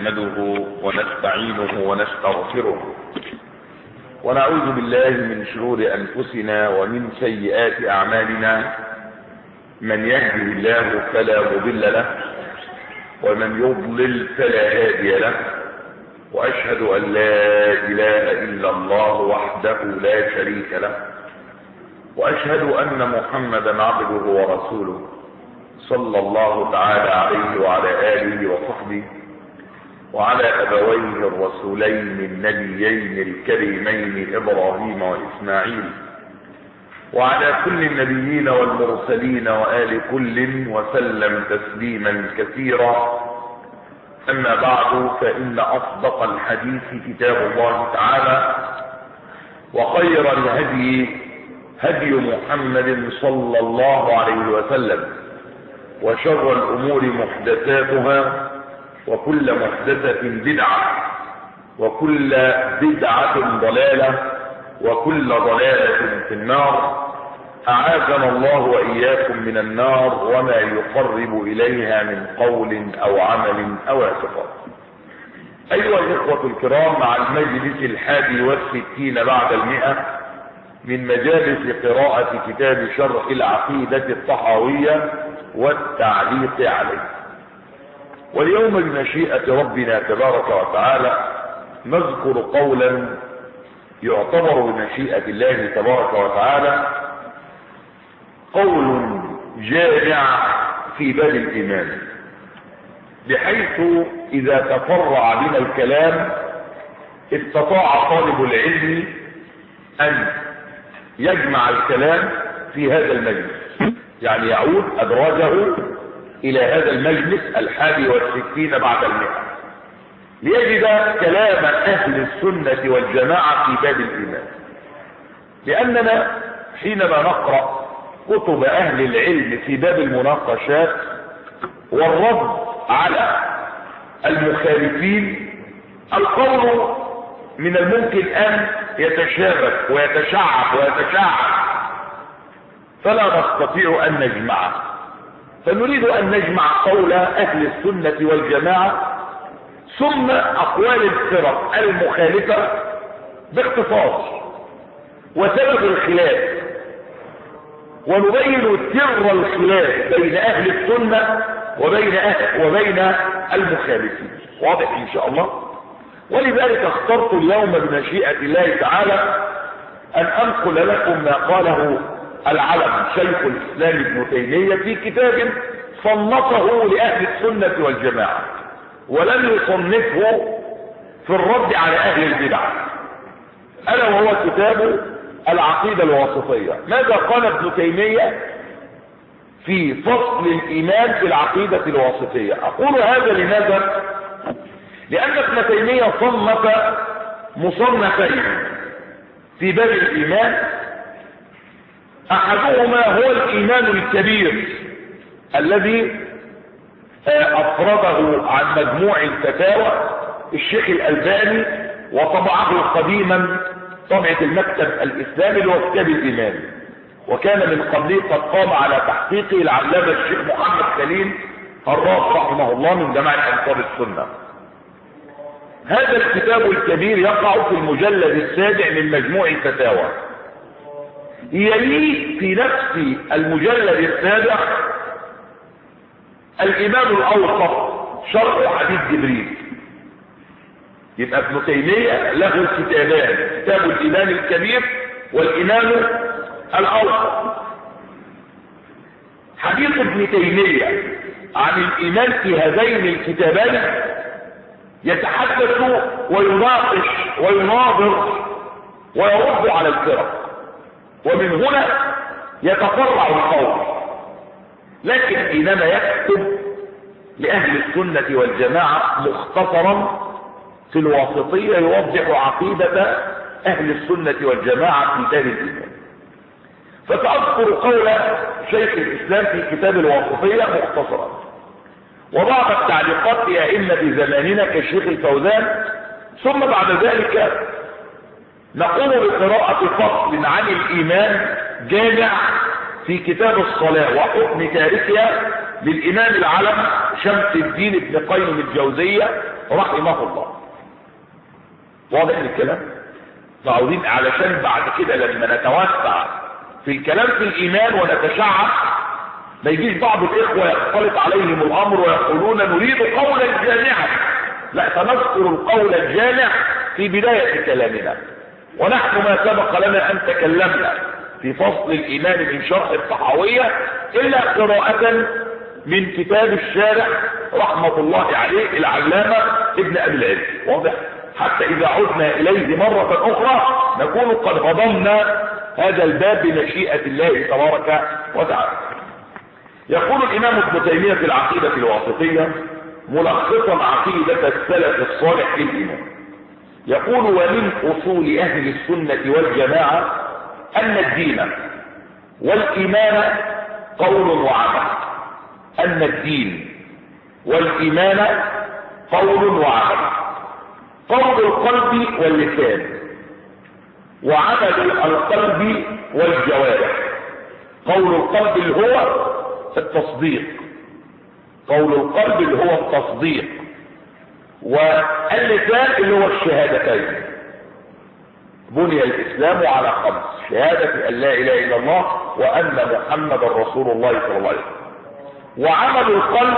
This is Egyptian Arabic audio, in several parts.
نحمده ونستعينه ونستغفره ونعوذ بالله من شرور انفسنا ومن سيئات اعمالنا من يهده الله فلا مضل له ومن يضلل فلا هادي له واشهد ان لا اله الا الله وحده لا شريك له واشهد ان محمدا عبده ورسوله صلى الله تعالى عليه وعلى اله وصحبه وعلى ابويه الرسولين النبيين الكريمين ابراهيم واسماعيل وعلى كل النبيين والمرسلين وآل كل وسلم تسليما كثيرا أما بعد فإن أصدق الحديث كتاب الله تعالى وخير الهدي هدي محمد صلى الله عليه وسلم وشر الأمور محدثاتها وكل محدثة بدعة وكل بدعة ضلالة وكل ضلالة في النار أعاذنا الله وإياكم من النار وما يقرب إليها من قول أو عمل أو اعتقاد أيها الإخوة الكرام مع المجلس الحادي والستين بعد المئة من مجالس قراءة كتاب شرح العقيدة الطحاوية والتعليق عليه واليوم بمشيئة ربنا تبارك وتعالى نذكر قولا يعتبر بمشيئة الله تبارك وتعالى قول جامع في باب الإيمان بحيث إذا تفرع بنا الكلام استطاع طالب العلم أن يجمع الكلام في هذا المجلس يعني يعود أدراجه إلى هذا المجلس الحادي والستين بعد المئة ليجد كلام أهل السنة والجماعة في باب الإيمان لأننا حينما نقرأ كتب أهل العلم في باب المناقشات والرد على المخالفين القول من الممكن أن يتشابك ويتشعب ويتشعب فلا نستطيع أن نجمعه فنريد أن نجمع قول أهل السنة والجماعة ثم أقوال الفرق المخالفة باختصار وسبب الخلاف ونبين سر الخلاف بين أهل السنة وبين أهل وبين المخالفين واضح إن شاء الله ولذلك اخترت اليوم بمشيئة الله تعالى أن أنقل لكم ما قاله العلم شيخ الإسلام ابن تيمية في كتاب صنفه لأهل السنة والجماعة ولم يصنفه في الرد على أهل البدع ألا وهو كتاب العقيدة الواسطية ماذا قال ابن تيمية في فصل الإيمان في العقيدة الواسطية أقول هذا لماذا لأن ابن تيمية صنف مصنفين في باب الإيمان أحدهما هو الإيمان الكبير الذي أفرده عن مجموع الفتاوى الشيخ الألباني وطبعه قديما طبعة المكتب الإسلامي اللي هو كتاب الإيمان وكان من قبله قد قام على تحقيقه العلامة الشيخ محمد سليم الراس رحمه الله من جماعة أنصار السنة هذا الكتاب الكبير يقع في المجلد السابع من مجموع الفتاوى يليه في نفس المجلد السابع الإمام الأوسط شرح حديث جبريل يبقى ابن تيمية له كتابان كتاب الإمام الكبير والإمام الأوسط حديث ابن تيمية عن الإيمان في هذين الكتابين يتحدث ويناقش ويناظر ويرد على الفرق ومن هنا يتفرع القول لكن حينما يكتب لأهل السنة والجماعة مختصرا في الواسطية يوضح عقيدة أهل السنة والجماعة في دار الإيمان فسأذكر قول شيخ الإسلام في كتاب الواسطية مختصرا وبعض التعليقات في أئمة زماننا كالشيخ الفوزان ثم بعد ذلك نقوم بقراءة فصل عن الإيمان جامع في كتاب الصلاة وحكم تاركها للإمام العلم شمس الدين ابن قيم الجوزية رحمه الله واضح الكلام عاوزين علشان بعد كده لما نتوسع في الكلام في الايمان ونتشعب ما يجيش بعض الاخوة يختلط عليهم الامر ويقولون نريد قولا جامعا لا سنذكر القول الجامع في بداية كلامنا ونحن ما سبق لنا ان تكلمنا في فصل الايمان من شرح الطحاوية الا قراءة من كتاب الشارع رحمة الله عليه العلامة ابن ابي العلم واضح حتى اذا عدنا اليه مرة اخرى نكون قد غضمنا هذا الباب بمشيئة الله تبارك وتعالى يقول الامام ابن تيمية في العقيدة الواسطية ملخصا عقيدة السلف الصالح في الايمان يقول ومن اصول اهل السنة والجماعة ان الدين والايمان قول وعمل ان الدين والايمان قول وعمل قول القلب واللسان وعمل القلب والجوارح قول القلب اللي هو التصديق قول القلب اللي هو التصديق واللسان اللي هو الشهادتين بني الاسلام على خمس شهادة ان لا اله الا الله وان محمد رسول الله صلى الله عليه وسلم وعمل القلب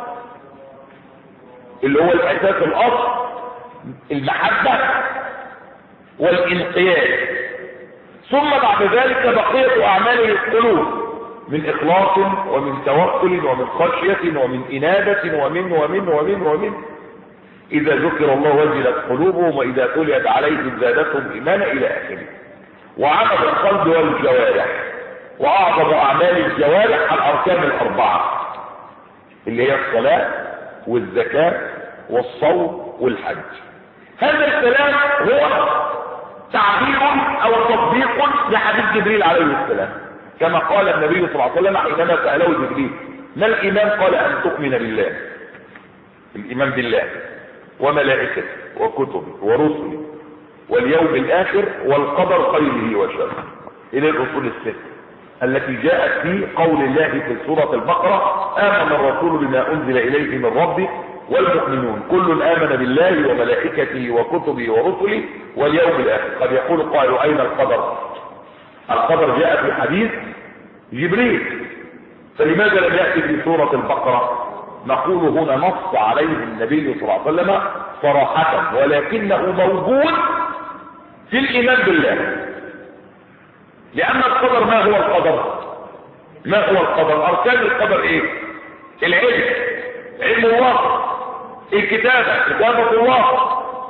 اللي هو الاساس الاصل المحبة والانقياد ثم بعد ذلك بقية اعمال القلوب من اخلاص ومن توكل ومن خشية ومن انابة ومن ومن ومن ومن اذا ذكر الله وجلت قلوبهم واذا تليت عليهم زادتهم ايمانا الى اخره وعمل القلب والجوارح واعظم اعمال الجوارح الاركان الاربعه اللي هي الصلاه والزكاه والصوم والحج هذا الكلام هو تعبير او تطبيق لحديث جبريل عليه السلام كما قال النبي صلى الله عليه وسلم حينما ساله جبريل ما الايمان قال ان تؤمن بالله الايمان بالله وملائكته وكتبه ورسله واليوم الاخر والقدر خيره وشره الى الاصول الست التي جاءت في قول الله في سورة البقرة آمن الرسول بما أنزل إليه من ربه والمؤمنون كل آمن بالله وملائكته وكتبه ورسله واليوم الآخر قد يقول قائل أين القدر القدر جاء في حديث جبريل فلماذا لم يأتي في سورة البقرة نقول هنا نص عليه النبي صلى الله عليه وسلم صراحة ولكنه موجود في الإيمان بالله لأن القدر ما هو القدر ما هو القدر أركان القدر إيه العلم علم الله الكتابة كتابة الله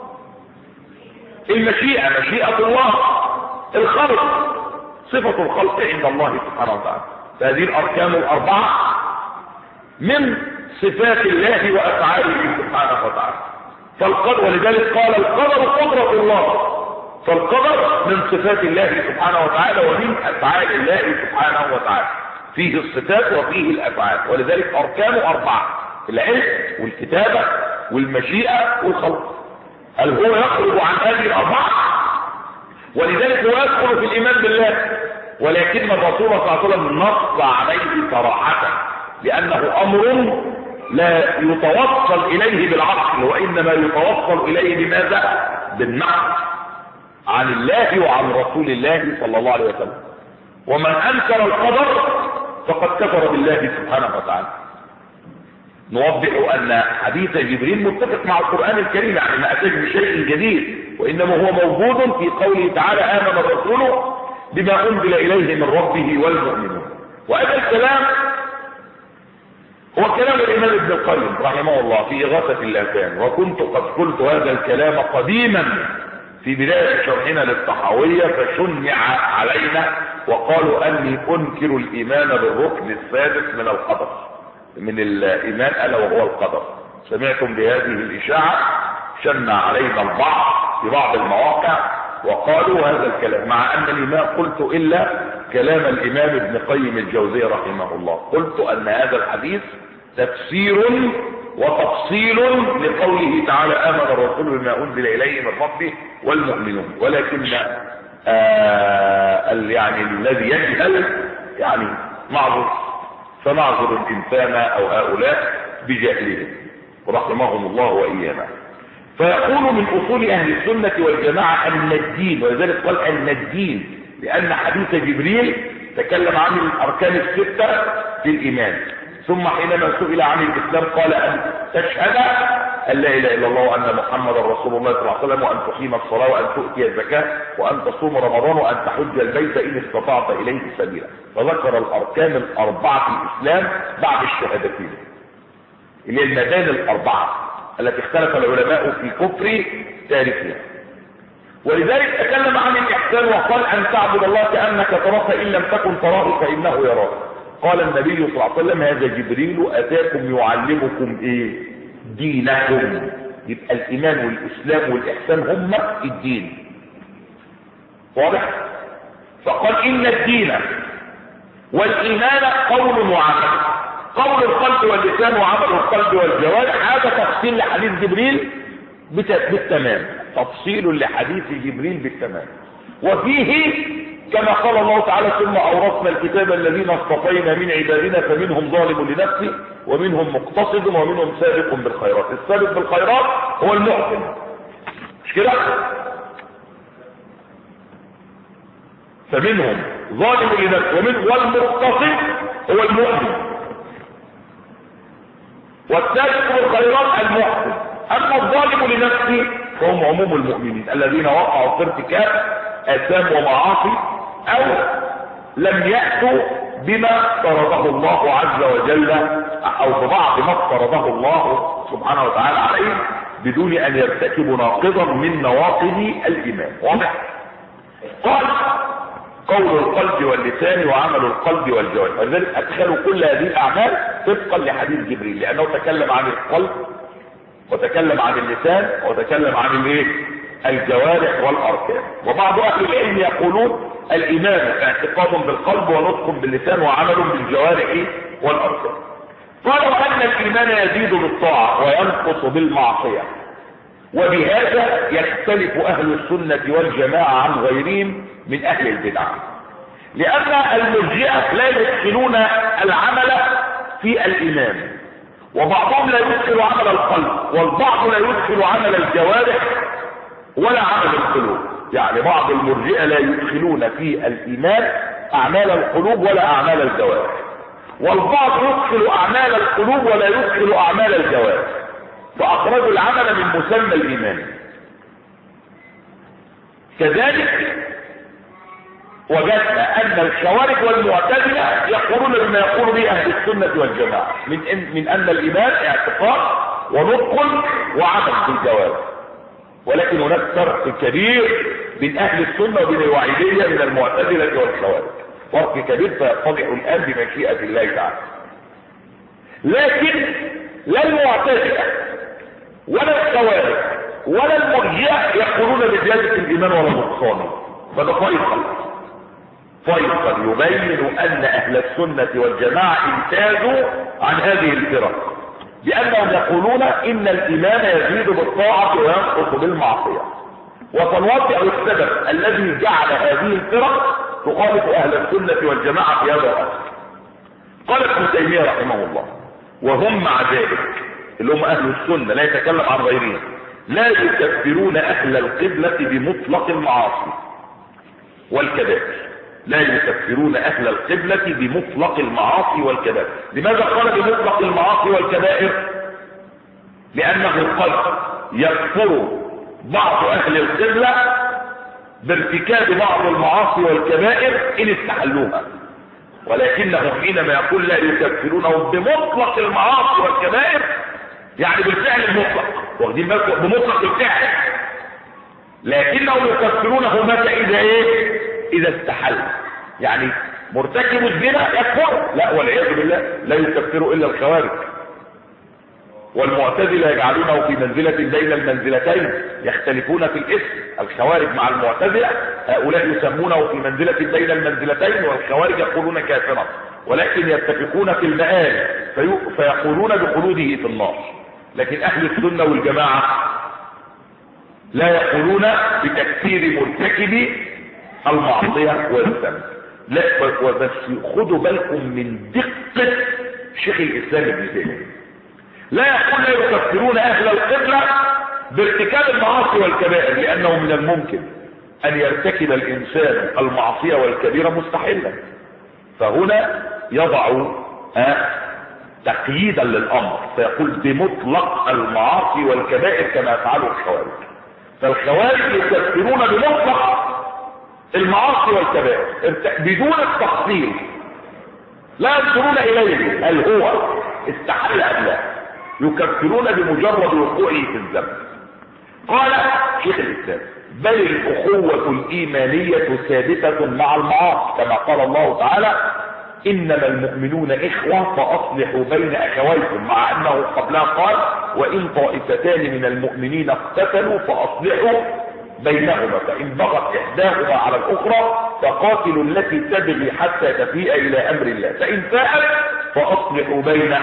المشيئة مشيئة الله الخلق صفة الخلق عند الله سبحانه وتعالى فهذه الأركان الأربعة من صفات الله وأفعاله سبحانه وتعالى فالقدر ولذلك قال القدر قدرة الله فالقدر من صفات الله سبحانه وتعالى ومن أفعال الله سبحانه وتعالى فيه الصفات وفيه الأفعال ولذلك أركانه أربعة العلم والكتابة والمشيئة والخلق هل هو يخرج عن هذه الأربعة ولذلك هو يدخل في الإيمان بالله ولكن الرسول صلى الله عليه وسلم نص عليه صراحة لأنه أمر لا يتوصل إليه بالعقل وإنما يتوصل إليه بماذا؟ بالنقل عن الله وعن رسول الله صلى الله عليه وسلم ومن أنكر القدر فقد كفر بالله سبحانه وتعالى نوضح أن حديث جبريل متفق مع القرآن الكريم يعني ما أتاش بشيء جديد وإنما هو موجود في قوله تعالى آمن الرسول بما أنزل إليه من ربه والمؤمنون وهذا الكلام هو كلام الإمام ابن القيم رحمه الله في إغاثة الأذان وكنت قد قلت هذا الكلام قديما في بداية شرحنا للطحاوية فشنع علينا وقالوا أني أنكر الإيمان بالركن السادس من القدر من الإيمان ألا وهو القدر سمعتم بهذه الإشاعة شنع علينا البعض في بعض المواقع وقالوا هذا الكلام مع أنني ما قلت إلا كلام الإمام ابن قيم الجوزية رحمه الله قلت أن هذا الحديث تفسير وتفصيل لقوله تعالى آمن الرسول بما أنزل إليه من ربه والمؤمنون ولكن آه يعني الذي يجهل يعني معذر فنعذر الإنسان أو هؤلاء بجهلهم رحمهم الله وإيانا فيقول من اصول اهل السنة والجماعة ان الدين ولذلك قال ان الدين لان حديث جبريل تكلم عن الاركان الستة في الايمان ثم حينما سئل عن الاسلام قال ان تشهد ان لا اله الا الله وان محمدا رسول الله صلى الله عليه وسلم وان تقيم الصلاه وان تؤتي الزكاه وان تصوم رمضان وان تحج البيت ان استطعت اليه سبيلا فذكر الاركان الاربعه في الاسلام بعد الشهادتين اللي هي المباني الاربعه التي اختلف العلماء في كفر تاريخها ولذلك تكلم عن الاحسان وقال ان تعبد الله كانك تراه فان لم تكن تراه فانه يراك قال النبي صلى الله عليه وسلم هذا جبريل اتاكم يعلمكم ايه دينكم يبقى الايمان والاسلام والاحسان هم الدين واضح فقال ان الدين والايمان قول وعمل قول القلب واللسان وعمل القلب والجوارح هذا تفصيل لحديث جبريل بالتمام تفصيل لحديث جبريل بالتمام وفيه كما قال الله تعالى ثم اورثنا الكتاب الذين اصطفينا من عبادنا فمنهم ظالم لنفسه ومنهم مقتصد ومنهم سابق بالخيرات السابق بالخيرات هو المحسن مش كده فمنهم ظالم لنفسه ومن والمقتصد هو المؤمن والسابق بالخيرات المحسن اما الظالم لنفسه فهم عموم المؤمنين الذين وقعوا في ارتكاب اثام ومعاصي او لم يأتوا بما فرضه الله عز وجل او ببعض ما افترضه الله سبحانه وتعالى عليه بدون ان يرتكبوا ناقضا من نواقض الايمان واضح قال قول القلب واللسان وعمل القلب والجوارح ولذلك ادخلوا كل هذه الاعمال طبقا لحديث جبريل لانه تكلم عن القلب وتكلم عن اللسان وتكلم عن الايه الجوارح والاركان وبعض اهل العلم يقولون الايمان اعتقاد بالقلب ونطق باللسان وعمل بالجوارح والاركان قالوا ان الايمان يزيد بالطاعه وينقص بالمعصيه وبهذا يختلف اهل السنه والجماعه عن غيرهم من اهل البدع لان المرجئه لا يدخلون العمل في الايمان وبعضهم لا يدخل عمل القلب والبعض لا يدخل عمل الجوارح ولا عمل القلوب يعني بعض المرجئه لا يدخلون في الايمان اعمال القلوب ولا اعمال الجوارح والبعض يدخل اعمال القلوب ولا يدخل اعمال الجوارح فاخرجوا العمل من مسمى الايمان كذلك وجدنا ان الخوارج والمعتزله يقولون بما يقول به اهل السنه والجماعه من إن من ان الايمان اعتقاد ونطق وعمل في الجوارح ولكن هناك فرق كبير بين اهل السنه وبين الوعيديه من المعتزله والخوارج فرق كبير سيتضح الان بمشيئه الله تعالى لكن لا المعتزله ولا الخوارج ولا المرجئه يقولون بزياده الايمان ولا نقصانه فده فيصل فيصل يبين ان اهل السنه والجماعه امتازوا عن هذه الفرق بانهم يقولون ان الايمان يزيد بالطاعه وينقص بالمعصيه وسنوضح السبب الذي جعل هذه الفرق تخالف اهل السنه والجماعه في هذا الاصل قال ابن تيميه رحمه الله وهم مع ذلك اللي هم اهل السنه لا يتكلم عن غيرهم لا يكفرون اهل القبله بمطلق المعاصي والكبائر لا يكفرون اهل القبلة بمطلق المعاصي والكبائر لماذا قال بمطلق المعاصي والكبائر لانه قد يكفر بعض اهل القبلة بارتكاب بعض المعاصي والكبائر ان استحلوها ولكنه حينما يقول لا يكفرونهم بمطلق المعاصي والكبائر يعني بالفعل المطلق واخدين بالكم بمطلق الفعل لكنه يكفرونه متى اذا ايه اذا استحل يعني مرتكب الزنا يكفر لا والعياذ بالله لا يكفر الا الخوارج والمعتزله يجعلونه في منزله بين المنزلتين يختلفون في الاسم الخوارج مع المعتزله هؤلاء يسمونه في منزله بين المنزلتين والخوارج يقولون كافرا ولكن يتفقون في المآل في... فيقولون بخلوده في النار لكن اهل السنه والجماعه لا يقولون بتكفير مرتكب المعصية والذنب لا وبس خدوا بالكم من دقة شيخ الإسلام ابن تيمية لا يقول لا يكفرون أهل القبلة بارتكاب المعاصي والكبائر لانه من الممكن ان يرتكب الانسان المعصية والكبيرة مستحلا فهنا يضع آه تقييدا للامر فيقول بمطلق المعاصي والكبائر كما يفعله الخوارج فالخوارج يكفرون بمطلق المعاصي والكبائر بدون التفصيل لا ينظرون اليه هل هو استحل ام لا يكفرون بمجرد وقوعه في الذنب قال شيخ الاسلام بل الاخوة الايمانية ثابتة مع المعاصي كما قال الله تعالى انما المؤمنون اخوة فاصلحوا بين اخويكم مع انه قبلها قال وان طائفتان من المؤمنين اقتتلوا فاصلحوا بينهما فان بغت احداهما على الاخرى فقاتلوا التي تبغي حتى تفيء الى امر الله فان فاءت فاصلحوا بين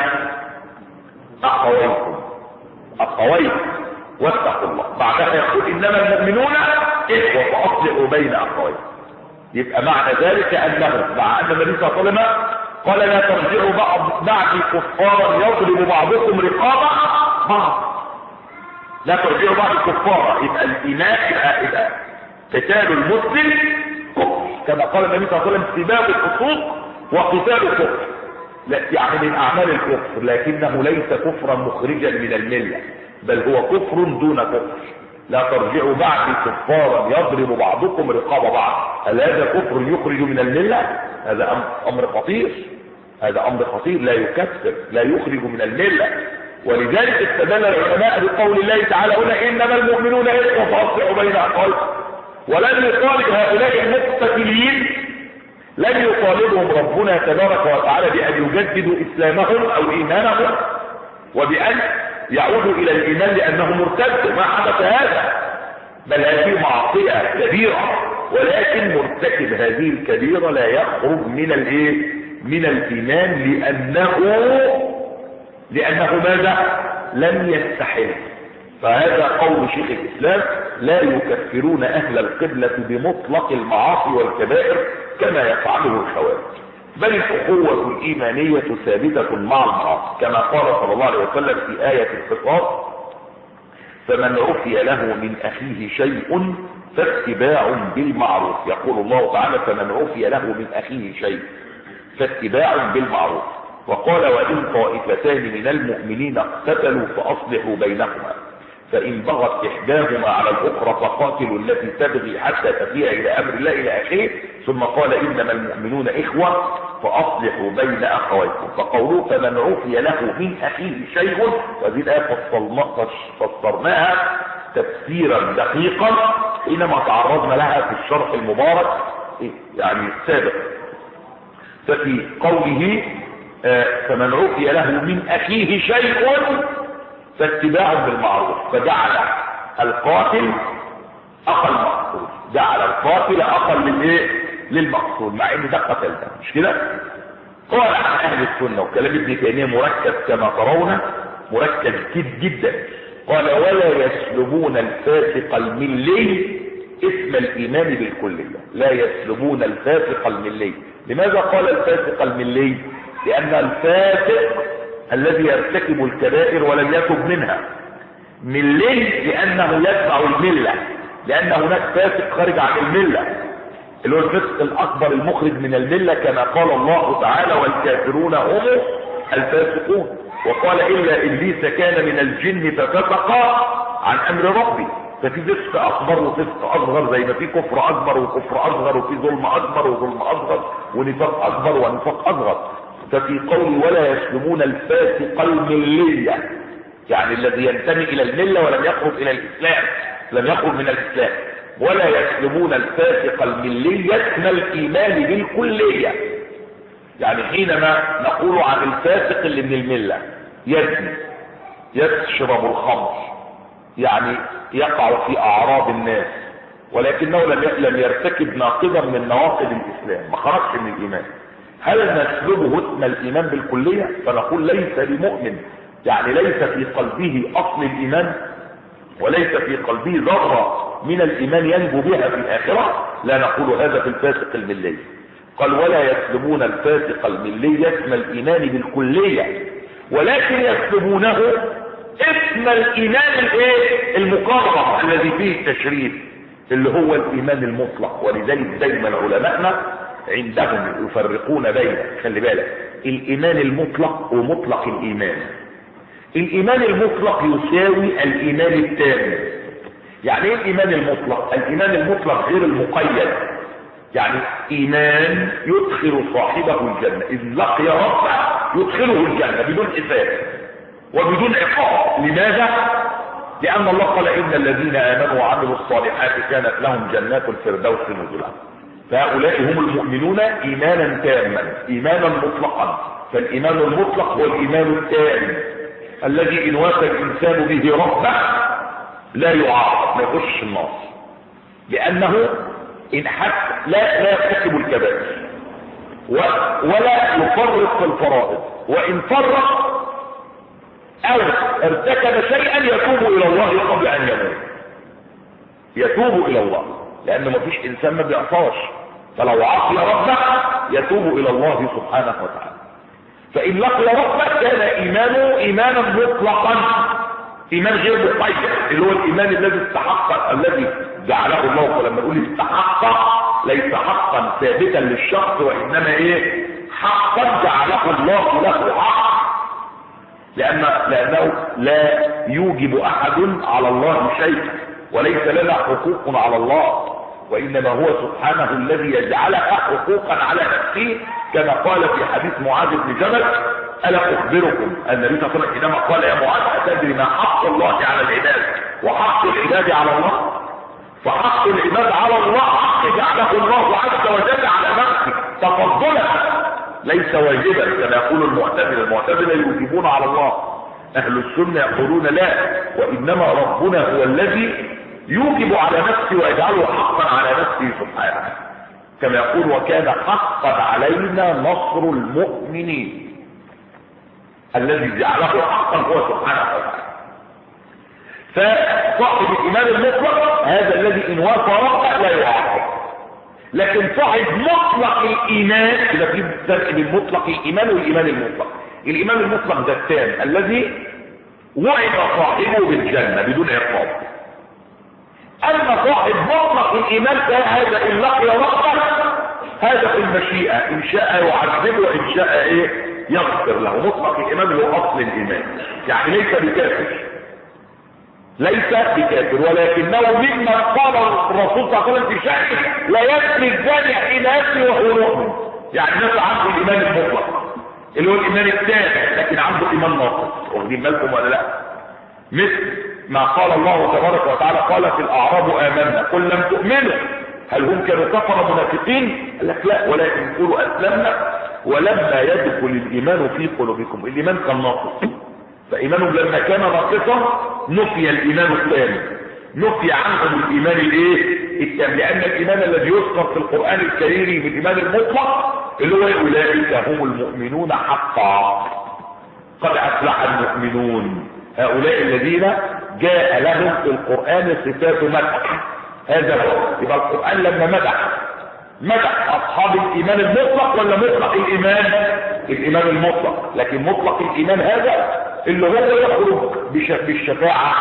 اخويكم اخويكم واتقوا الله بعدها يقول انما المؤمنون اخوة فاصلحوا بين اخويكم يبقى معنى ذلك انه مع ان النبي صلى الله عليه وسلم قال لا ترجعوا بعض بعض كفارا يضرب بعضكم رقاب بعض لا ترجعوا بعض كفارا يبقى الايمان يبقى يبقى قتال المسلم كفر كما قال النبي صلى الله عليه وسلم سباب الفسوق وقتال الكفر لا يعني من اعمال الكفر لكنه ليس كفرا مخرجا من المله بل هو كفر دون كفر لا ترجعوا بعد كفارا يضرب بعضكم رقاب بعض هل هذا كفر يخرج من الملة هذا امر خطير هذا امر خطير لا يكفر لا يخرج من الملة ولذلك استدل العلماء بقول الله تعالى هنا انما المؤمنون اخوة فاصلحوا بين اخواتكم ولن يطالب هؤلاء المقتتلين لن يطالبهم ربنا تبارك وتعالى بان يجددوا اسلامهم او ايمانهم وبان يعودوا الى الايمان لانه مرتد ما حدث هذا بل هذه معصية كبيرة ولكن مرتكب هذه الكبيرة لا يخرج من الايه من الايمان لانه لانه ماذا لم يستحل فهذا قول شيخ الاسلام لا يكفرون اهل القبلة بمطلق المعاصي والكبائر كما يفعله الخوارج بل الأخوة الإيمانية ثابتة مع المعاصي كما قال صلى الله عليه وسلم في آية القصاص فمن عفي له من أخيه شيء فاتباع بالمعروف يقول الله تعالى فمن عفي له من أخيه شيء فاتباع بالمعروف وقال وإن طائفتان من المؤمنين اقتتلوا فأصلحوا بينهما فإن بغت إحداهما على الأخرى فقاتلوا التي تبغي حتى تفيء إلى أمر الله إلى آخره ثم قال إنما المؤمنون إخوة فأصلحوا بين أخويكم فقولوا فمن عفي له من أخيه شيء وهذه الآية فسرناها تفسيرا دقيقا حينما تعرضنا لها في الشرح المبارك يعني السابق ففي قوله فمن عفي له من أخيه شيء فاتباع بالمعروف فجعل القاتل اخا المقتول جعل القاتل اخا للايه للمقتول مع ان ده قتل ده مش كده قال عن اهل السنه وكلام ابن تيميه مركز كما ترون مركز جد جدا قال ولا يسلبون الفاسق الملي اسم الايمان بالكليه لا يسلبون الفاسق الملي لماذا قال الفاسق الملي لان الفاسق الذي يرتكب الكبائر ولم يتب منها ملي لانه يتبع الملة لان هناك فاسق خارج عن الملة اللي هو الفسق الاكبر المخرج من الملة كما قال الله تعالى والكافرون هم الفاسقون وقال الا ابليس كان من الجن ففسق عن امر ربي ففي فسق اكبر وفسق اصغر زي ما في كفر اكبر وكفر اصغر وفي ظلم اكبر وظلم اصغر ونفاق اكبر ونفاق اصغر ففي قول ولا يسلمون الفاسق الملية يعني الذي ينتمي الى الملة ولم يخرج الى الاسلام لم يخرج من الاسلام ولا يسلمون الفاسق الملية اسم الايمان بالكلية يعني حينما نقول عن الفاسق اللي من الملة يزني يشرب الخمر يعني يقع في اعراض الناس ولكنه لم لم يرتكب ناقضا من نواقض الاسلام ما خرجش من الايمان هل نسلبه اسم الايمان بالكلية فنقول ليس بمؤمن يعني ليس في قلبه اصل الايمان وليس في قلبه ذرة من الايمان ينجو بها في الاخرة لا نقول هذا في الفاسق الملي قال ولا يسلبون الفاسق الملي اسم الايمان بالكلية ولكن يسلبونه اسم الايمان الايه المقرب الذي فيه التشريف اللي هو الايمان المطلق ولذلك دايما علماءنا عندهم يفرقون بين خلي بالك الايمان المطلق ومطلق الايمان الايمان المطلق يساوي الايمان التام يعني ايه الايمان المطلق الايمان المطلق غير المقيد يعني ايمان يدخل صاحبه الجنة اذ لقي ربه يدخله الجنة بدون حساب وبدون عقاب لماذا لان الله قال ان الذين امنوا وعملوا الصالحات كانت لهم جنات الفردوس نزلا فهؤلاء هم المؤمنون ايمانا تاما ايمانا مطلقا فالايمان المطلق هو الايمان التام الذي ان وافى الانسان به ربه لا يعاقب ما يخش النار لانه ان حتى لا لا يرتكب الكبائر ولا يفرط في الفرائض وان فرط او ارتكب شيئا يتوب الى الله قبل ان يموت يتوب الى الله لان ما فيش انسان ما بيعصاش فلو عصي ربه يتوب الى الله سبحانه وتعالى فان لقي ربه كان ايمانه ايمانا مطلقا ايمان غير مقيد اللي هو الايمان الذي استحق الذي جعله الله فلما نقول استحق ليس حقا ثابتا للشخص وانما ايه حقا جعله الله له حق لأن لأنه لا يوجب أحد على الله شيء وليس لنا حقوق على الله وإنما هو سبحانه الذي يجعلها حقوقا على نفسه كما قال في حديث معاذ بن جبل ألا أخبركم النبي صلى الله عليه وسلم حينما قال يا معاذ أتدري ما حق الله على العباد وحق العباد على الله فحق العباد على الله حق جعله الله عز وجل على نفسه تفضلا ليس واجبا كما يقول المعتزله المعتزله يوجبون على الله اهل السنه يقولون لا وانما ربنا هو الذي يوجب على نفسه ويجعله حقا على نفسه سبحانه كما يقول وكان حقا علينا نصر المؤمنين الذي جعله حقا هو سبحانه وتعالى فصاحب الايمان المطلق هذا الذي ان وافى ربه لا يعاقب لكن صاحب مطلق الايمان اذا في فرق بين مطلق الايمان والايمان المطلق الايمان المطلق ده التام الذي وعد صاحبه بالجنه بدون عقاب اما صاحب مطلق الايمان فهذا ان لقي ربه هذا في المشيئه ان شاء يعذبه وان شاء ايه يغفر له مطلق الايمان هو اصل الايمان يعني ليس بكافر ليس بكافر ولكنه مما قال الرسول صلى الله عليه وسلم في شأنه لا يسري الزاني حين يسري وهو مؤمن يعني الناس عنده الايمان المطلق اللي هو الايمان التام لكن عنده ايمان ناقص واخدين بالكم ولا لا مثل ما قال الله تبارك وتعالى قال في الاعراب امنا قل لم تؤمنوا هل هم كانوا كفر منافقين قال لك لا ولكن قولوا اسلمنا ولما يدخل الايمان في قلوبكم الايمان كان ناقص فايمانهم لما كان ناقصا نفي الايمان الثاني نفي عنهم الايمان الايه التام لان الايمان الذي يذكر في القران الكريم بالايمان المطلق اللي هو اولئك هم المؤمنون حقا قد افلح المؤمنون هؤلاء الذين جاء لهم في القران صفات مدح هذا هو يبقى القران لما مدح مدح اصحاب الايمان المطلق ولا مطلق الايمان الايمان المطلق لكن مطلق الايمان هذا اللي هو يخرج بالشفاعة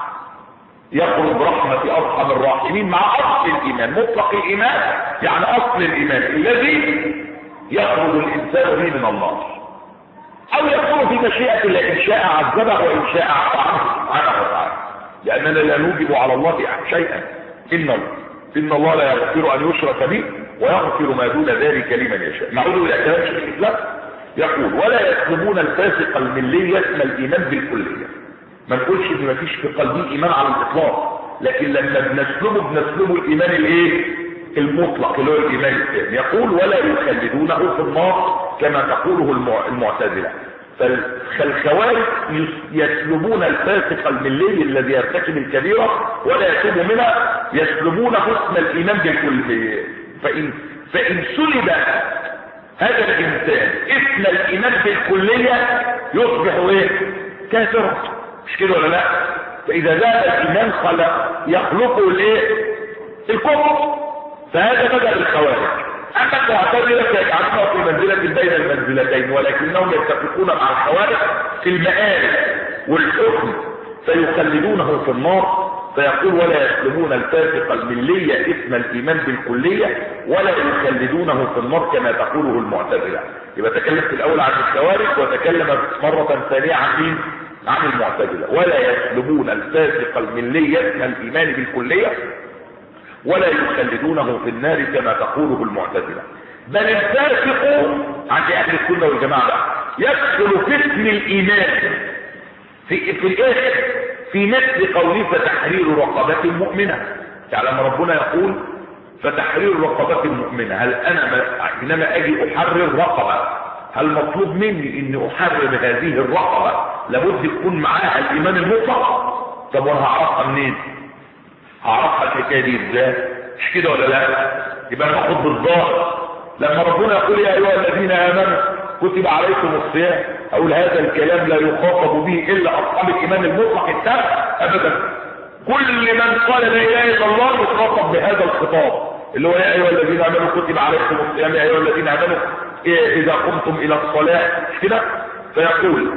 يخرج برحمة ارحم الراحمين مع اصل الايمان مطلق الايمان يعني اصل الايمان الذي يخرج الانسان به من النار او يكون في مشيئة الله ان شاء عذبه وان شاء عفى عنه سبحانه وتعالى لاننا لا نوجب على الله شيئا ان ان الله لا يغفر ان يشرك به ويغفر ما دون ذلك لمن يشاء نعود الى كلام شيخ الاسلام يقول ولا يسلمون الفاسق الملي اسم الايمان بالكليه ما نقولش ان مفيش في قلبه ايمان على الاطلاق لكن لما بنسلمه بنسلمه الايمان الايه المطلق اللي هو الايمان التام يقول ولا يخلدونه في النار كما تقوله المعتزله فالخوارج يسلبون الفاسق الملي الذي يرتكب الكبيره ولا يتوب منها يسلبونه اسم الايمان بالكليه فان فان سلب هذا الانسان اسم الايمان بالكلية يصبح ايه كافرا مش كده ولا لا فاذا زاد الايمان خلق يخلقه الايه الكفر فهذا بدأ الخوارج اما المعتزلة يجعلونها في منزلة بين المنزلتين ولكنهم يتفقون مع الخوارج في المآل والحكم فيخلدونه في النار فيقول ولا يسلمون الفاسق الملية اسم الإيمان بالكلية ولا يخلدونه في النار كما تقوله المعتزلة يبقى تكلم في الأول عن الخوارج وتكلم مرة ثانية عن مين؟ عن المعتزلة ولا يسلمون الفاسق الملية اسم الإيمان بالكلية ولا يخلدونه في النار كما تقوله المعتزلة بل الفاسق عند أهل السنة والجماعة بقى يدخل في اسم الإيمان في في الايه في مثل قوله فتحرير رقبة مؤمنة يعني لما ربنا يقول فتحرير رقبة مؤمنة هل انا حينما اجي احرر رقبة هل مطلوب مني اني احرر هذه الرقبة لابد يكون معاها الايمان المطلق طب وانا هعرفها منين هعرفها الحكايه دي ازاي مش كده ولا لا يبقى انا باخد بالظاهر لما ربنا يقول يا ايها الذين امنوا كتب عليكم الصيام اقول هذا الكلام لا يخاطب به الا اصحاب الايمان المطلق التام ابدا كل من قال لا اله الا الله يخاطب بهذا الخطاب اللي هو يا ايها الذين امنوا كتب عليكم الصيام يا ايها الذين امنوا اذا قمتم الى الصلاه مش كده فيقول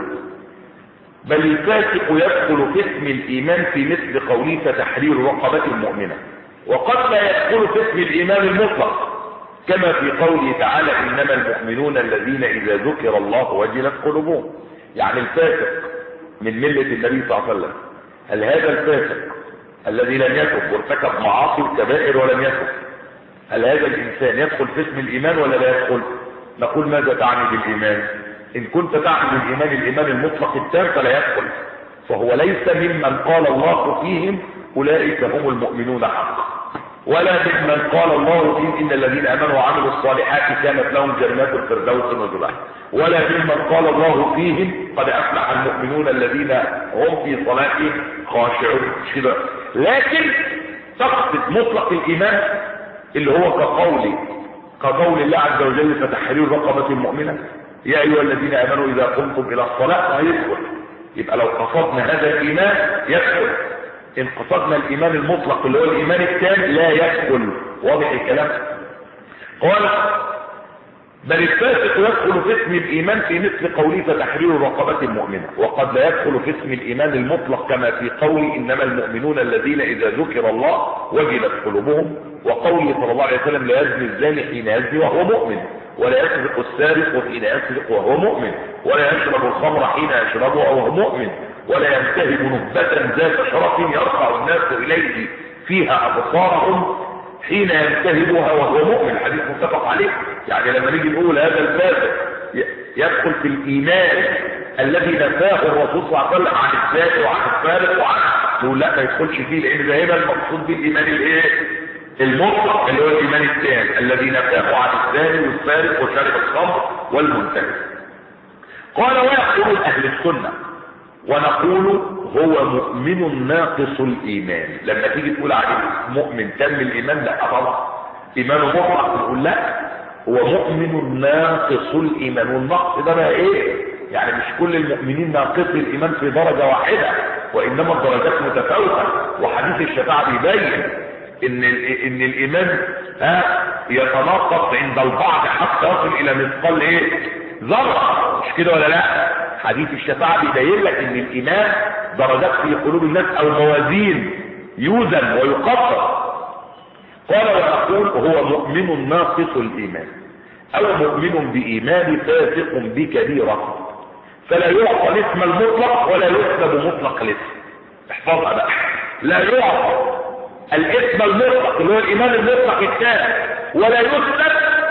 بل الفاسق يدخل في اسم الايمان في مثل قوله فتحرير رقبه مؤمنه وقد لا يدخل في اسم الايمان المطلق كما في قوله تعالى انما المؤمنون الذين اذا ذكر الله وجلت قلوبهم يعني الفاسق من ملة النبي صلى الله عليه وسلم هل هذا الفاسق الذي لم يتب وارتكب معاصي وكبائر ولم يتب هل هذا الانسان يدخل في اسم الايمان ولا لا يدخل نقول ماذا تعني بالايمان ان كنت تعني بالايمان الايمان المطلق التام فلا يدخل فهو ليس ممن قال الله فيهم اولئك هم المؤمنون حقا ولا ممن قال الله فيهم ان الذين امنوا وعملوا الصالحات كانت لهم جنات الفردوس نزلا ولا ممن قال الله فيهم قد افلح المؤمنون الذين هم في صلاتهم خاشعون كده لكن تقصد مطلق الايمان اللي هو كقول كقول الله عز وجل فتحرير رقبة مؤمنة يا ايها الذين امنوا اذا قمتم الى الصلاة هيدخل يبقى لو قصدنا هذا الايمان يدخل ان قصدنا الايمان المطلق اللي هو الايمان التام لا يدخل واضح الكلام قال بل الفاسق يدخل في اسم الايمان في مثل قوله فتحرير رقبة مؤمنة وقد لا يدخل في اسم الايمان المطلق كما في قول انما المؤمنون الذين اذا ذكر الله وجلت قلوبهم وقوله صلى الله عليه وسلم لا يزني الزاني حين يزني وهو مؤمن ولا يسرق السارق حين يسرق وهو مؤمن ولا يشرب الخمر حين يشربه وهو مؤمن ولا ينتهب نهبة ذات شرف يرفع الناس إليه فيها أبصارهم حين ينتهبها وهو مؤمن حديث متفق عليه يعني لما نيجي نقول هذا الفاسق يدخل في الإيمان الذي نفاه الرسول صلى الله عليه وسلم عن الذات وعن الفارق وعن نقول لا ما يدخلش فيه لأن ده هنا المقصود بالإيمان الإيه؟ المطلق اللي هو الإيمان التام الذي نفاه عن الثاني والفارق وشارب الخمر والمنتهب قال ويقول أهل السنة ونقول هو مؤمن ناقص الايمان لما تيجي تقول عليه مؤمن تم الايمان لا طبعا ايمانه مطلق نقول لا هو مؤمن ناقص الايمان والنقص ده بقى ايه يعني مش كل المؤمنين ناقص الايمان في درجة واحدة وانما الدرجات متفاوتة وحديث الشفاعة بيبين ان ان الايمان ها يتناقص عند البعض حتى يصل الى مثقال ايه ذره مش كده ولا لا حديث الشفاعة بيبين لك ان الايمان درجات في قلوب الناس او موازين يوزن ويقدر قال ونقول هو مؤمن ناقص الايمان او مؤمن بايمان فاسق بكبيرة فلا يعطى الاسم المطلق ولا يسلب مطلق الاسم احفظها بقى لا يعطى الاسم المطلق اللي هو الايمان المطلق التام ولا يسلب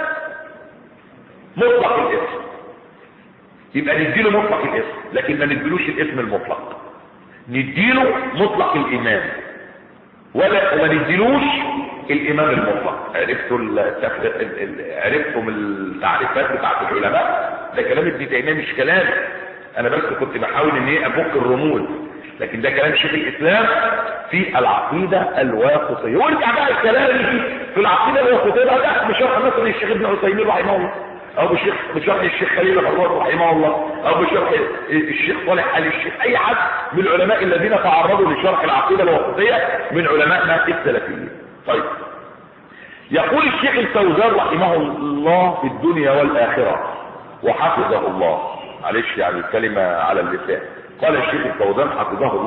مطلق الاسم يبقى نديله مطلق الاسم لكن ما نديلوش الاسم المطلق نديله مطلق الايمان ولا وما نديلوش الايمان المطلق عرفتوا التفريق عرفتم التعريفات بتاعت العلماء ده كلام ابن تيميه مش كلام انا بس كنت بحاول ان ايه افك الرموز لكن ده كلام شيخ الاسلام في العقيده الواقفيه وارجع بقى الكلام في العقيده الواقفيه ده مش شرح مثلا الشيخ ابن عثيمين رحمه الله او بشيخ بشرح الشيخ خليل الحوار رحمه الله او بشرح الشيخ صالح علي الشيخ اي حد من العلماء الذين تعرضوا لشرح العقيده الوسطيه من علمائنا السلفيين طيب يقول الشيخ الفوزان رحمه الله في الدنيا والاخره وحفظه الله معلش يعني الكلمه على اللسان قال الشيخ الفوزان حفظه الله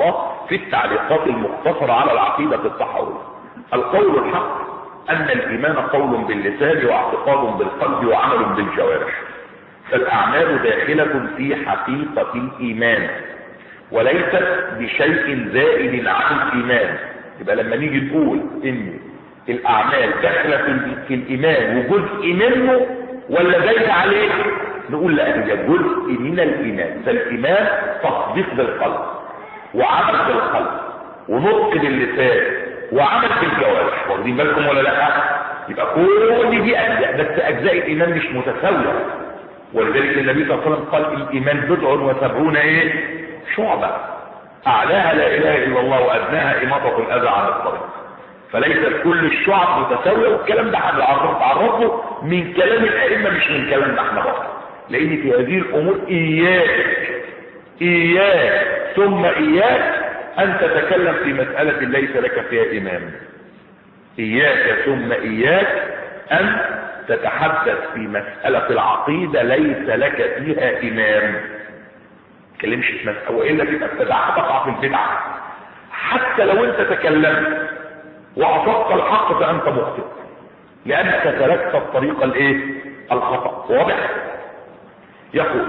في التعليقات المختصرة على العقيدة الطحاوية القول الحق ان الايمان قول باللسان واعتقاد بالقلب وعمل بالجوارح فالاعمال داخلة في حقيقة الايمان وليست بشيء زائد عن الايمان يبقى لما نيجي نقول ان الاعمال داخلة في الايمان وجزء منه ولا زايد عليه نقول لا هي جزء من الايمان فالايمان تصديق بالقلب وعمل بالقلب ونطق باللسان وعمل بالجوارح واخدين بالكم ولا لا يبقى كل دي اجزاء بس اجزاء الايمان مش متساويه ولذلك النبي صلى الله عليه وسلم قال الايمان بضع وسبعون ايه شعبه اعلاها لا اله الا الله وادناها اماطه الاذى عن الطريق فليست كل الشعب متساويه والكلام ده هنعرفه من كلام الائمه مش من كلامنا احنا بقى لان في هذه الامور اياك اياك ثم اياك ان تتكلم في مسألة ليس لك فيها امام اياك ثم اياك ان تتحدث في مسألة العقيدة ليس لك فيها امام تكلمش في مسألة وإلا تبقى ابتدعت تقع في البدعة حتى لو انت تكلمت واعطبت الحق فانت مخطئ لانك تركت الطريق الايه الخطأ واضح يقول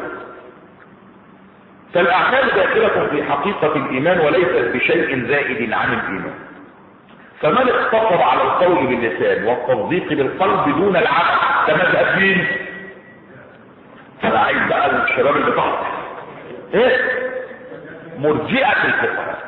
فالاعمال داخلة في حقيقة الايمان وليست بشيء زائد عن الايمان فمن اقتصر على القول باللسان والتصديق بالقلب دون العمل ده مذهب مين انا عايز بقى الشباب اللي تحت ايه مرجئة الفقهاء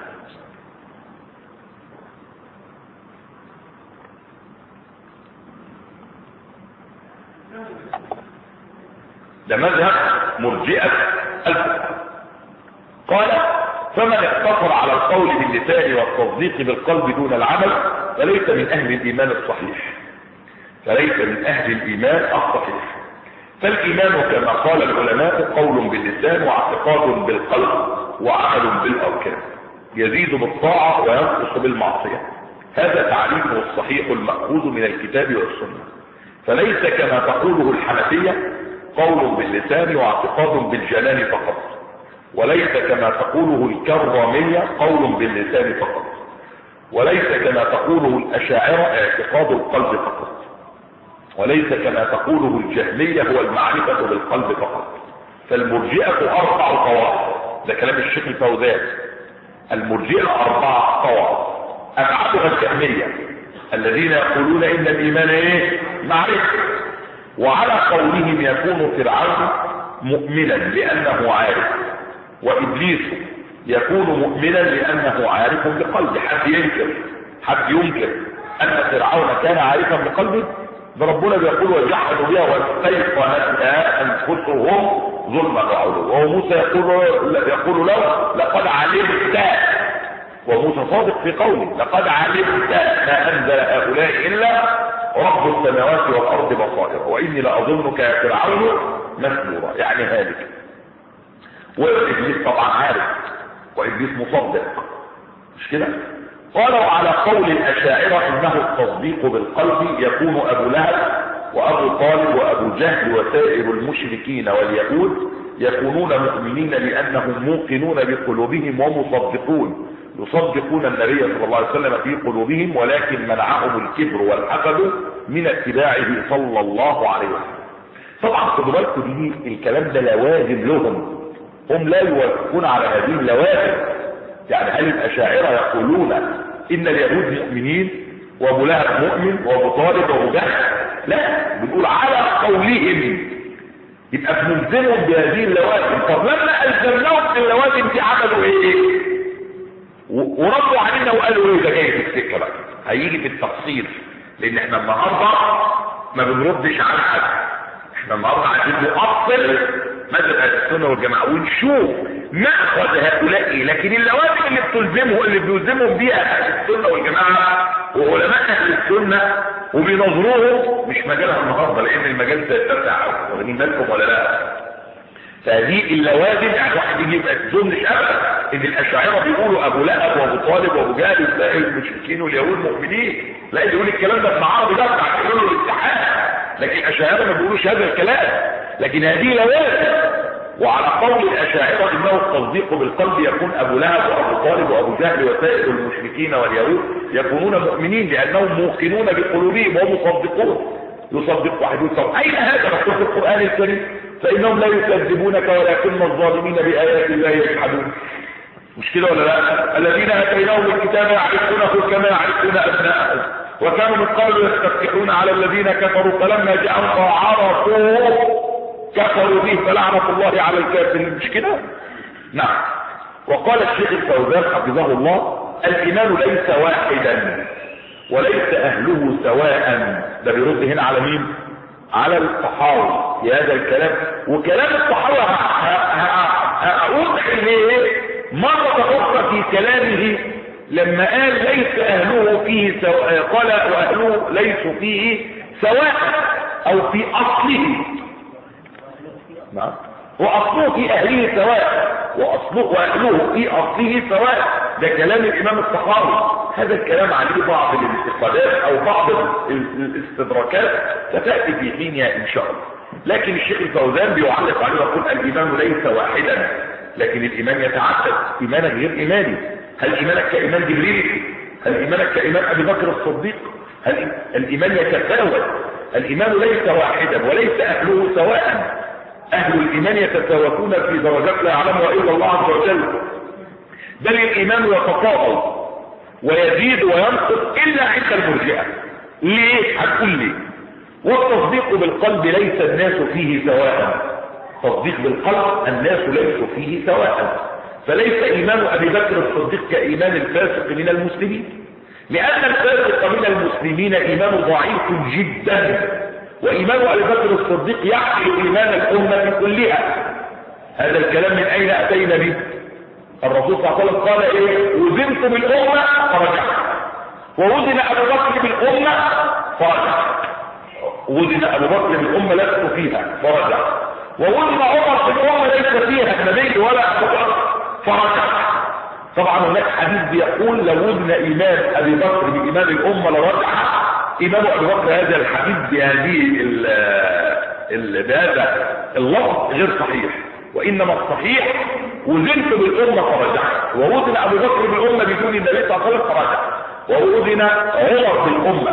ده مذهب مرجئة الفقهاء قال فمن اقتصر على القول باللسان والتصديق بالقلب دون العمل فليس من اهل الايمان الصحيح فليس من اهل الايمان الصحيح فالايمان كما قال العلماء قول باللسان واعتقاد بالقلب وعمل بالاركان يزيد بالطاعة وينقص بالمعصية هذا تعريفه الصحيح المأخوذ من الكتاب والسنة فليس كما تقوله الحنفية قول باللسان واعتقاد بالجنان فقط وليس كما تقوله الكرامية قول باللسان فقط وليس كما تقوله الأشاعرة اعتقاد القلب فقط وليس كما تقوله الجهمية هو المعرفة بالقلب فقط فالمرجئة أربع طوائف ده كلام الشيخ الفوزان المرجئة أربع طوائف أبعدها الجهمية الذين يقولون إن الإيمان إيه معرفة وعلى قولهم يكون فرعون مؤمنا لأنه عارف وإبليس يكون مؤمنا لأنه عارف بقلبه حد ينكر حد ينكر أن فرعون كان عارفا بقلبه ده ربنا بيقول وجحدوا بها واستيقنتها أنفسهم ظلما وعلوا وموسى يقول يقول له لقد علمت وموسى صادق في قوله لقد علمت ما أنزل هؤلاء إلا رب السماوات والأرض بصائر وإني لأظنك يا فرعون مسبورا يعني هالك وابليس طبعا عارف وابليس مصدق مش كده قالوا على قول الاشاعره انه التصديق بالقلب يكون ابو لهب وابو طالب وابو جهل وسائر المشركين واليهود يكونون مؤمنين لانهم موقنون بقلوبهم ومصدقون يصدقون النبي صلى الله عليه وسلم في قلوبهم ولكن منعهم الكبر والحسد من اتباعه صلى الله عليه وسلم طبعا خدوا بالكم دي الكلام ده لوازم لهم هم لا يوافقون على هذه اللوازم يعني هل الاشاعرة يقولون ان اليهود مؤمنين وابو لهب مؤمن وابو طالب وابو جهل لا بنقول على قولهم يبقى بنلزمهم بهذه اللوازم طب لما الزمناهم باللوازم دي عملوا ايه وردوا علينا وقالوا ايه ده جاي في السكه بقى هيجي في التفصيل لان احنا النهارده ما بنردش على حد احنا النهارده عايزين نؤصل مذهب اهل السنه والجماعه ونشوف ماخذ هؤلاء ايه لكن اللوازم اللي بتلزمه اللي بيلزمهم بيها اهل السنه والجماعه وعلماء اهل السنه وبينظروهم مش مجالها النهارده لان المجال سيتسع واخدين بالكم ولا لا فهذه اللوازم يعني واحد يجي يبقى تظنش ابدا ان الاشاعره بيقولوا ابو لهب وابو طالب وابو جهل وتلاقي المشركين واليهود مؤمنين لا اللي يقول الكلام ده ابن عربي ده بتاع يقولوا له الاتحاد لكن الاشاعره ما بيقولوش هذا الكلام لكن هذه لوازم وعلى قول الأشاعرة إنه التصديق بالقلب يكون أبو لهب وأبو طالب وأبو جهل وسائر المشركين واليهود يكونون مؤمنين لأنهم موقنون بقلوبهم ومصدقون يصدق واحد يقول أين هذا مكتوب في القرآن الكريم فإنهم لا يكذبونك ولكن الظالمين بآيات الله يجحدون مش كده ولا لا الذين اتيناهم الكتاب يعرفونه كما يعرفون ابناءهم وكانوا من قبل يستفتحون على الذين كفروا فلما جاءهم عرفوا كفروا به فلعنة الله على الكافرين مش كده نعم وقال الشيخ الفوزان حفظه الله الايمان ليس واحدا وليس اهله سواء ده بيرد هنا على مين على الصحاوي في هذا الكلام وكلام الصحاوي هقول اليه مرة أخرى في كلامه لما قال ليس أهله فيه سواء قال وأهله ليسوا فيه سواء أو في أصله نعم وأصله في أهله سواء وأصله وأهله في أصله سواء ده كلام الإمام الصحابي هذا الكلام عليه بعض الانتقادات أو بعض الاستدراكات ستأتي في حينها إن شاء الله لكن الشيخ الفوزان بيعلق عليه ويقول الإيمان ليس واحدا لكن الايمان يتعدد ايمانك غير ايماني هل ايمانك كايمان جبريل هل ايمانك كايمان ابي بكر الصديق هل الايمان يتفاوت الايمان ليس واحدا وليس اهله سواء اهل الايمان يتفاوتون في درجات لا يعلمها الا الله عز وجل بل الايمان يتفاضل ويزيد وينقص الا عند المرجئه ليه هتقول ليه والتصديق بالقلب ليس الناس فيه سواء تصديق بالقلب الناس ليسوا فيه سواء فليس ايمان ابي بكر الصديق كايمان الفاسق من المسلمين لان الفاسق من المسلمين ايمان ضعيف جدا وايمان ابي بكر الصديق يحمل ايمان الامه كلها هذا الكلام من اين اتينا به الرسول صلى الله عليه وسلم قال ايه وزنت بالامه فرجعت ووزن ابو بكر بالامه فرجعت وزن ابو بكر بالامه لست فيها فرجعت ووزن عمر في الأمة ليس فيها النبي ولا أبو بكر فرجع طبعا هناك حديث بيقول لو وزن إيمان أبي بكر بإيمان الأمة لرجع إمام أبي بكر هذا الحديث بهذه بهذا اللفظ غير صحيح وإنما الصحيح وزنت بالأمة فرجعت ووزن أبو بكر بالأمة بدون النبي صلى الله عليه وسلم فرجع ووزن عمر بالأمة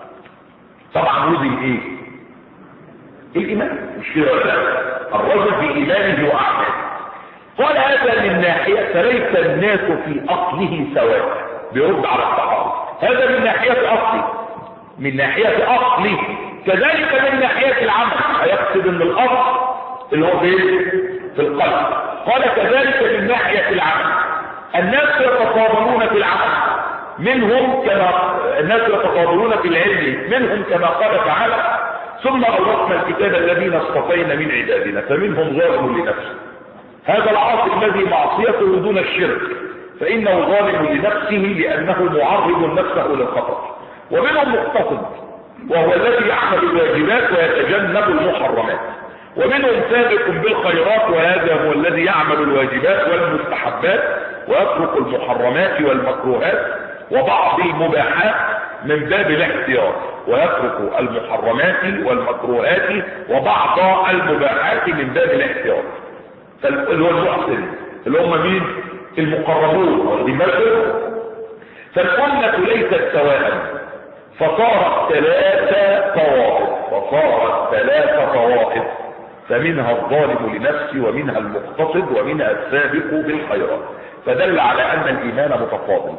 طبعا وزن إيه الإيمان مش كده الرجل بإيمانه وأعماله قال هذا من ناحية فليس الناس في أصله سواء بيرد على الصحابة هذا من ناحية أصلي من ناحية أصلي كذلك من ناحية العمل هيقصد ان الأصل اللي هو فين في القلب قال كذلك من ناحية العمل الناس يتفاضلون في العمل منهم كما الناس يتفاضلون في العلم منهم كما قال تعالى ثم أورثنا الكتاب الذين اصطفينا من عبادنا فمنهم ظالم لنفسه هذا العاصي الذي معصيته دون الشرك فإنه ظالم لنفسه لأنه معرض نفسه للخطر ومنهم مقتصد وهو الذي يعمل الواجبات ويتجنب المحرمات ومنهم سابق بالخيرات وهذا هو الذي يعمل الواجبات والمستحبات ويترك المحرمات والمكروهات وبعض المباحات من باب الاحتياط ويترك المحرمات والمكروهات وبعض المباحات من باب الاحتياط اللي هو المحسن اللي هم مين المقربون والمثل فالأمة ليست سواء فصارت ثلاثة طوائف فصارت ثلاثة طوائف فمنها الظالم لنفسه ومنها المقتصد ومنها السابق بالخيرات فدل على أن الإيمان متفاضل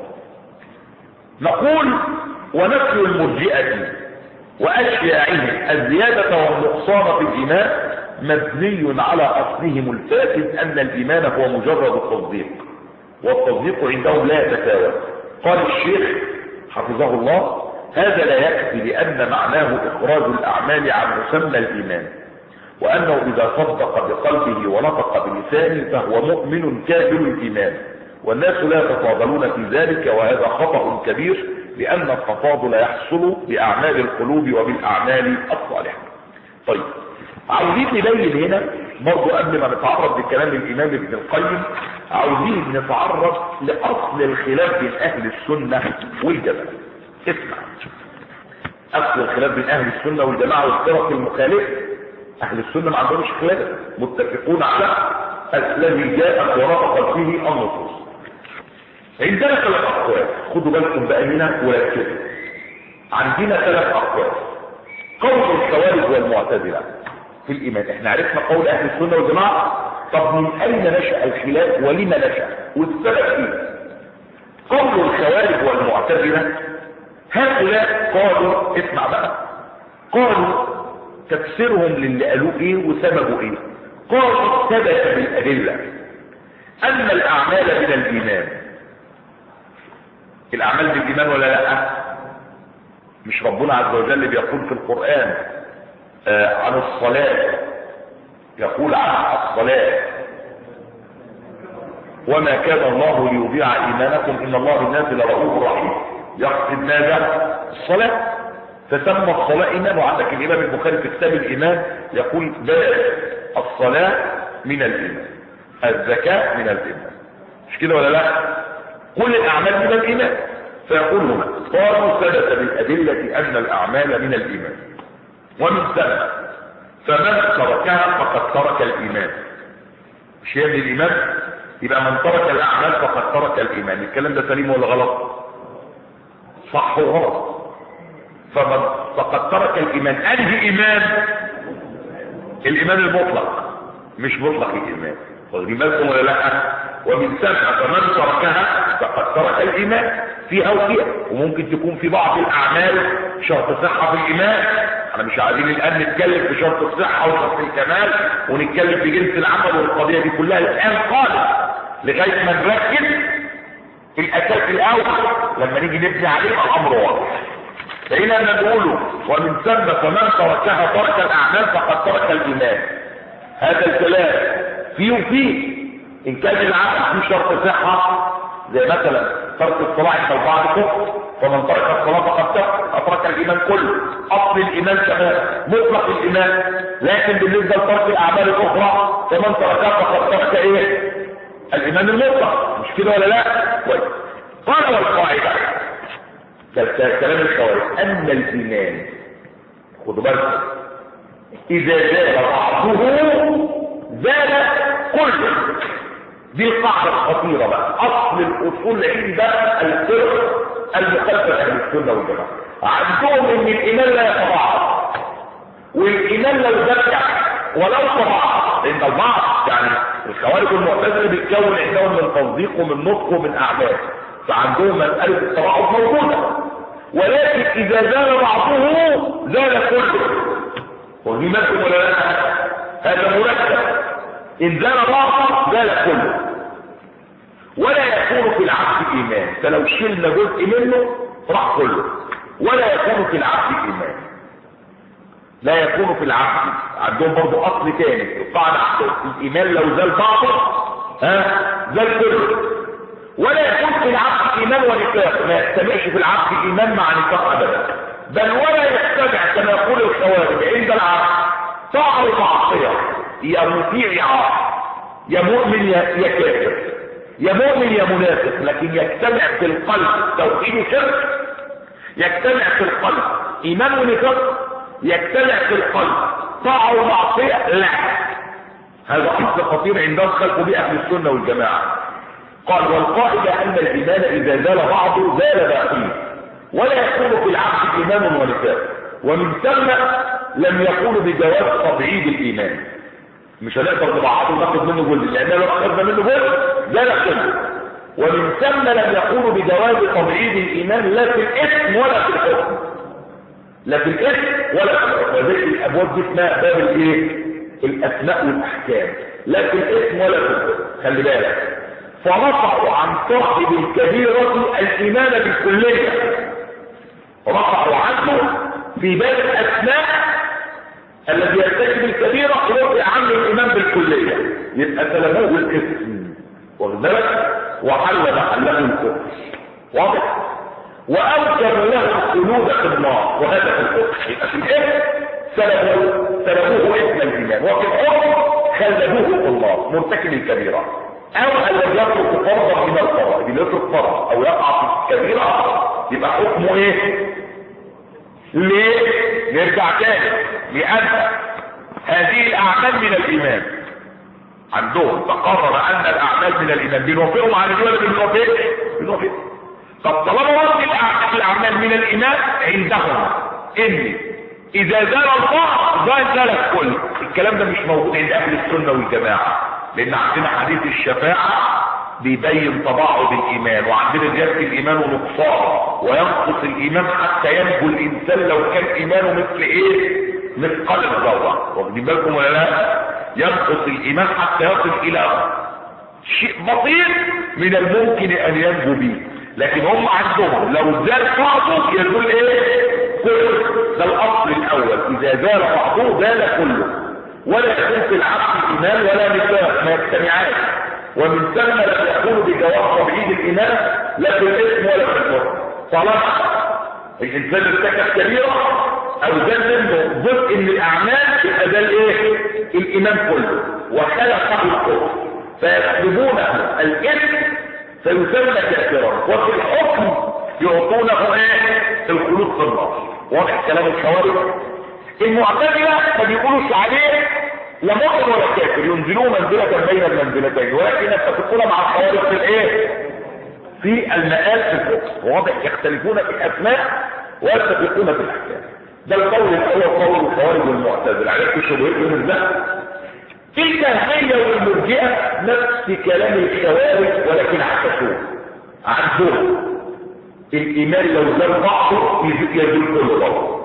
نقول ونفي المرجئة وأشياعهم الزيادة والنقصان في الإيمان مبني على أصلهم الفاسد أن الإيمان هو مجرد التصديق والتصديق عندهم لا يتفاوت قال الشيخ حفظه الله هذا لا يكفي لأن معناه إخراج الأعمال عن مسمى الإيمان وأنه إذا صدق بقلبه ونطق بلسانه فهو مؤمن كامل الإيمان والناس لا يتفاضلون في ذلك وهذا خطأ كبير لأن التفاضل يحصل بأعمال القلوب وبالأعمال الصالحة طيب عاوزين نبين هنا برضو قبل ما نتعرض لكلام الإمام ابن القيم عاوزين نتعرض لأصل الخلاف بين أهل السنة والجماعة اسمع أصل الخلاف بين أهل السنة والجماعة والفرق المخالفة اهل السنة ما عندهمش خلاف متفقون على الذي جاءت ورافقت فيه النصوص عندنا ثلاث اقوال خدوا بالكم بقى هنا وركزوا عندنا ثلاث اقوال قول الخوارج والمعتزله في الايمان احنا عرفنا قول اهل السنه والجماعه طب من اين نشا الخلاف ولما نشا والسبب ايه قول الخوارج والمعتزله هؤلاء قالوا اسمع بقى قالوا تفسيرهم للي قالوه ايه وسببه ايه قالوا ثبت بالادله ان الاعمال من الايمان الاعمال بالايمان ولا لا مش ربنا عز وجل بيقول في القران آه عن الصلاه يقول عن الصلاه وما كان الله ليضيع ايمانكم ان الله بالناس لرؤوف رحيم يقصد ماذا الصلاه تسمى الصلاه ايمان وعندك الامام البخاري في كتاب الايمان يقول باب الصلاه من الايمان الزكاه من الايمان مش كده ولا لا كل الاعمال من الايمان فيقول هنا قالوا ثبت بالادله ان الاعمال من الايمان ومن ثم فمن تركها فقد ترك الايمان مش هي من الايمان يبقى من ترك الاعمال فقد ترك الايمان الكلام ده سليم ولا غلط صح وغلط فمن فقد ترك الايمان انهي ايمان الايمان المطلق مش مطلق الايمان واخدين بالكم ولا لا ومن ثم فمن تركها فقد ترك الايمان فيها وفيها وممكن تكون في بعض الاعمال شرط صحه في الايمان احنا مش عايزين الان نتكلم في شرط الصحه وشرط الكمال ونتكلم في جنس العمل والقضيه دي كلها الان خالص لغايه ما نركز الاساس الاول لما نيجي نبني عليه الامر واضح فهنا نقوله ومن ثم فمن تركها ترك الاعمال فقد ترك الايمان هذا الكلام فيه وفيه ان كان العمل في شرط صحه زي مثلا ترك الصلاه عند البعض كفر فمن ترك الصلاه فقد ترك الايمان كله اصل الايمان كمان مطلق الايمان لكن بالنسبه لترك الاعمال الاخرى فمن تركها فقد ترك ايه الايمان المطلق مش كده ولا لا طيب قال والقاعده كلام الخوارج ان الايمان خدوا بالكم اذا زال بعضه زال كله دي القاعدة الخطيرة بقى اصل الاصول عند الفرق المخالفة اهل السنة والجماعة عندهم ان الايمان لا يتضاعف والايمان لو زاد ولو تضاعف لان البعض يعني الخوارج والمعتزله بيتكون عندهم من تصديق ومن نطق ومن اعمال فعندهم مساله التضاعف موجوده ولكن اذا زال بعضه زال كله ودي مثل ولا لا هذا مركب ان زال بعضه زال كله ولا يكون في العبد ايمان فلو شلنا جزء منه راح كله ولا يكون في العبد ايمان لا يكون في العبد عندهم برضه اصل تاني القاعده عندهم الايمان لو زال بعضه ها زال كله ولا يكون في العبد ايمان ونفاق ما يجتمعش في العبد ايمان مع نفاق ابدا بل ولا يجتمع كما يقول الخوارج عند العبد طاعه ومعصيه يا مطيع يا عاصي يا مؤمن يا يا كافر يا مؤمن يا منافق لكن يجتمع في القلب توحيد وشرك يجتمع في القلب ايمان ونفاق يجتمع في القلب طاعه ومعصيه لا هذا اصل خطير عندهم خلقوا به اهل السنه والجماعه قال والقاعده ان الايمان اذا زال بعضه زال باقيه ولا يكون في العبد ايمان ونفاق ومن ثم لم يقول بجواز تبعيد الايمان مش هنقدر نبعضه وناخد منه جزء لان لو اخذنا منه جزء زال كله ومن ثم لم يقول بجواز تبعيد الايمان لا في الاسم ولا في الحكم لا في الاسم ولا في الحكم وذلك الابواب دي اسمها باب الايه الاسماء والاحكام لا في الاسم ولا في الحكم خلي بالك فرفعوا عن صاحب الكبيرة الايمان بالكلية رفعوا عنه في باب الاسماء الذي يرتكب الكبيرة رفع عنه الايمان بالكلية يبقى سلموه الاسم واخد بالك وحل محله الكفر واضح واوجب له الخلود في النار وهذا في الكفر يبقى في الاسم سلبوه سلبوه اسم الايمان وفي الحكم خلدوه في النار مرتكب الكبيره او الذي يترك فرضا من الفرائض اللي يترك فرض او يقع في كبيره يبقى حكمه ايه ليه نرجع تاني لان هذه الاعمال من الايمان عندهم تقرر ان الاعمال من الايمان بنوافقهم على دي ولا بنوافقش بنوافق طب طالما وصل الاعمال من الايمان عندهم ان اذا زال البعض زال زال الكل الكلام ده مش موجود عند اهل السنه والجماعه لان عندنا حديث الشفاعه بيبين تباعد الايمان وعندنا زياده الايمان ونقصان وينقص الايمان حتى ينجو الانسان لو كان ايمانه مثل ايه مثقال الذره واخدين بالكم ولا لا ينقص الايمان حتى يصل الى شيء بسيط من الممكن ان ينجو به لكن هم عندهم لو زاد بعضه يزول ايه كله ده الاصل الاول اذا زال بعضه زال كله ولا يكون في العقل ايمان ولا نفاق ما يجتمعان ومن ثم لا يكون بجواب تبعيد الايمان لا في الاسم ولا في الكفر طالما الانسان ارتكب كبيره او زال منه جزء من الاعمال يبقى ده الايه الايمان كله وخلقه الكفر فيكتبونه الاثم فيسمى كافرا وفي الحكم يعطونه ايه الخلود في النار واضح كلام الخوارج المعتزله ما بيقولوش عليه لا مؤمن ولا كافر ينزلوه منزله بين المنزلتين ولكن يتفقون مع الخوارج في الايه في المآل في الحكم واضح يختلفون في الاسماء ويتفقون في الاحكام ده القول الاول قول الخوارج والمعتزله عرفت شبهتهم ازاي في الجهمية والمرجئة نفس كلام الخوارج ولكن عكسوه عندهم الإيمان لو زال بعضه يزول كله بعضه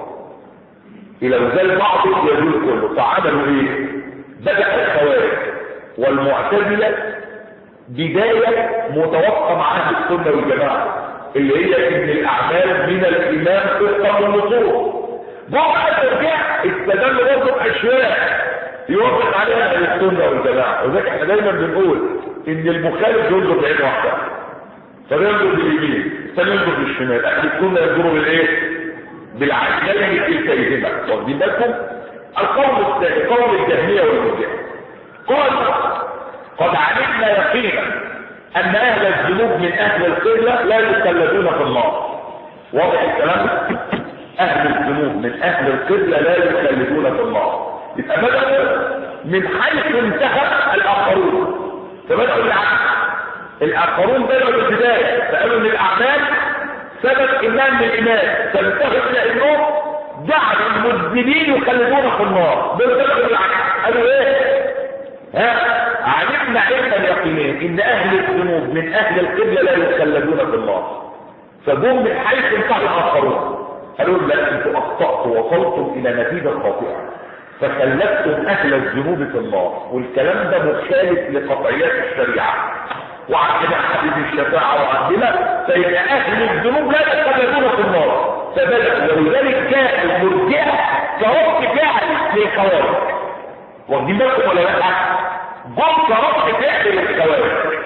لو زال بعضه يزول كله فعملوا ايه بدأ الخوارج والمعتزلة بداية متوقع مع أهل السنة والجماعة اللي هي ان الأعمال من الإيمان طبقا للنصوص بعض الرجاء استدلوا برضه بأشياء يوافق عليها اهل السنه والجماعه وذلك احنا دايما بنقول ان المخالف ينظر بعين واحده فبينظر باليمين فبينظر بالشمال اهل السنه ينظروا بالايه بالعجلين كلتيهما واخدين بالكم القول الثاني قول الجهميه والمرجئه قال قد علمنا يقينا ان اهل الذنوب من اهل القبله لا يخلدون في النار واضح الكلام اهل الذنوب من اهل القبله لا يخلدون في النار يبقى بدأوا من حيث انتهى الآخرون فبدأوا العكس الآخرون بدأوا الابتداء فقالوا ان الأعمال سبب إيمان من الإيمان فانتهوا إلى أنهم جعلوا المذنبين يخلدون في النار دول بدأوا العكس قالوا إيه؟ ها علمنا علما يقينين ان اهل الذنوب من اهل القبله لا يخلدون في النار فجم من حيث انتهى الاخرون قالوا لا انتم اخطاتوا وصلتم الى نتيجه خاطئه فخلفتم اهل الذنوب في النار والكلام ده مخالف لقطعيات الشريعه وعندنا حديث الشفاعه وعندنا فان اهل الذنوب لا يخلدون في النار فبدأ ولذلك كان المرجئه كرد فعل للخوارج واخدين بالكم ولا لا؟ جم كرد فعل للخوارج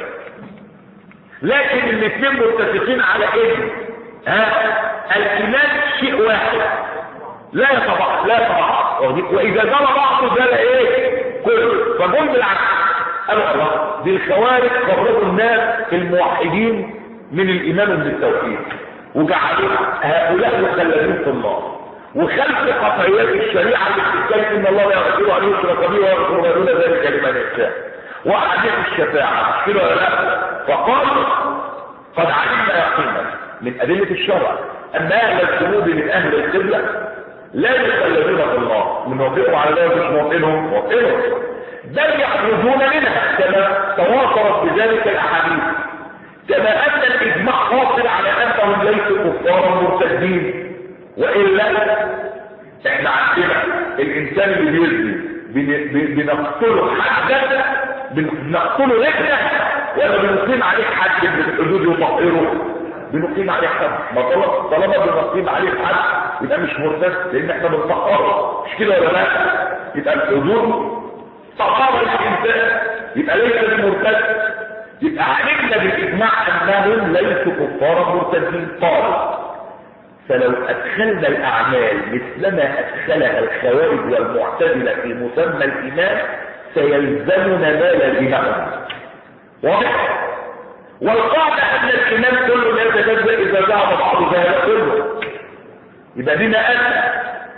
لكن الاثنين متفقين على ان ها الايمان شيء واحد لا يتبع لا يتبع واذا زال بعضه زال ايه كله فقل بالعكس قالوا الله دي الخوارج فرقوا الناس الموحدين من الايمان بالتوحيد وجعلوا هؤلاء مخلدين في النار وخلف قطعيات الشريعه اللي بتتكلم ان الله لا يغفر ان يشرك به ويغفر ما دون ذلك لمن يشاء واحاديث الشفاعه مش كده ولا لا فقالوا قد علمنا يقينا من ادله الشرع ان اهل الذنوب من اهل القبله لا يخلدون في النار من موافقهم على ذلك مش موافقينهم موافقينهم بل يخرجون منها كما تواترت بذلك الاحاديث كما ان الاجماع حاصل على انهم ليسوا كفارا مرتدين والا احنا عندنا الانسان اللي بيزني بنقتله حدا بنقتله رجله ولا بنقيم عليه حد من الحدود يطهره بنقيم عليه حد ما طلب طالما بنقيم عليه حد يبقى مش مرتد لان احنا بنطهره مش كده ولا لا يبقى الحدود طهاره الانسان يبقى ليس بمرتد يبقى علمنا بالاجماع انهم ليسوا كفارا مرتدين قال فلو ادخلنا الاعمال مثلما ادخلها الخوارج والمعتزله في مسمى الايمان سيلزمنا ما لازمهم واضح والقاعده ان الايمان كله لا يتجزا اذا ذهب بعض ذهب كله يبقى بما ان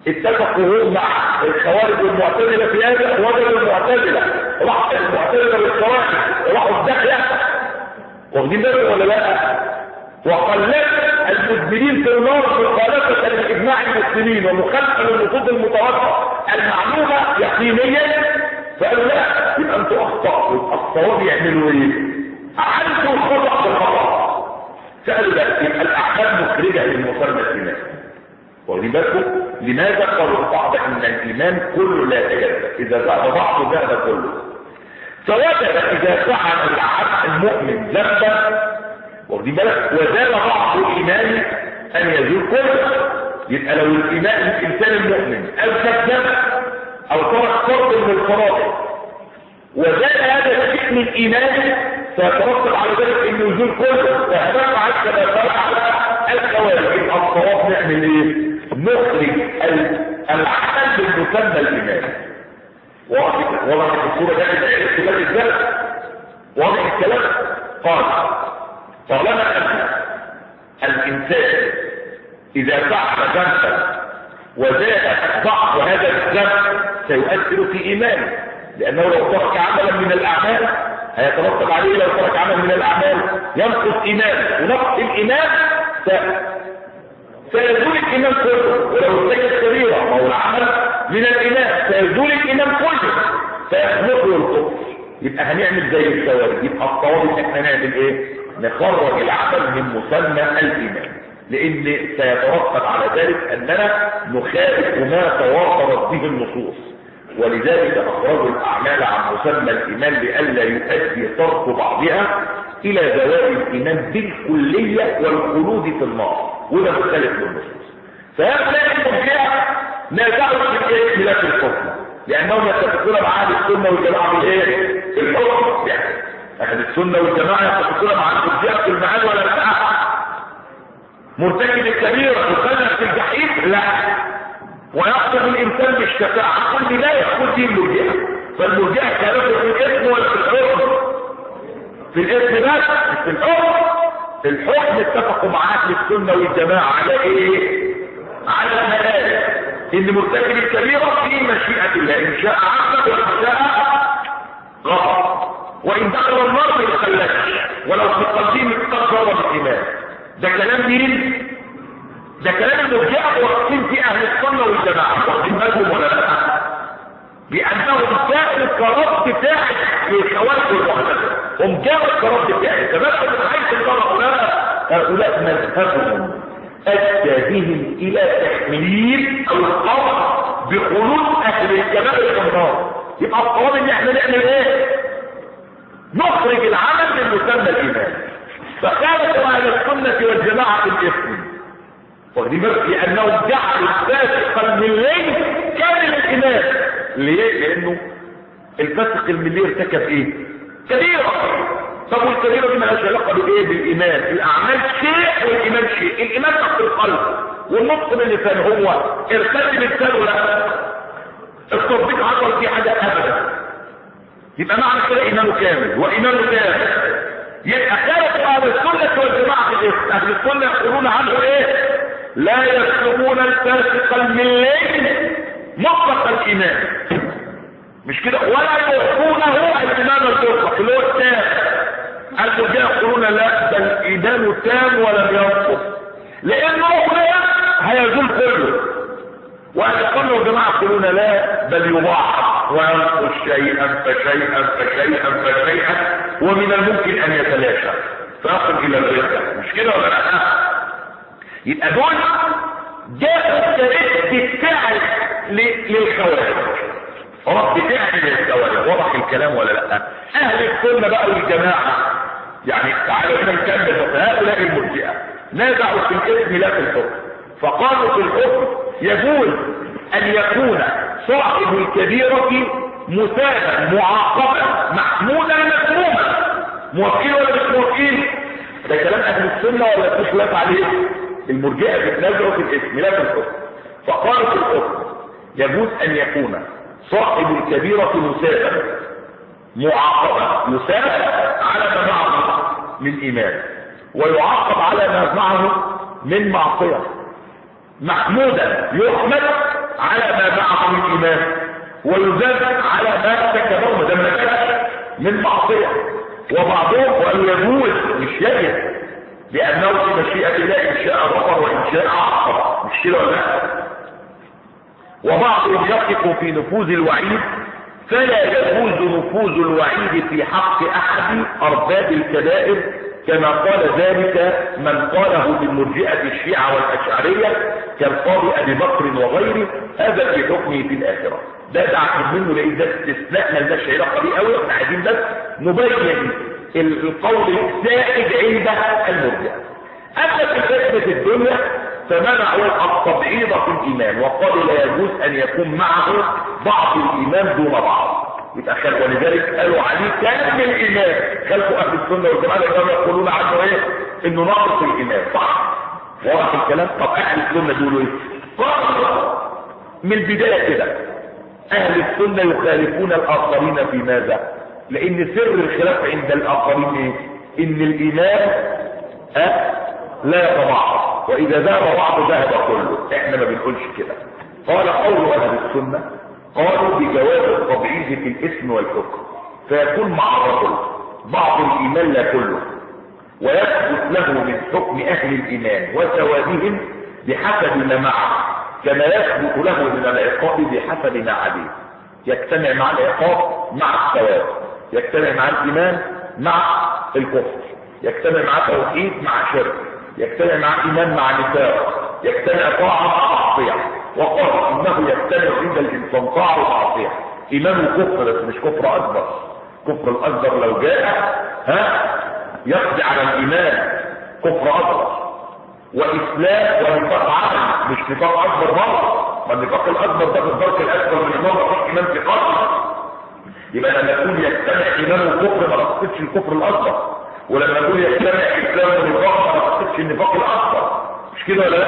اتفقوا هم مع الخوارج والمعتزله في هذا وجدوا المعتزله راحوا المعتزله بالخوارج راحوا الداخله واخدين بالكم ولا لا وقلت المذنبين في النار مخالفه لاجماع المسلمين ومخالفه للنصوص المتواتره المعلومه يقينيا فقالوا لا يبقى انتوا اخطاتوا يبقى الصواب يعملوا ايه؟ اعلتوا الخطا بالخطا سالوا لا يبقى الاحكام مخرجه للمقارنه الايمان واخدين بالكم لماذا قالوا البعض ان الايمان كله لا يتجزا اذا ذهب بعضه ذهب كله فوجب اذا فعل العبد المؤمن ذنبا واخدين بالك وزال بعض الايمان ان يزول كله يبقى لو الايمان الانسان المؤمن اذنب ذنب او ترك فرض من الفرائض وزال هذا الشيء من ايمانه سيترتب على ذلك انه يزول كله فهنفع كما فرع الخوارج يبقى الصواب نعمل ايه؟ نخرج العمل بالمسمى الايمان واضح واضح الصوره ده اختلاف الذات واضح الكلام قال طالما ان الانسان اذا فعل ذنبا وزاد ضعف هذا الذنب سيؤثر في ايمانه لانه لو ترك عملا من الاعمال هيترتب عليه لو ترك عملا من الاعمال ينقص ايمانه ونقص الايمان سيزول الايمان كله ولو ارتكب كبيره ما هو العمل من الايمان سيزول الايمان كله فيخلقه الكفر يبقى هنعمل زي الثوابت يبقى الصواب ان احنا نعمل ايه نخرج العمل من مسمى الايمان لان سيترتب على ذلك اننا نخالف ما تواترت به النصوص ولذلك اخرجوا الاعمال عن مسمى الايمان لئلا يؤدي ترك بعضها الى زوال الايمان بالكليه والخلود في النار وده مختلف بالنصوص فهؤلاء المرجئه نازعوا في الايه خلاف الحكم لانهم يتفقون مع اهل السنه والجماعه بالايه في الحكم يعني اهل السنه والجماعه يتفقون مع المرجئه في المعاد ولا لا مرتكب الكبيره يخلد في الجحيم لا ويقصد الانسان بالشفاعه كل لا يقول دي المرجئه فالمرجئه كانت في الاسم ولا في الحكم في الاسم بس في الحكم في الحكم اتفقوا مع اهل السنه والجماعه على ايه على المآل ان مرتكب الكبيره في مشيئه الله ان شاء عقب وان شاء غفر وان دخل النار ما يخلدش ولو في التقديم استغفر بالايمان ده كلام مين ده كلام المرجئه واقفين في اهل السنه والجماعه واخدين بالهم ولا لا لانهم كانوا كرد فاعل للخوارج والمعتزله هم كانوا كرد فاعل تبقى من حيث هؤلاء هؤلاء مذهبهم ادى بهم الى تحميل او القول بخلود اهل الكبائر في النار يبقى الصواب ان احنا نعمل ايه نخرج العمل من مسمى الايمان فخالفوا اهل السنه والجماعه في الاثم واخدين بالك لانهم جعلوا الفاسق الملي كامل الايمان ليه لانه الفاسق الملي ارتكب ايه كبيره طب والكبيره دي مالهاش علاقه بايه بالايمان الاعمال شيء والايمان شيء الايمان تحت القلب والنطق باللسان هو ارتكب اللسان ولا التصديق حصل فيه حاجه ابدا يبقى معنى كده ايمانه كامل وايمانه كامل يبقى خالف اهل السنه والجماعه في الاسم اهل السنه يقولون عنه ايه لا يسلمون الفاسق الملي مطلق الايمان مش كده ولا يوفونه الايمان المطلق اللي هو التام المرجئه يقولون لا بل ايمانه تام ولم ينقص لانه هيزول كله واهل الجماعه يقولون لا بل يضاعف وينقص شيئا فشيئا فشيئا فشيئا ومن الممكن ان يتلاشى فيصل الى الرده مش كده ولا لا يبقى دول جاءوا كرد فعل للخوارج رد فعل للخوارج وضح الكلام ولا لا اهل السنه بقى والجماعه يعني تعالوا هنا نكمل هؤلاء المرجئه نازعوا في الاسم لا في الحكم فقالوا في الحكم يجوز ان يكون صاحب الكبيرة مثابا معاقبا محمودا مسموما موكيل ولا مش موكيل ده كلام اهل السنة ولا في خلاف عليه المرجئة بتنازعوا في الاسم لا في الحكم فقالوا في الحكم يجوز ان يكون صاحب الكبيرة مثابا معاقبا يثاب على ما معه من ايمان ويعاقب على ما معه من معصية محمودا يحمد على ما معه من ايمان ويزاد على ما ارتكبه ما دام من معصيه وبعضهم وان يجوز مش يجب لانه في مشيئه الله ان شاء غفر وان شاء عقب مش كده ولا لا وبعضهم يقف في نفوذ الوعيد فلا يجوز نفوذ الوعيد في حق احد ارباب الكبائر كما قال ذلك من قاله بالمرجئة الشيعة والأشعرية كالقاضي أبي بكر وغيره هذا في حكمه في الآخرة ده دعك منه لأن ده استثناء ملناش علاقة بيه قوي احنا عايزين بس نبين القول السائد عند المرجئة أما في فتنة الدنيا فمنعوا التبعيض في الإيمان وقالوا لا يجوز أن يكون معه بعض الإيمان دون بعض يبقى خلق ولذلك قالوا عليه كان من الإيمان خلقوا أهل السنة والجماعة كانوا يقولون عنه إيه إنه ناقص الإيمان صح واضح الكلام طب أهل السنة دول إيه قالوا من البداية كده أهل السنة يخالفون الآخرين في ماذا لأن سر الخلاف عند الآخرين إيه إن الإيمان أه لا يتضاعف وإذا ذهب بعض ذهب كله إحنا ما بنقولش كده قال قول أهل السنة قالوا بجواز التبعيض في الاسم والحكم فيكون مع الرجل بعض الايمان لا كله ويثبت له من حكم اهل الايمان وثوابهم بحسب ما معه كما يثبت له من العقاب بحسب ما عليه يجتمع مع العقاب مع الثواب يجتمع مع الايمان مع الكفر يجتمع مع توحيد مع شرك يجتمع مع ايمان مع نفاق يجتمع طاعه مع معصيه وقال انه يجتمع عند الانسان طاعه ومعصيه ايمان وكفر بس مش كفر اكبر كفر الاكبر لو جاء ها يقضي على الايمان كفر اكبر واسلام ونفاق عمل مش نفاق اكبر برضه ما النفاق الاكبر ده في الدرك الاكبر من الايمان مفيش ايمان في قلبه يبقى لما يكون يجتمع ايمان وكفر ما تقصدش الكفر الاكبر ولما يكون يجتمع اسلام ونفاق ما تقصدش النفاق الاكبر مش كده ولا لا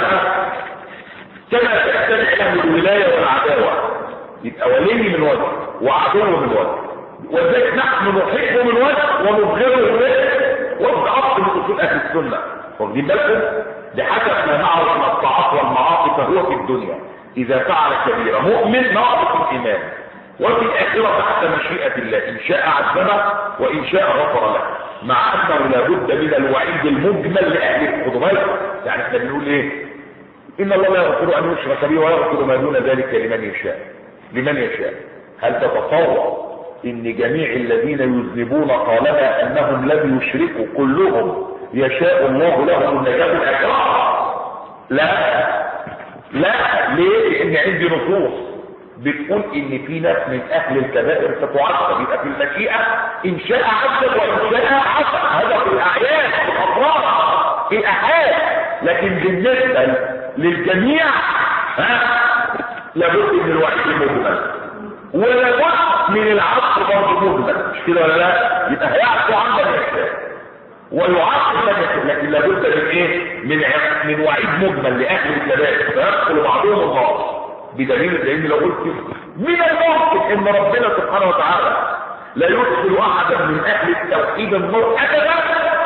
كما تجتمع له الولايه والعداوه يبقى ولي من وجه وعدو من وجه وذلك نحن نحبه من وجه ونبغضه من وجه وفق اصل من اصول اهل السنه واخدين بالكم بحسب ما معه من الطاعات والمعاصي فهو في الدنيا اذا فعل كبيره مؤمن ناقص الايمان وفي الاخره تحت مشيئه الله ان شاء عذبه وان شاء غفر له مع انه لابد من الوعيد المجمل لاهل الخضوات يعني احنا بنقول ايه ان الله لا يغفر ان يشرك به ويغفر ما دون ذلك لمن يشاء لمن يشاء هل تتصور ان جميع الذين يذنبون طالما انهم لم يشركوا كلهم يشاء الله لهم النجاة الاخرة لا لا ليه لان عندي نصوص بتقول ان في ناس من اهل الكبائر ستعذب يبقى في المشيئة ان شاء عذب وان شاء عذب هذا في الاعيان في الافراح في الاحاد لكن بالنسبة للجميع ها لابد من الوحي المجمل ولابد من العصر برضه مجمل مش كده ولا لا يبقى هيعفو عن من يشاء ويعاقب من يشاء لكن لابد من ايه من ع- من وعيد مجمل لاهل الكبائر فيدخل بعضهم النار بدليل لان لو قلت من الممكن ان ربنا سبحانه وتعالى لا يدخل احدا من اهل التوحيد النار ابدا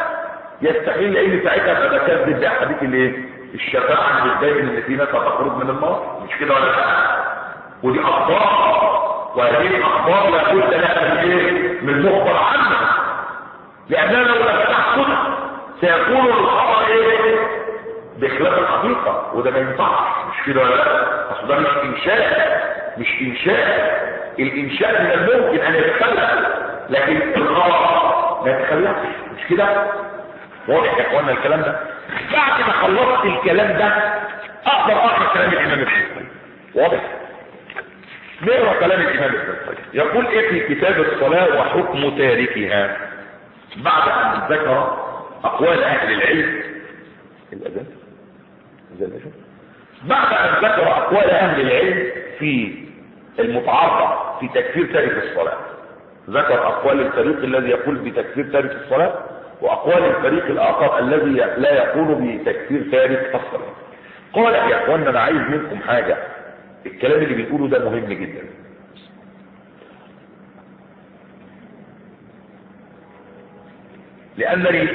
يستحيل لان ساعتها تبقى كذب باحاديث الايه الشفاعه اللي بتبين ان في ناس هتخرج من النار مش كده ولا لا ودي اخبار وهذه الاخبار لابد لها من ايه من مخبر عنها لاننا لو لم تحكم سيكون الخبر ايه بخلاف الحقيقه وده ما ينفعش مش كده ولا لا اصل ده مش انشاء مش انشاء الانشاء من الممكن ان يتخلف لكن الخبر ما يتخلفش مش كده واضح يا اخوانا الكلام ده بعد ما خلصت الكلام ده اقدر اقرا كلام الامام الحسين واضح نقرا كلام الامام الحسين يقول ايه في كتاب الصلاه وحكم تاركها بعد ان ذكر اقوال اهل العلم الاذان الاذان بعد ان ذكر اقوال اهل العلم في المتعارضه في تكفير تارك الصلاه ذكر اقوال الفريق الذي يقول بتكفير تارك الصلاه واقوال الفريق الاخر الذي لا يقول بتكفير تارك الصلاه قال يا اخوانا انا عايز منكم حاجه الكلام اللي بنقوله ده مهم جدا لانني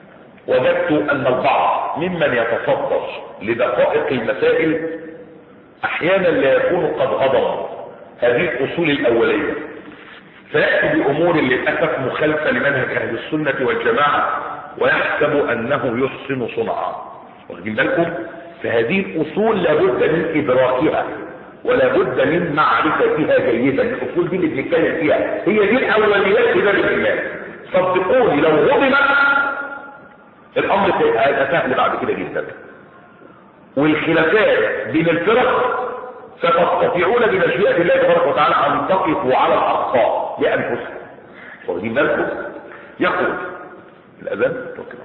وجدت ان البعض ممن يتصدر لدقائق المسائل احيانا لا يكون قد هضم هذه الاصول الاوليه فياتي بامور للاسف مخالفه لمنهج اهل السنه والجماعه ويحسب انه يحسن صنعا واخدين بالكم فهذه الاصول لابد من ادراكها ولا بد من معرفتها جيدا الاصول دي اللي بنتكلم فيها هي دي الاولويات في باب الايمان صدقوني لو هضمت الامر هيبقى سهل بعد كده جدا والخلافات بين الفرق ستستطيعون بمشيئه الله تبارك وتعالى ان تقفوا على الاخطاء بانفسكم واخدين بالكم يقول الاذان توكل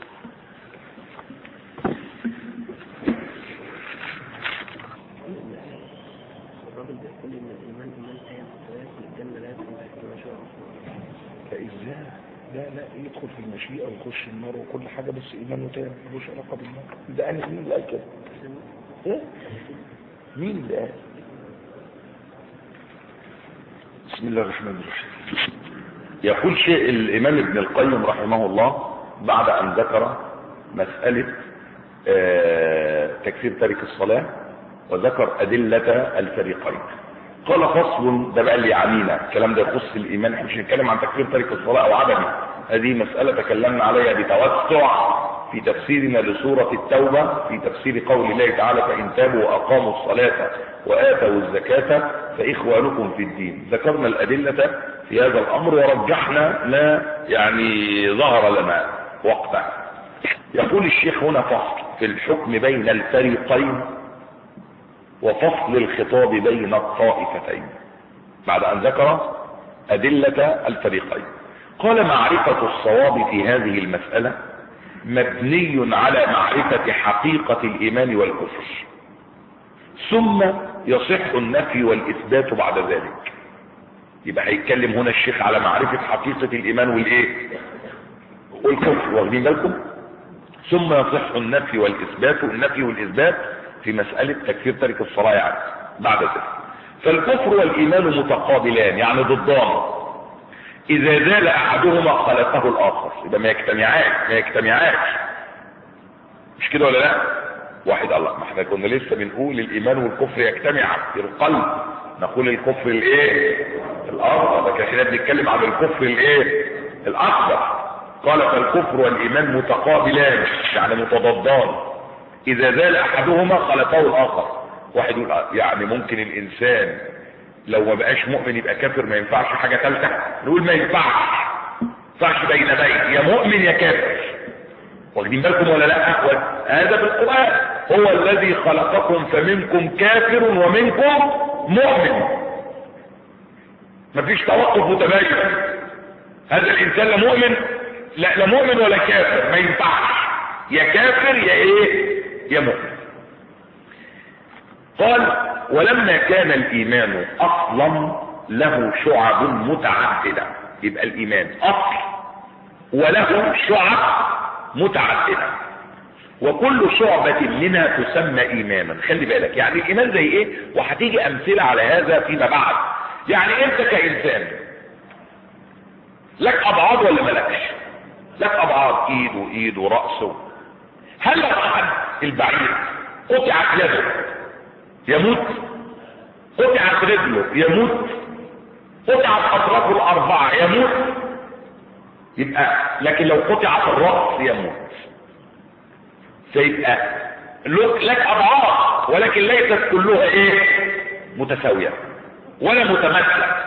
الراجل بيقول ان الايمان ايمان ايه ويدخل الجنه لا يدخل تحت ما شاء الله فإزاي لا لا يدخل في المشيئة ويخش النار وكل حاجة بس إيمانه تاني ملوش علاقة بالنار ده أنا مين اللي قال كده؟ إيه؟ مين اللي قال؟ بسم الله الرحمن الرحيم يقول شيء الامام ابن القيم رحمه الله بعد ان ذكر مسألة آه، تكفير تارك الصلاة وذكر أدلة الفريقين قال فصل ده بقى اللي يعنينا الكلام ده يخص الإيمان احنا مش هنتكلم عن تكفير تارك الصلاة أو عدمه هذه مسألة تكلمنا عليها بتوسع في تفسيرنا لسورة التوبة في تفسير قول الله تعالى فإن تابوا وأقاموا الصلاة وآتوا الزكاة فإخوانكم في الدين ذكرنا الأدلة في هذا الأمر ورجحنا ما يعني ظهر لنا وقتها يقول الشيخ هنا فصل في الحكم بين الفريقين وفصل الخطاب بين الطائفتين بعد أن ذكر أدلة الفريقين قال معرفة الصواب في هذه المسألة مبني على معرفة حقيقة الإيمان والكفر ثم يصح النفي والإثبات بعد ذلك يبقى هيتكلم هنا الشيخ على معرفة حقيقة الإيمان والإيه والكفر واخدين بالكم ثم يصح النفي والإثبات النفي والإثبات في مسألة تكفير ترك الصلاة يعني بعد ذلك فالكفر والإيمان متقابلان يعني ضدان إذا زال أحدهما خلقه الآخر يبقى ما يجتمعاش ما يجتمعاش مش كده ولا لا واحد الله ما احنا كنا لسه بنقول الإيمان والكفر يجتمعا في القلب نقول الكفر الايه الأصغر لكن احنا بنتكلم عن الكفر الايه الأكبر قال فالكفر والإيمان متقابلان يعني متضادان إذا زال أحدهما خلقه الآخر واحد يقول يعني ممكن الإنسان لو ما بقاش مؤمن يبقى كافر ما ينفعش حاجة ثالثة نقول ما ينفعش ما ينفعش بين بين يا مؤمن يا كافر واخدين بالكم ولا لا هذا في القرآن هو الذي خلقكم فمنكم كافر ومنكم مؤمن مفيش توقف متباين هذا الانسان لا مؤمن لا, لا مؤمن ولا كافر ما ينفعش يا كافر يا ايه يا مؤمن قال ولما كان الايمان اصلا له شعب متعدده يبقى الايمان اصل وله شعب متعدده وكل شعبة منها تسمى ايمانا خلي بالك يعني الايمان زي ايه وهتيجي امثلة على هذا فيما بعد يعني انت كانسان لك ابعاد ولا ملكش لك ابعاد ايد وايد ورأس هل لو احد البعيد قطعت يده يموت قطعت رجله يموت قطعت اطرافه الاربعة يموت يبقى لكن لو قطعت الرأس يموت فيبقى لك اضعاف ولكن ليست كلها ايه متساوية ولا متماثلة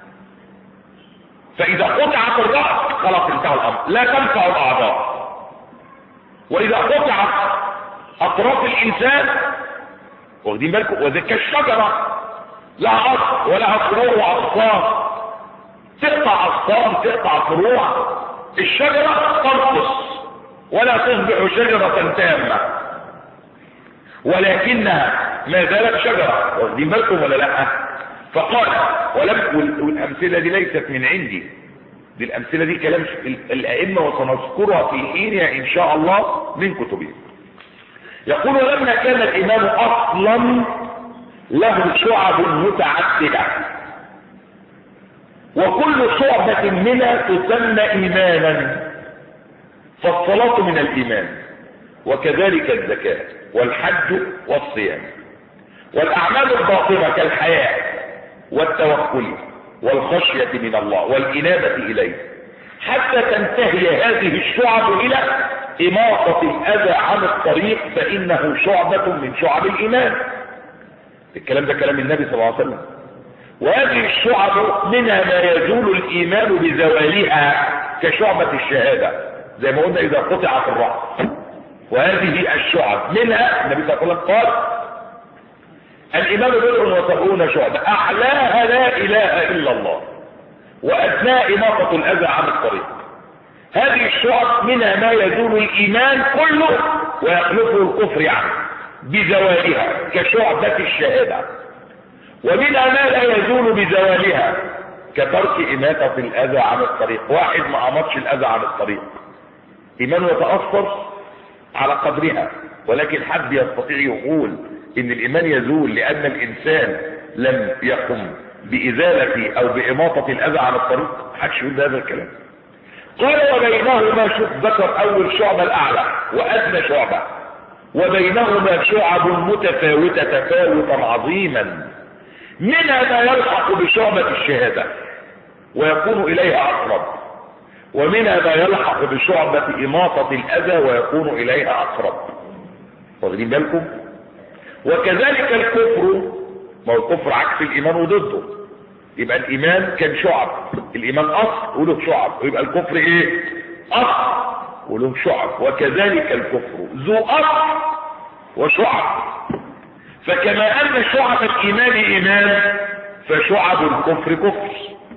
فاذا قطعت الرأس خلاص انتهى الامر لا تنفع الاعضاء واذا قطعت اطراف الانسان واخدين بالكم وذلك الشجرة لها اصل ولها فروع واغصان تقطع اغصان تقطع فروع الشجرة تنقص ولا تصبح شجرة تامة ولكنها ما زالت شجرة واخدين بالكم ولا لا فقال ولم والامثلة دي ليست من عندي دي الامثلة دي كلام الائمة وسنذكرها في حينها ان شاء الله من كتبهم يقول ولما كان الايمان اصلا له شعب متعددة وكل شعبة منها تسمى ايمانا فالصلاة من الايمان وكذلك الزكاة والحج والصيام والاعمال الباطنة كالحياء والتوكل والخشية من الله والانابة اليه حتى تنتهي هذه الشعب الى اماطة الاذى عن الطريق فانه شعبة من شعب الايمان الكلام ده كلام النبي صلى الله عليه وسلم وهذه الشعب منها ما يزول الايمان بزوالها كشعبة الشهادة زي ما قلنا اذا قطعت الرأس وهذه الشعب منها النبي صلى الله عليه وسلم قال الايمان بضع وسبعون شعبة اعلاها لا اله الا الله وادناها اماطة الاذى عن الطريق هذه الشعب منها ما يزول الايمان كله ويخلفه الكفر يعني بزوالها كشعبة الشهادة ومنها ما لا يزول بزوالها كترك إماتة الأذى عن الطريق واحد ما أمطش الأذى عن الطريق إيمانه يتأثر على قدرها ولكن حد يستطيع يقول إن الإيمان يزول لأن الإنسان لم يقم بإزالة أو بإماطة الأذى عن الطريق حدش يقول هذا الكلام قال وبينهما شوف ذكر أول شعبة الأعلى وأدنى شعبة وبينهما شعب متفاوتة تفاوتا عظيما منها ما يلحق بشعبة الشهادة ويكون إليها أقرب ومنها ما يلحق بشعبة إماطة الأذى ويكون إليها أقرب واخدين بالكم وكذلك الكفر ما هو الكفر عكس الإيمان وضده يبقى الإيمان كان شعب الإيمان أصل وله شعب ويبقى الكفر إيه أصل وله شعب وكذلك الكفر ذو أصل وشعب فكما أن شعب الإيمان إيمان فشعب الكفر كفر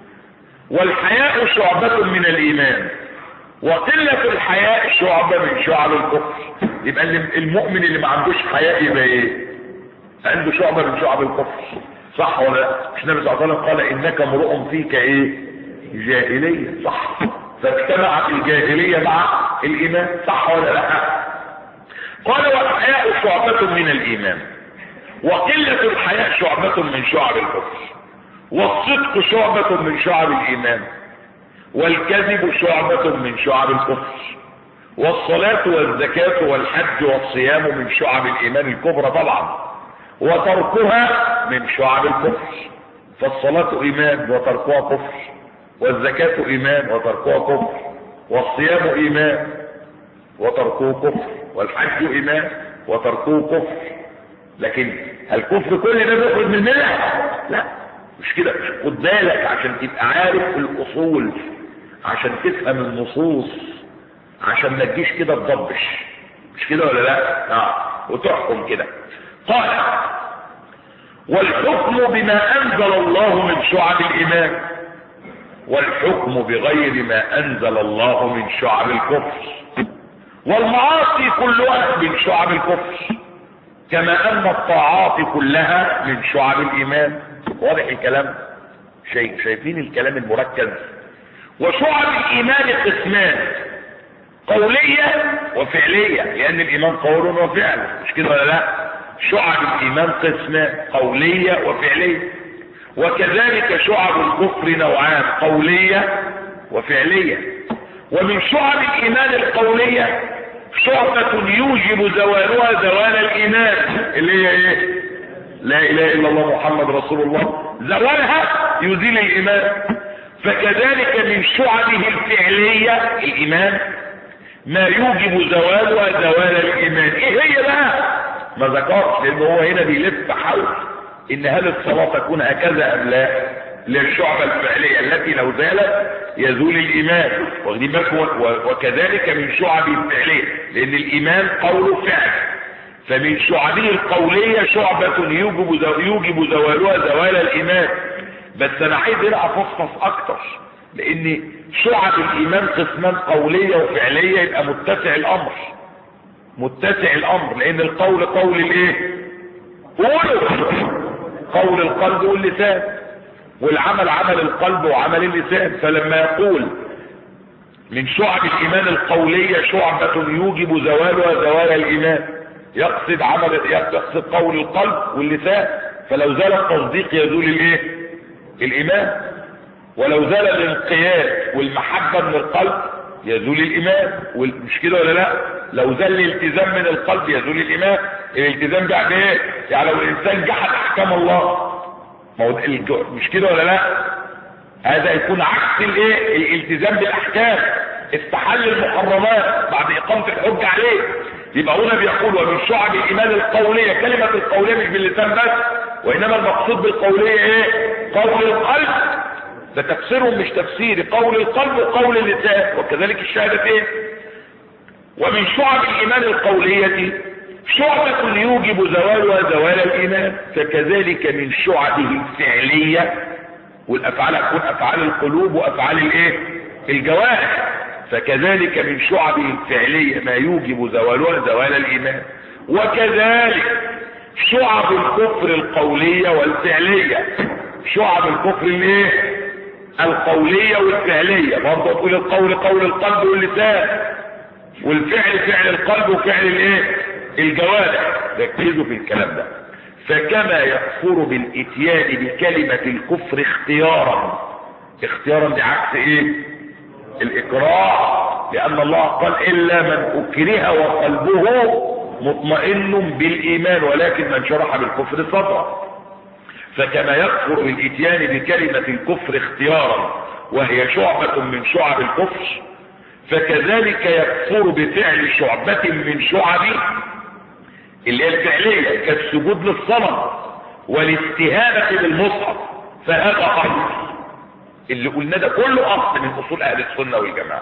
والحياء شعبة من الإيمان وقلة الحياء شعبة من شعب الكفر يبقى المؤمن اللي ما عندوش حياء يبقى ايه عنده شعبة من شعب الكفر صح ولا لا مش النبي صلى الله عليه وسلم قال انك امرؤ فيك ايه جاهلية صح فاجتمعت الجاهلية مع الايمان صح ولا لا قال والحياء شعبة من الايمان وقلة الحياء شعبة من شعب الكفر والصدق شعبة من شعب الايمان والكذب شعبة من شعب الكفر والصلاة والزكاة والحج والصيام من شعب الايمان الكبرى طبعا وتركها من شعب الكفر فالصلاة ايمان وتركها كفر والزكاة ايمان وتركها كفر والصيام ايمان وتركه كفر والحج ايمان وتركه كفر لكن هل الكفر كل ده بيخرج من المله لا مش كده خد بالك عشان تبقى عارف الاصول عشان تفهم النصوص عشان ما تجيش كده تضبش مش كده ولا لا اه وتحكم كده قال والحكم بما انزل الله من شعب الايمان والحكم بغير ما انزل الله من شعب الكفر والمعاصي كلها من شعب الكفر كما ان الطاعات كلها من شعب الايمان واضح الكلام شايف شايفين الكلام المركز وشعب الايمان قسمان قولية وفعلية لان الايمان قول وفعل مش كده ولا لا شعب الايمان قسمان قولية وفعلية وكذلك شعب الكفر نوعان قولية وفعلية ومن شعب الايمان القولية شعبة يوجب زوالها زوال الايمان اللي هي ايه لا اله الا الله محمد رسول الله زوالها يزيل الايمان فكذلك من شعبه الفعلية الايمان ما يوجب زوالها زوال الايمان ايه هي بقى ما ذكرش لان هو هنا بيلف حول ان هل الصلاة تكون هكذا ام لا للشعبة الفعلية التي لو زالت يزول الايمان واخدين بالكم وكذلك من شعبه الفعلية لان الايمان قول فعل فمن شعبه القولية شعبة يوجب يوجب زوالها زوال الايمان بس انا عايز هنا افصص اكتر لان شعب الايمان قسمان قولية وفعلية يبقى متسع الامر متسع الامر لان القول قول الايه قوله قول القلب واللسان والعمل عمل القلب وعمل اللسان فلما يقول من شعب الايمان القولية شعبة يوجب زوالها زوال الايمان يقصد عمل يقصد قول القلب واللسان فلو زال التصديق يزول الايه الايمان ولو زال الانقياد والمحبة من القلب يزول الايمان مش كده ولا لا لو زال الالتزام من القلب يزول الايمان الالتزام يعني ايه يعني لو الانسان جحد احكام الله ما هو الج- مش كده ولا لا هذا يكون عكس الايه الالتزام بالاحكام استحل المحرمات بعد اقامه الحجه عليه يبقى هنا بيقول ومن شعب الايمان القوليه كلمه القوليه مش باللسان بس وانما المقصود بالقوليه ايه قول القلب ده تفسيرهم مش تفسيري قول القلب وقول اللسان وكذلك الشهادتين ومن شعب الايمان القوليه شعبة يوجب زوالها زوال الايمان فكذلك من شعبه الفعليه والافعال هتكون افعال القلوب وافعال الايه الجوارح فكذلك من شعبه الفعليه ما يوجب زوالها زوال الايمان وكذلك شعب الكفر القوليه والفعليه شعب الكفر الايه القوليه والفعليه برضه تقول القول قول القلب واللسان والفعل فعل القلب وفعل الايه الجوارح ركزوا في الكلام ده فكما يكفر بالاتيان بكلمة الكفر اختيارا اختيارا بعكس ايه الاكراه لان الله قال الا من اكره وقلبه مطمئن بالايمان ولكن من شرح بالكفر صدرا فكما يكفر بالاتيان بكلمة الكفر اختيارا وهي شعبة من شعب الكفر فكذلك يكفر بفعل شعبة من شعب اللي هي الفعلية كالسجود للصنم والاستهانة بالمصحف فهذا أصل اللي قلنا ده كله أصل من أصول أهل السنة والجماعة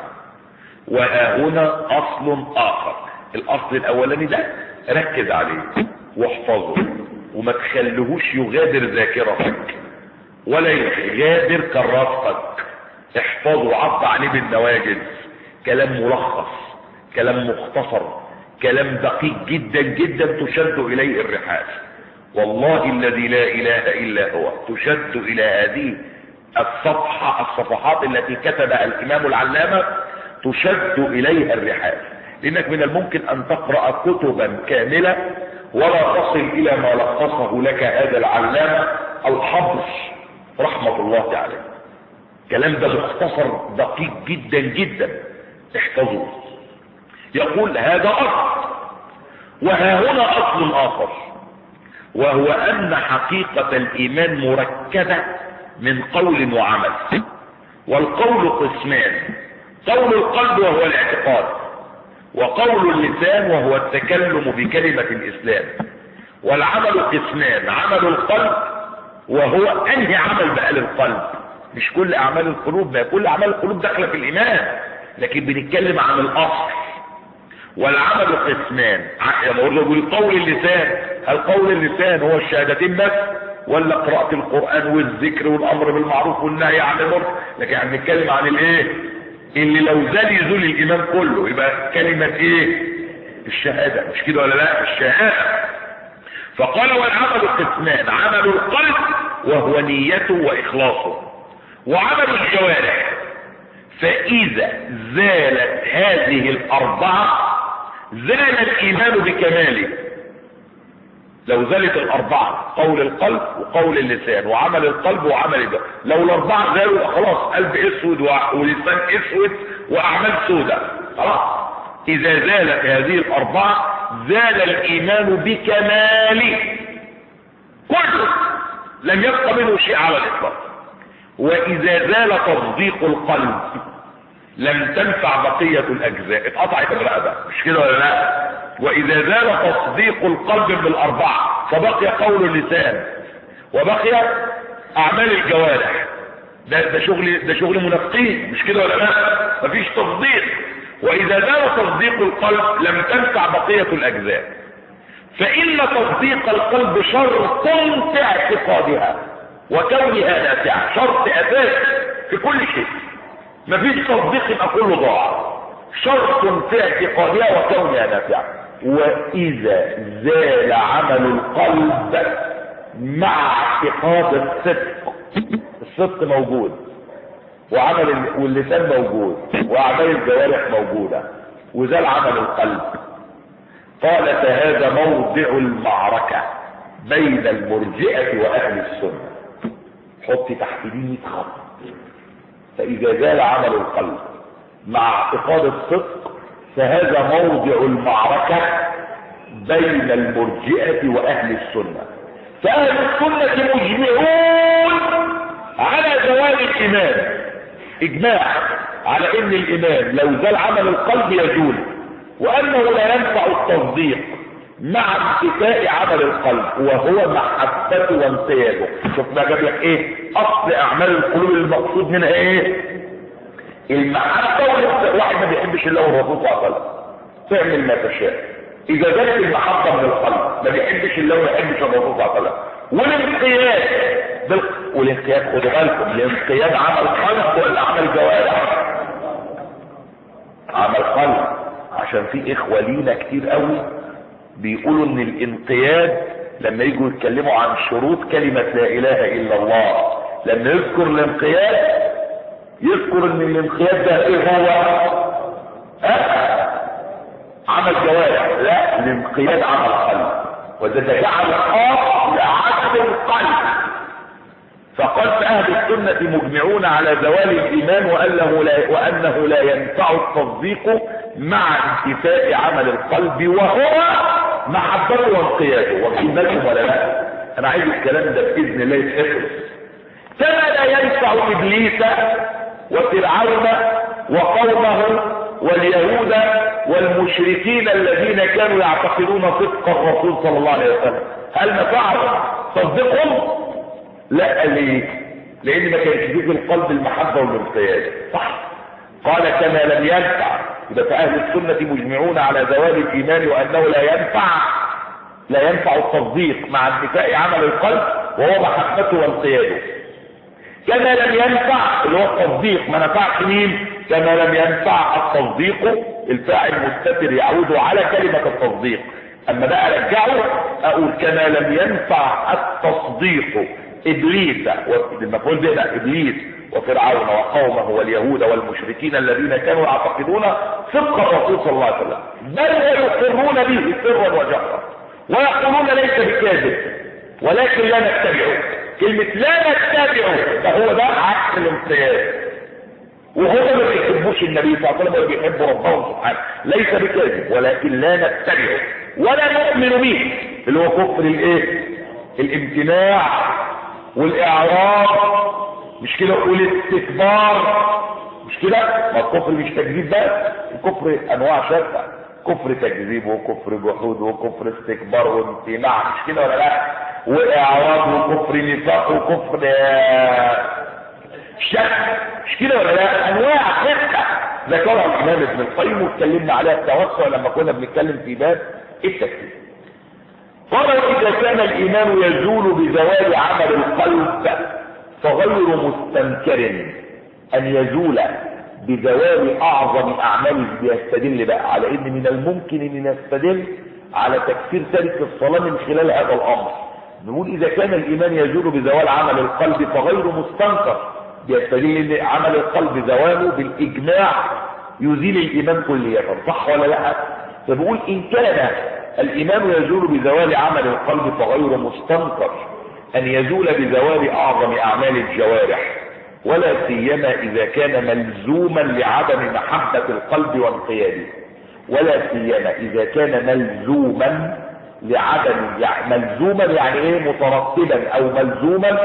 وها هنا أصل آخر الأصل الأولاني ده ركز عليه واحفظه وما تخليهوش يغادر ذاكرتك ولا يغادر كراستك احفظه عض عليه بالنواجذ كلام ملخص كلام مختصر كلام دقيق جدا جدا تشد اليه الرحال والله الذي لا اله الا هو تشد الى هذه الصفحة الصفحات التي كتبها الامام العلامة تشد اليها الرحال لانك من الممكن ان تقرأ كتبا كاملة ولا تصل الى ما لخصه لك هذا العلامة الحبر رحمة الله عليه الكلام ده مختصر دقيق جدا جدا احفظوه يقول هذا اصل وها هنا اصل اخر وهو ان حقيقة الايمان مركبة من قول وعمل والقول قسمان قول القلب وهو الاعتقاد وقول اللسان وهو التكلم بكلمة الاسلام والعمل قسمان عمل القلب وهو انهي عمل بقى للقلب مش كل اعمال القلوب ما كل اعمال القلوب داخله في الايمان لكن بنتكلم عن الاصل والعمل قسمان يعني بقول قول اللسان هل قول اللسان هو الشهادتين بس ولا قراءة القرآن والذكر والامر بالمعروف والنهي عن المنكر لكن يعني بنتكلم عن الايه اللي لو زال يزول الايمان كله يبقى كلمة ايه الشهادة مش كده ولا لا الشهادة فقال والعمل قسمان عمل القلب وهو نيته واخلاصه وعمل الجوارح فاذا زالت هذه الاربعة زال الايمان بكماله لو زالت الاربعة قول القلب وقول اللسان وعمل القلب وعمل الجوارح لو الاربعة زالوا يبقى خلاص قلب اسود ولسان اسود واعمال سوداء خلاص اذا زالت هذه الاربعة زال الايمان بكماله كله لم يبق منه شيء على الاطلاق واذا زال تصديق القلب لم تنفع بقية الاجزاء اتقطعت الرقبة مش كده ولا لا واذا زال تصديق القلب بالاربعة فبقي قول اللسان وبقي اعمال الجوارح ده ده شغل ده شغل منافقين مش كده ولا لا مفيش تصديق واذا زال تصديق القلب لم تنفع بقية الاجزاء فان تصديق القلب شرط في اعتقادها وكونها نافعة شرط اساسي في كل شيء مفيش تصديق يبقى كله ضاع شرط في اعتقادها وكونها نافعة واذا زال عمل القلب مع اعتقاد الصدق الصدق موجود وعمل واللسان موجود واعمال الجوارح موجودة وزال عمل القلب قال فهذا موضع المعركة بين المرجئة واهل السنة حط تحت دي 100 خط فاذا زال عمل القلب مع اعتقاد الصدق فهذا موضع المعركة بين المرجئة واهل السنة فاهل السنة مجمعون على زوال الايمان اجماع على ان الايمان لو زال عمل القلب يزول وانه لا ينفع التصديق مع انتفاء عمل القلب وهو محبته وانقياده شوف بقى جاب لك ايه اصل اعمال القلوب المقصود منها ايه المحبه والانقياد واحد ما بيحبش الله والرسول صلى الله عليه وسلم تعمل ما تشاء اذا جت المحبه من القلب ما بيحبش الله وما بيحبش الرسول صلى الله عليه وسلم والانقياد بال... والانقياد خدوا بالكم الانقياد عمل قلب ولا عمل جوارح عمل قلب عشان في اخوه لينا كتير قوي بيقولوا ان الانقياد لما يجوا يتكلموا عن شروط كلمة لا اله الا الله لما يذكر الانقياد يذكر ان الانقياد ده ايه هو أه؟ عمل جوارح لا الانقياد عمل قلب وده جعل خاص لعدل القلب فقال فأهل السنة مجمعون على زوال الإيمان وأنه لا, وأنه لا ينفع التصديق مع انتفاء عمل القلب وهو محبته وانقياده واخدين بالكم ولا لا؟ أنا عايز الكلام ده بإذن الله يتحفظ كما لا ينفع إبليس وفرعون وقومه واليهود والمشركين الذين كانوا يعتقدون صدق الرسول صلى الله عليه وسلم هل نفعهم تصديقهم؟ لا ليه لان ما كانش فيه في القلب المحبة والانقياد صح قال كما لم ينفع يبقى فاهل السنة مجمعون على زوال الايمان وانه لا ينفع لا ينفع التصديق مع انتفاء عمل القلب وهو محبته وانقياده كما لم ينفع اللي هو التصديق ما نفعش مين كما لم ينفع التصديق الفاعل مستتر يعود على كلمة التصديق اما بقى رجعه اقول كما لم ينفع التصديق ابليس المفعول به ده ابليس وفرعون وقومه واليهود والمشركين الذين كانوا يعتقدون صدق الرسول صلى الله عليه وسلم بل ويقرون به سرا وجهرا ويقولون ليس بكاذب ولكن لا نتبعه كلمة لا نتبعه ده هو ده عكس الامتياز وهو ما بيحبوش النبي صلى الله عليه وسلم ولا بيحب ربهم سبحانه ليس بكاذب ولكن لا نتبعه ولا نؤمن به اللي هو كفر الايه الامتناع والاعراض مش كده والاستكبار مش كده ما الكفر مش تكذيب بس الكفر انواع شتى كفر تكذيب وكفر جحود وكفر استكبار وامتناع مش كده ولا لا واعراض وكفر نفاق وكفر شك مش كده ولا لا انواع شتى ذكرها الامام ابن القيم واتكلمنا عليها التوسع لما كنا بنتكلم في باب التكذيب قال إذا كان الإيمان يزول بزوال عمل القلب فغير مستنكر أن يزول بزوال أعظم أعماله بيستدل بقى على إن من الممكن أن نستدل على تكفير تارك الصلاة من خلال هذا الأمر نقول إذا كان الإيمان يزول بزوال عمل القلب فغير مستنكر بيستدل أن عمل القلب زواله بالإجماع يزيل الإيمان كليا صح ولا لا؟ فبقول إن كان الإيمان يزول بزوال عمل القلب فغير مستنكر أن يزول بزوال أعظم أعمال الجوارح ولا سيما إذا كان ملزوما لعدم محبة القلب وانقياده ولا سيما إذا كان ملزوما لعدم يعني ملزوما يعني ايه مترتبا او ملزوما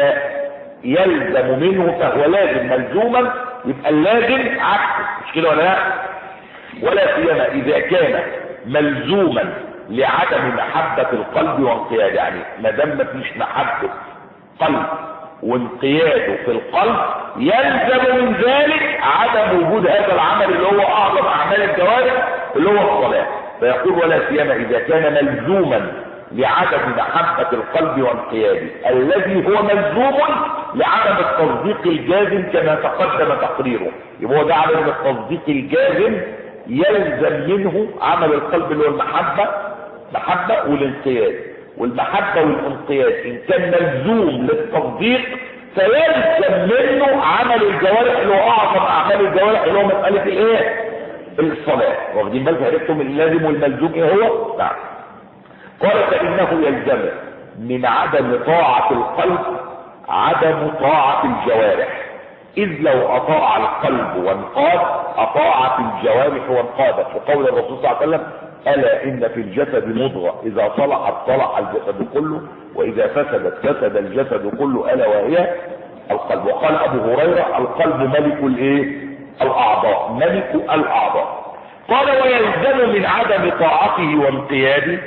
فيلزم منه فهو لازم ملزوما يبقى اللازم عكسه مش كده ولا لا ولا سيما اذا كان ملزوما لعدم محبة القلب وانقياده يعني ما دام مفيش محبة قلب وانقياده في القلب يلزم من ذلك عدم وجود هذا العمل اللي هو اعظم اعمال الجوارح اللي هو الصلاة فيقول ولا سيما اذا كان ملزوما لعدم محبة القلب وانقياده الذي هو ملزوم لعدم التصديق الجازم كما تقدم تقريره يبقى هو ده عدم التصديق الجازم يلزم منه عمل القلب اللي هو المحبة محبة والانقياد والمحبة والانقياد ان كان ملزوم للتصديق فيلزم منه عمل الجوارح اللي هو اعظم اعمال الجوارح اللي هو مسألة الايه الصلاة واخدين بالكم عرفتم اللازم والملزوم ايه هو نعم قال فانه يلزم من عدم طاعة القلب عدم طاعة الجوارح إذ لو أطاع القلب وانقاد أطاعت الجوارح وانقادت وقول الرسول صلى الله عليه وسلم ألا إن في الجسد مضغة إذا صلحت صلح الجسد كله وإذا فسدت فسد الجسد كله ألا وهي القلب وقال أبو هريرة القلب ملك الإيه الأعضاء ملك الأعضاء قال ويلزم من عدم طاعته وانقياده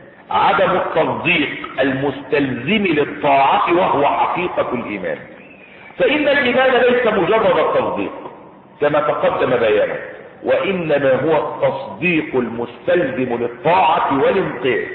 عدم التصديق المستلزم للطاعة وهو حقيقة الإيمان فإن الإيمان ليس مجرد التصديق كما تقدم بيانه وإنما هو التصديق المستلزم للطاعة والانقياد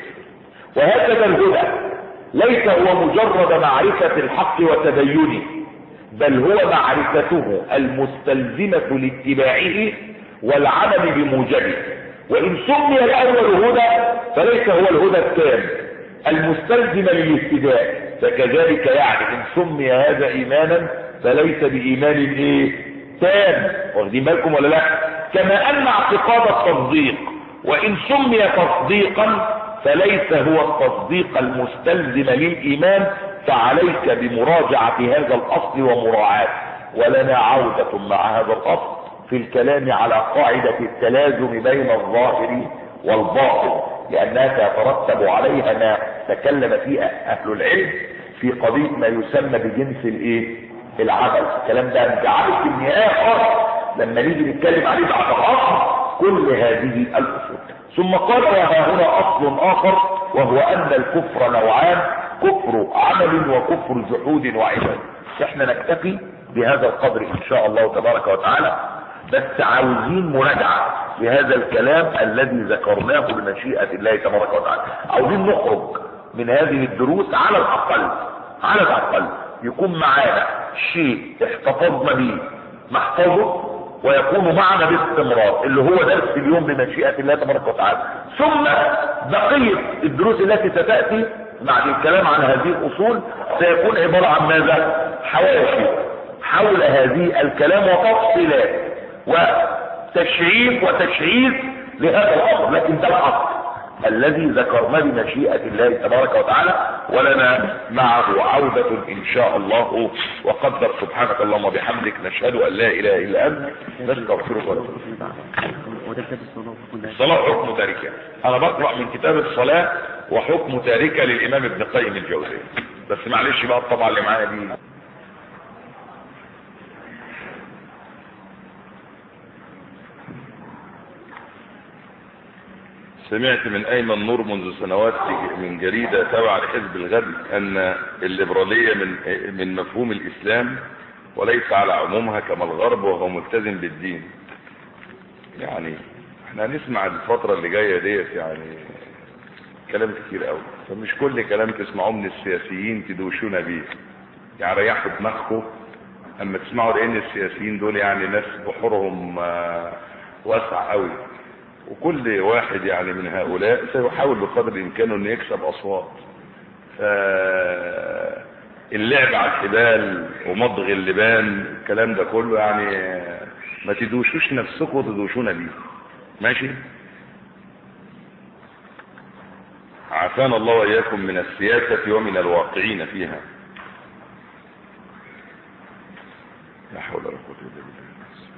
وهكذا الهدى ليس هو مجرد معرفة الحق وتبينه بل هو معرفته المستلزمة لاتباعه والعمل بموجبه وإن سمي الأول هدى فليس هو الهدى التام المستلزم للاهتداء فكذلك يعني إن سمي هذا إيمانا فليس بإيمان إيه تام واخدين بالكم ولا لا كما أن اعتقاد التصديق وإن سمي تصديقا فليس هو التصديق المستلزم للإيمان فعليك بمراجعة هذا الأصل ومراعاته ولنا عودة مع هذا الأصل في الكلام على قاعدة التلازم بين الظاهر والباطن لأنها تترتب عليها ما تكلم فيه أهل العلم في قضية ما يسمى بجنس الايه العمل الكلام ده انت عارف في النهاية خالص لما نيجي نتكلم عليه بعد اصل كل هذه الاصول ثم قال وها هنا اصل اخر وهو ان الكفر نوعان كفر عمل وكفر جحود وعباد احنا نكتفي بهذا القدر ان شاء الله تبارك وتعالى بس عاوزين مراجعة لهذا الكلام الذي ذكرناه بمشيئة الله تبارك وتعالى عاوزين نخرج من هذه الدروس على الاقل على الاقل يكون معانا شيء احتفظنا به محفظه ويكون معنا باستمرار اللي هو درس اليوم بمشيئة الله تبارك وتعالى ثم بقية الدروس التي ستأتي بعد الكلام عن هذه الأصول سيكون عبارة عن ماذا حواشي حول هذه الكلام وتفصيلات وتشريف وتشعير لهذا الأمر لكن ده الأصل الذي ذكرنا بمشيئة الله تبارك وتعالى ولنا معه عودة إن شاء الله وقدر سبحانك اللهم وبحمدك نشهد أن لا إله إلا أنت نستغفرك ونتوب وده كتاب الصلاة وكل ده. الصلاة حكم تاركة أنا بقرأ من كتاب الصلاة وحكم تاركة للإمام ابن قيم الجوزية بس معلش بقى الطبعة اللي معايا دي سمعت من ايمن نور منذ سنوات في- من جريدة تابعة لحزب الغد ان الليبرالية من من مفهوم الاسلام وليس على عمومها كما الغرب وهو ملتزم بالدين يعني احنا هنسمع الفترة اللي جاية ديت يعني كلام كتير قوي فمش كل كلام تسمعوه من السياسيين تدوشونا بيه يعني ريحوا دماغكم اما تسمعوا لان السياسيين دول يعني ناس بحورهم آه، واسع قوي وكل واحد يعني من هؤلاء سيحاول بقدر الامكان انه يكسب اصوات ف- اللعب على الحبال ومضغ اللبان الكلام ده كله يعني آه، ما تدوشوش نفسكم وتدوشونا بيه ماشي عافانا الله واياكم من السياسة ومن الواقعين فيها لا حول ولا قوة الا بالله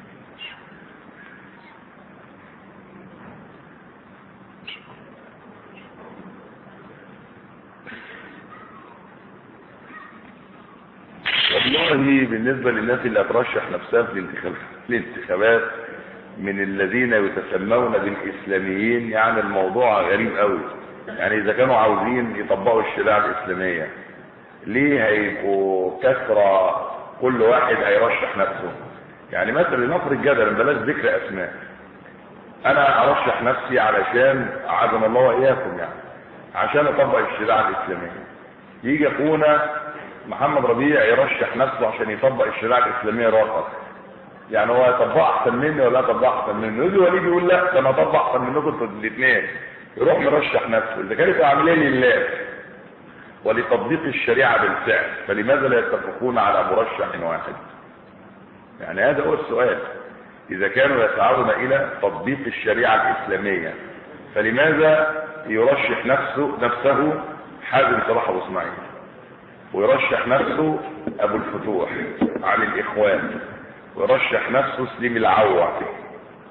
والله بالنسبة للناس اللي هترشح نفسها في الانتخابات الانتخابات من الذين يتسمون بالاسلاميين يعني الموضوع غريب قوي يعني اذا كانوا عاوزين يطبقوا الشريعة الاسلامية ليه هيبقوا كثرة كل واحد هيرشح نفسه يعني مثلا لنفرض جدلا بلاش ذكر اسماء انا ارشح نفسي علشان اعاذنا الله واياكم يعني عشان اطبق الشريعة الاسلامية يجي اخونا محمد ربيع يرشح نفسه عشان يطبق الشريعة الاسلامية راقص يعني هو يطبقها احسن مني ولا يطبقها احسن مني يجي وليد يقول لا ده انا اطبق احسن منكم انتوا الاثنين يروح مرشح نفسه اذا كانوا عاملين لله ولتطبيق الشريعة بالفعل فلماذا لا يتفقون على مرشح واحد يعني هذا هو السؤال اذا كانوا يسعون الى تطبيق الشريعة الاسلامية فلماذا يرشح نفسه نفسه حازم صلاح ابو اسماعيل ويرشح نفسه ابو الفتوح عن الاخوان ويرشح نفسه سليم العوة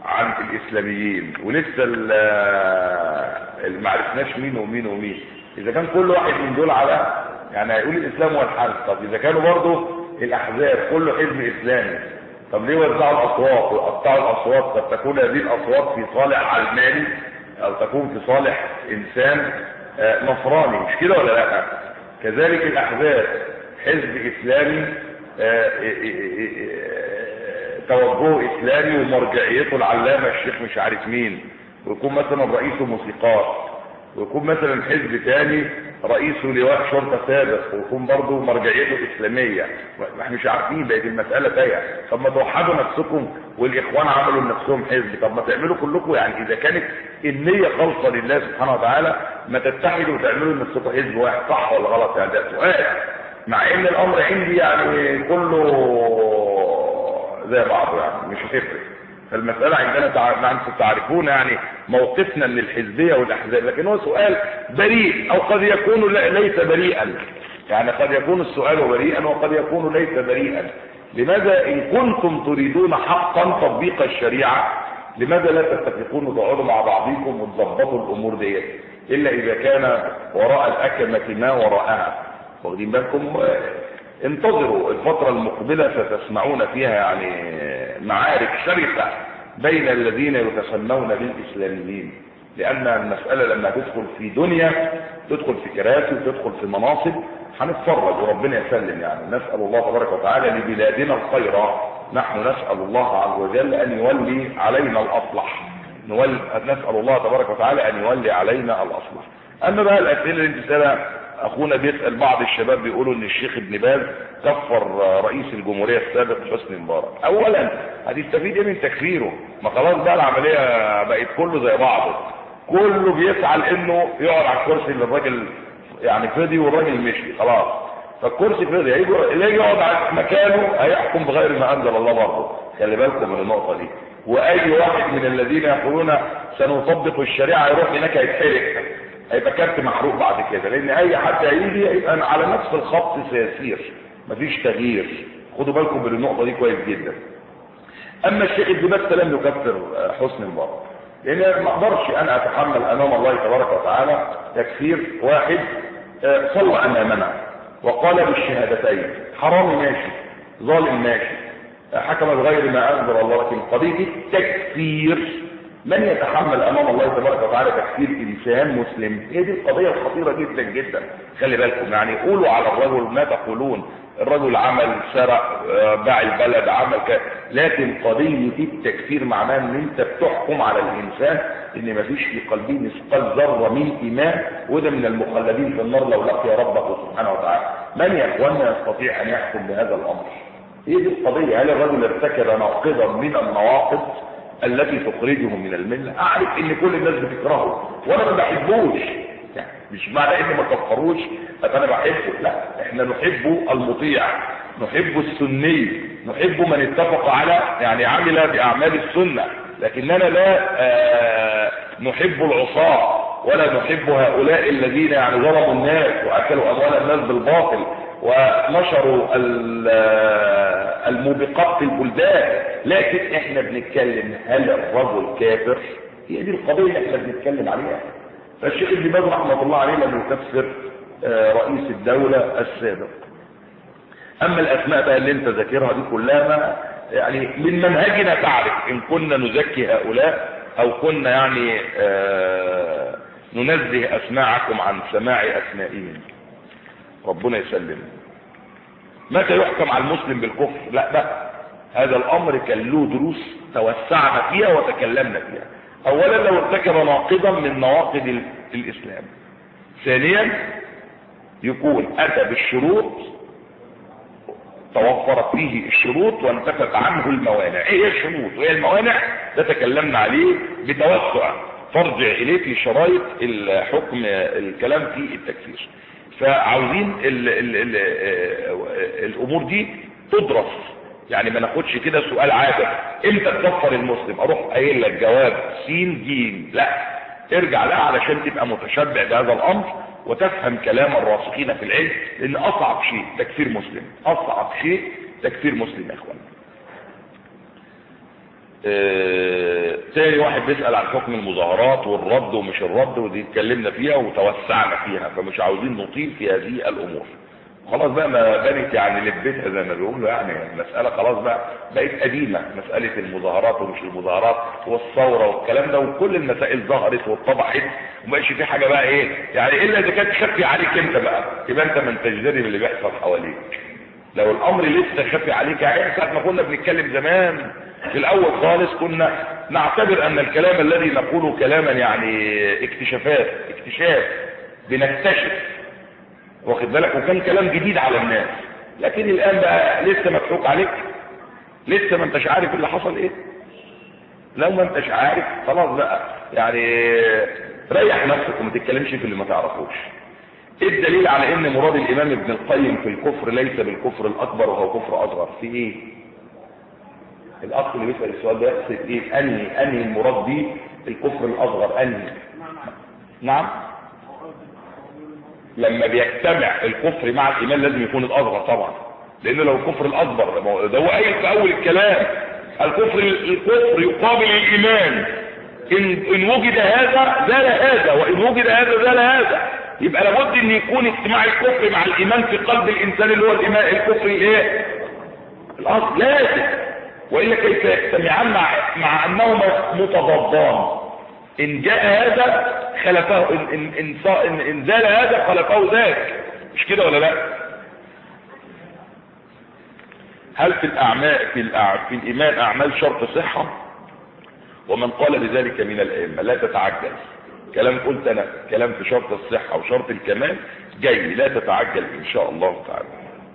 عن الاسلاميين ولسه ال- اللي ما عرفناش مين ومين ومين اذا كان كل واحد من دول على يعني هيقول الاسلام هو الحل طب اذا كانوا برضه الاحزاب كله حزب اسلامي طب ليه وزعوا الاصوات وقطعوا الاصوات قد تكون هذه الاصوات في صالح علماني او تكون في صالح انسان آه، نصراني مش كده ولا لا كذلك الاحزاب حزب اسلامي آه، آه، آه، آه، توجهه اسلامي ومرجعيته العلامه الشيخ مش عارف مين ويكون مثلا رئيسه موسيقار ويكون مثلا حزب تاني رئيسه لواء شرطه سابق ويكون برضه مرجعيته اسلاميه ما احنا مش عارفين بقت المساله تايه طب ما توحدوا نفسكم والاخوان عملوا لنفسهم حزب طب ما تعملوا كلكم يعني اذا كانت النيه خالصه لله سبحانه وتعالى ما تتحدوا وتعملوا لنفسكم حزب واحد صح ولا غلط يعني ده سؤال مع ان الامر عندي يعني كله زي بعضه يعني مش هتفرق فالمسألة عندنا تع... ما انتم تعرفون يعني موقفنا من الحزبية والأحزاب لكن هو سؤال بريء أو قد يكون لا- ليس بريئا يعني قد يكون السؤال بريئا وقد يكون ليس بريئا لماذا إن كنتم تريدون حقا تطبيق الشريعة لماذا لا تتفقون وتقعدوا مع بعضكم وتظبطوا الأمور ديت إلا إذا كان وراء الأكمة ما وراءها واخدين بالكم آه، انتظروا الفترة المقبلة ستسمعون فيها يعني معارك شرسة بين الذين يتسمون بالإسلاميين لأن المسألة لما تدخل في دنيا تدخل في كراسي وتدخل في مناصب هنتفرج وربنا يسلم يعني نسأل الله تبارك وتعالى لبلادنا الخير نحن نسأل الله عز وجل أن يولي علينا الأصلح نول... نسأل الله تبارك وتعالى أن يولي علينا الأصلح أما بقى الأسئلة اللي انت سألها اخونا بيسال بعض الشباب بيقولوا ان الشيخ ابن باز كفر رئيس الجمهوريه السابق حسني مبارك اولا هتستفيد ايه من تكفيره ما خلاص بقى العمليه بقت كله زي بعضه كله بيسعى لانه يقعد على الكرسي اللي الراجل يعني فضي والراجل مشي خلاص فالكرسي فضي هيجي اللي يجي يقعد على مكانه هيحكم بغير ما انزل الله برضه خلي بالكم من النقطه دي واي واحد من الذين يقولون سنطبق الشريعه يروح هناك هيتحرق هيبقى كارت محروق بعد كده لان اي حد هيجي هيبقى على نفس الخط سيسير مفيش تغيير خدوا بالكم من النقطه دي كويس جدا اما الشيخ ابن باز لم يكفر حسني مبارك لان ما اقدرش انا اتحمل امام الله تبارك وتعالى تكفير واحد آه، صلى امامنا وقال بالشهادتين حرام ماشي ظالم ماشي آه، حكم بغير ما انزل الله لكن قضيه التكفير من يتحمل امام الله تبارك وتعالى تكفير انسان مسلم هي دي القضيه الخطيره جدا جدا خلي بالكم يعني قولوا على الرجل ما تقولون الرجل عمل سرق آه، باع البلد عمل ك... لكن قضيه التكفير معناه ان انت بتحكم على الانسان ان مفيش في قلبه مثقال ذره من ايمان وده من المخلدين في النار لو لقي ربه سبحانه وتعالى من يا اخوانا يستطيع ان يحكم بهذا الامر هي دي القضيه هل الرجل ارتكب ناقضا من النواقض التي تخرجه من المله اعرف ان كل الناس بتكرهه وانا ما بحبوش يعني مش معنى اني ما كفروش فانا بحبه لا احنا نحب المطيع نحب السني نحب من اتفق على يعني عمل باعمال السنه لكننا لا آه نحب العصاه ولا نحب هؤلاء الذين يعني ظلموا الناس واكلوا اموال الناس بالباطل ونشروا ال- آه، الموبقات في البلدان لكن احنا بنتكلم هل الرجل كافر هي دي القضيه اللي احنا بنتكلم عليها فالشيخ ابن باز رحمه الله عليه لم يكفر آه، رئيس الدوله السابق اما الاسماء بقى اللي انت ذاكرها دي كلها ما يعني من منهجنا تعرف ان كنا نزكي هؤلاء او كنا يعني آه ننزه اسماعكم عن سماع اسمائهم ربنا يسلم متى يحكم على المسلم بالكفر لا بقى هذا الامر كان له دروس توسعنا فيها وتكلمنا فيها اولا لو ارتكب ناقضا من نواقض ال- الاسلام ثانيا يكون اتى بالشروط توفرت فيه الشروط وانتفت عنه الموانع ايه هي الشروط وايه الموانع ده تكلمنا عليه بتوسع ترجع اليه في شرايط الحكم الكلام في التكفير فعاوزين ال ال ال الامور دي تدرس يعني ما ناخدش كده سؤال عابر امتى تكفر المسلم اروح قايل لك جواب سين جيم لا ارجع لها علشان تبقى متشبع بهذا الامر وتفهم كلام الراسخين في العلم لان اصعب شيء تكفير مسلم اصعب شيء تكفير مسلم يا اخوان آه، تاني واحد بيسأل عن حكم المظاهرات والرد ومش الرد ودي اتكلمنا فيها وتوسعنا فيها فمش عاوزين نطيل في هذه الامور خلاص بقى ما بنت يعني لبيتها زي ما بيقولوا يعني المسألة خلاص بقى بقت قديمة مسألة المظاهرات ومش المظاهرات والثورة والكلام ده وكل المسائل ظهرت واتضحت ومبقاش في حاجة بقى ايه يعني الا اذا كانت خفي عليك انت بقى يبقى انت ما انتش داري باللي بيحصل حواليك لو الامر لسه خفي عليك يعني ساعة ما كنا بنتكلم زمان في الاول خالص كنا نعتبر ان الكلام الذي نقوله كلاما يعني اكتشافات اكتشاف بنكتشف واخد بالك وكان كلام جديد على الناس لكن الان بقى لسه مضحوك عليك لسه ما انتش عارف اللي حصل ايه لو ما انتش عارف خلاص بقى يعني ريح نفسك وما تتكلمش في اللي ما تعرفوش ايه الدليل على ان مراد الامام ابن القيم في الكفر ليس بالكفر الاكبر وهو كفر اصغر في ايه الاخ اللي بيسال السؤال ده يقصد ايه انهي انهي المراد دي الكفر الاصغر انهي نعم لما بيجتمع الكفر مع الايمان لازم يكون الاصغر طبعا لانه لو الكفر الاكبر ده هو قايل في اول الكلام الكفر الكفر يقابل الايمان ان ان وجد هذا زال هذا وان وجد هذا زال هذا يبقى لابد ان يكون اجتماع الكفر مع الايمان في قلب الانسان اللي هو الايمان الكفر الايه الاصل لازم والا كيف يجتمعان مع مع انهما متضادان ان جاء هذا خلفه ان ان ان, صا- إن, إن زال هذا خلفه ذاك مش كده ولا لا هل في الاعمال في, الأع... في الايمان اعمال شرط صحه ومن قال بذلك من الائمه لا تتعجل كلام قلت انا كلام في شرط الصحه وشرط الكمال جاي لا تتعجل ان شاء الله تعالى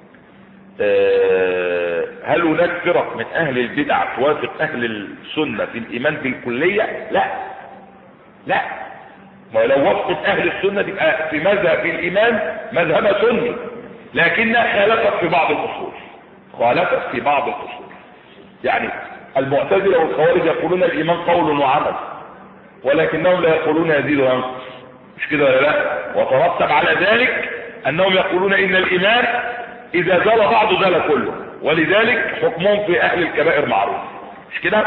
آه، هل هناك فرق من اهل البدع توافق اهل السنه في الايمان بالكليه لا لا ما لو وافقت اهل السنه تبقى في مذهب الايمان مذهب سني لكنها خالفت في بعض الاصول خالفت في بعض الاصول يعني المعتزله والخوارج يقولون الايمان قول وعمل ولكنهم لا يقولون يزيد وينقص مش كده ولا لا وترتب على ذلك انهم يقولون ان الايمان اذا زال بعضه زال كله ولذلك حكمهم في اهل الكبائر معروف مش كده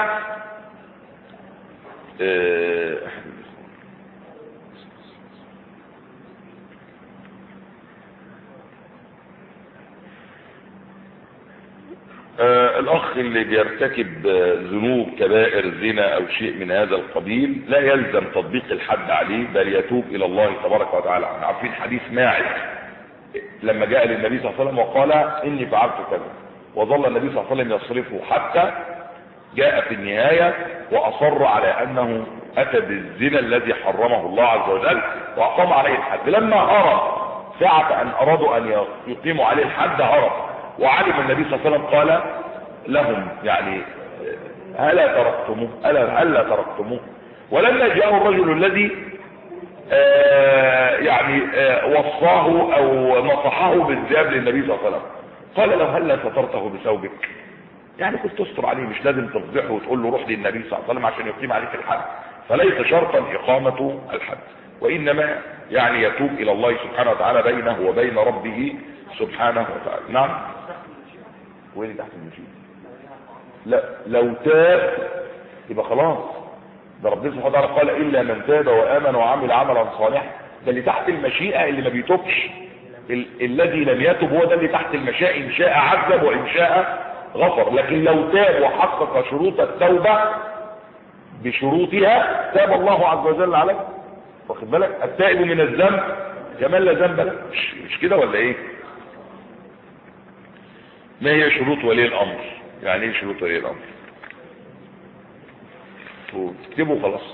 آه، آه، الاخ اللي بيرتكب آه، ذنوب كبائر زنا او شيء من هذا القبيل لا يلزم تطبيق الحد عليه بل يتوب الى الله تبارك وتعالى احنا عارفين حديث ماعز لما جاء للنبي صلى الله عليه وسلم وقال اني فعلت كذا وظل النبي صلى الله عليه وسلم يصرفه حتى جاء في النهاية واصر على انه اتى بالزنا الذي حرمه الله عز وجل واقام عليه الحد لما هرب ساعة ان ارادوا ان يقيموا عليه الحد هرب وعلم النبي صلى الله عليه وسلم قال لهم يعني هلا تركتموه ألا هلا تركتموه ولما جاءه الرجل الذي آه يعني آه وصاه او نصحه بالذهاب للنبي صلى الله عليه وسلم قال له هلا سترته بثوبك يعني كنت تستر عليه مش لازم تفضحه وتقول له روح للنبي صلى الله عليه وسلم عشان يقيم عليك الحد فليس شرطا اقامة الحد وانما يعني يتوب الى الله سبحانه وتعالى بينه وبين ربه سبحانه وتعالى نعم وين تحت المشيئة لا لو تاب يبقى خلاص ده ربنا سبحانه وتعالى قال الا من تاب وامن وعمل عملا صالحا ده اللي تحت المشيئة اللي ما بيتوبش ال الذي لم يتب هو ده اللي تحت المشيئة ان شاء عذب وان شاء غفر لكن لو تاب وحقق شروط التوبة بشروطها تاب الله عز وجل عليه واخد بالك التائب من الذنب كمان لا ذنب له مش, مش كده ولا ايه ما هي شروط ولي الامر يعني ايه شروط ولي الامر تكتبوا خلاص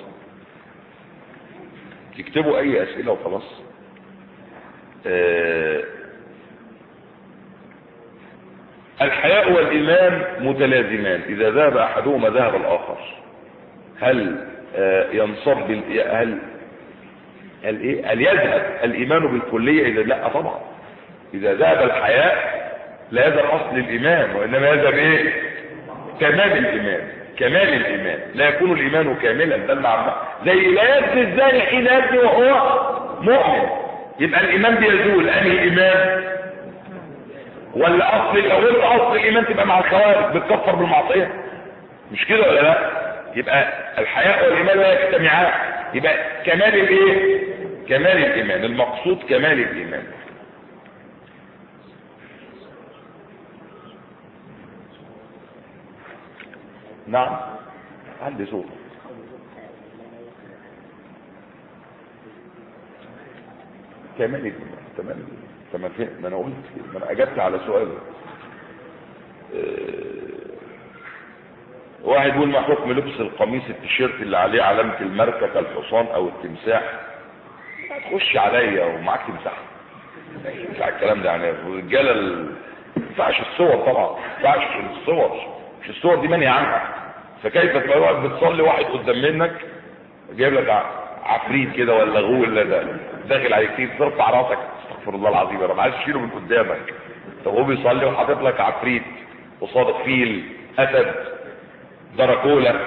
تكتبوا اي اسئلة وخلاص آه الحياء والايمان متلازمان اذا ذهب احدهما ذهب الاخر هل آه ينصب بال... هل هل ايه هل يذهب الايمان بالكلية اذا لا طبعا اذا ذهب الحياء لا يذهب اصل الايمان وانما يذهب ايه كمال الايمان كمال الايمان لا يكون الايمان كاملا بل مع زي لا يبني الزاني حين يبني وهو مؤمن يبقى الايمان بيزول انهي ايمان ولا اصل لو انت اصل الايمان تبقى مع الخوارج بتكفر بالمعصيه مش كده ولا لا يبقى الحياء والايمان لا يجتمعان يبقى كمال الايه كمال الايمان المقصود كمال الايمان نعم عندي صوت كمال الايمان تمام تمام ما انا قلت ما انا اجبت على سؤال واحد يقول ما حكم لبس القميص التيشيرت اللي عليه علامة الماركة كالحصان او التمساح تخش عليا ومعاك تمساح ما ينفع الكلام ده يعني الرجاله ال- ما ينفعش الصور طبعا ما ينفعش الصور مش الصور دي منهي عنها فكيف تبقى واقف بتصلي واحد قدام منك جايب لك ع- عفريت كده ولا غول لا ده داخل عليك تيجي ترفع راسك استغفر الله العظيم يا رب عايز تشيله من قدامك طب هو بيصلي وحاطط لك عفريت قصادك فيل اسد دراكولا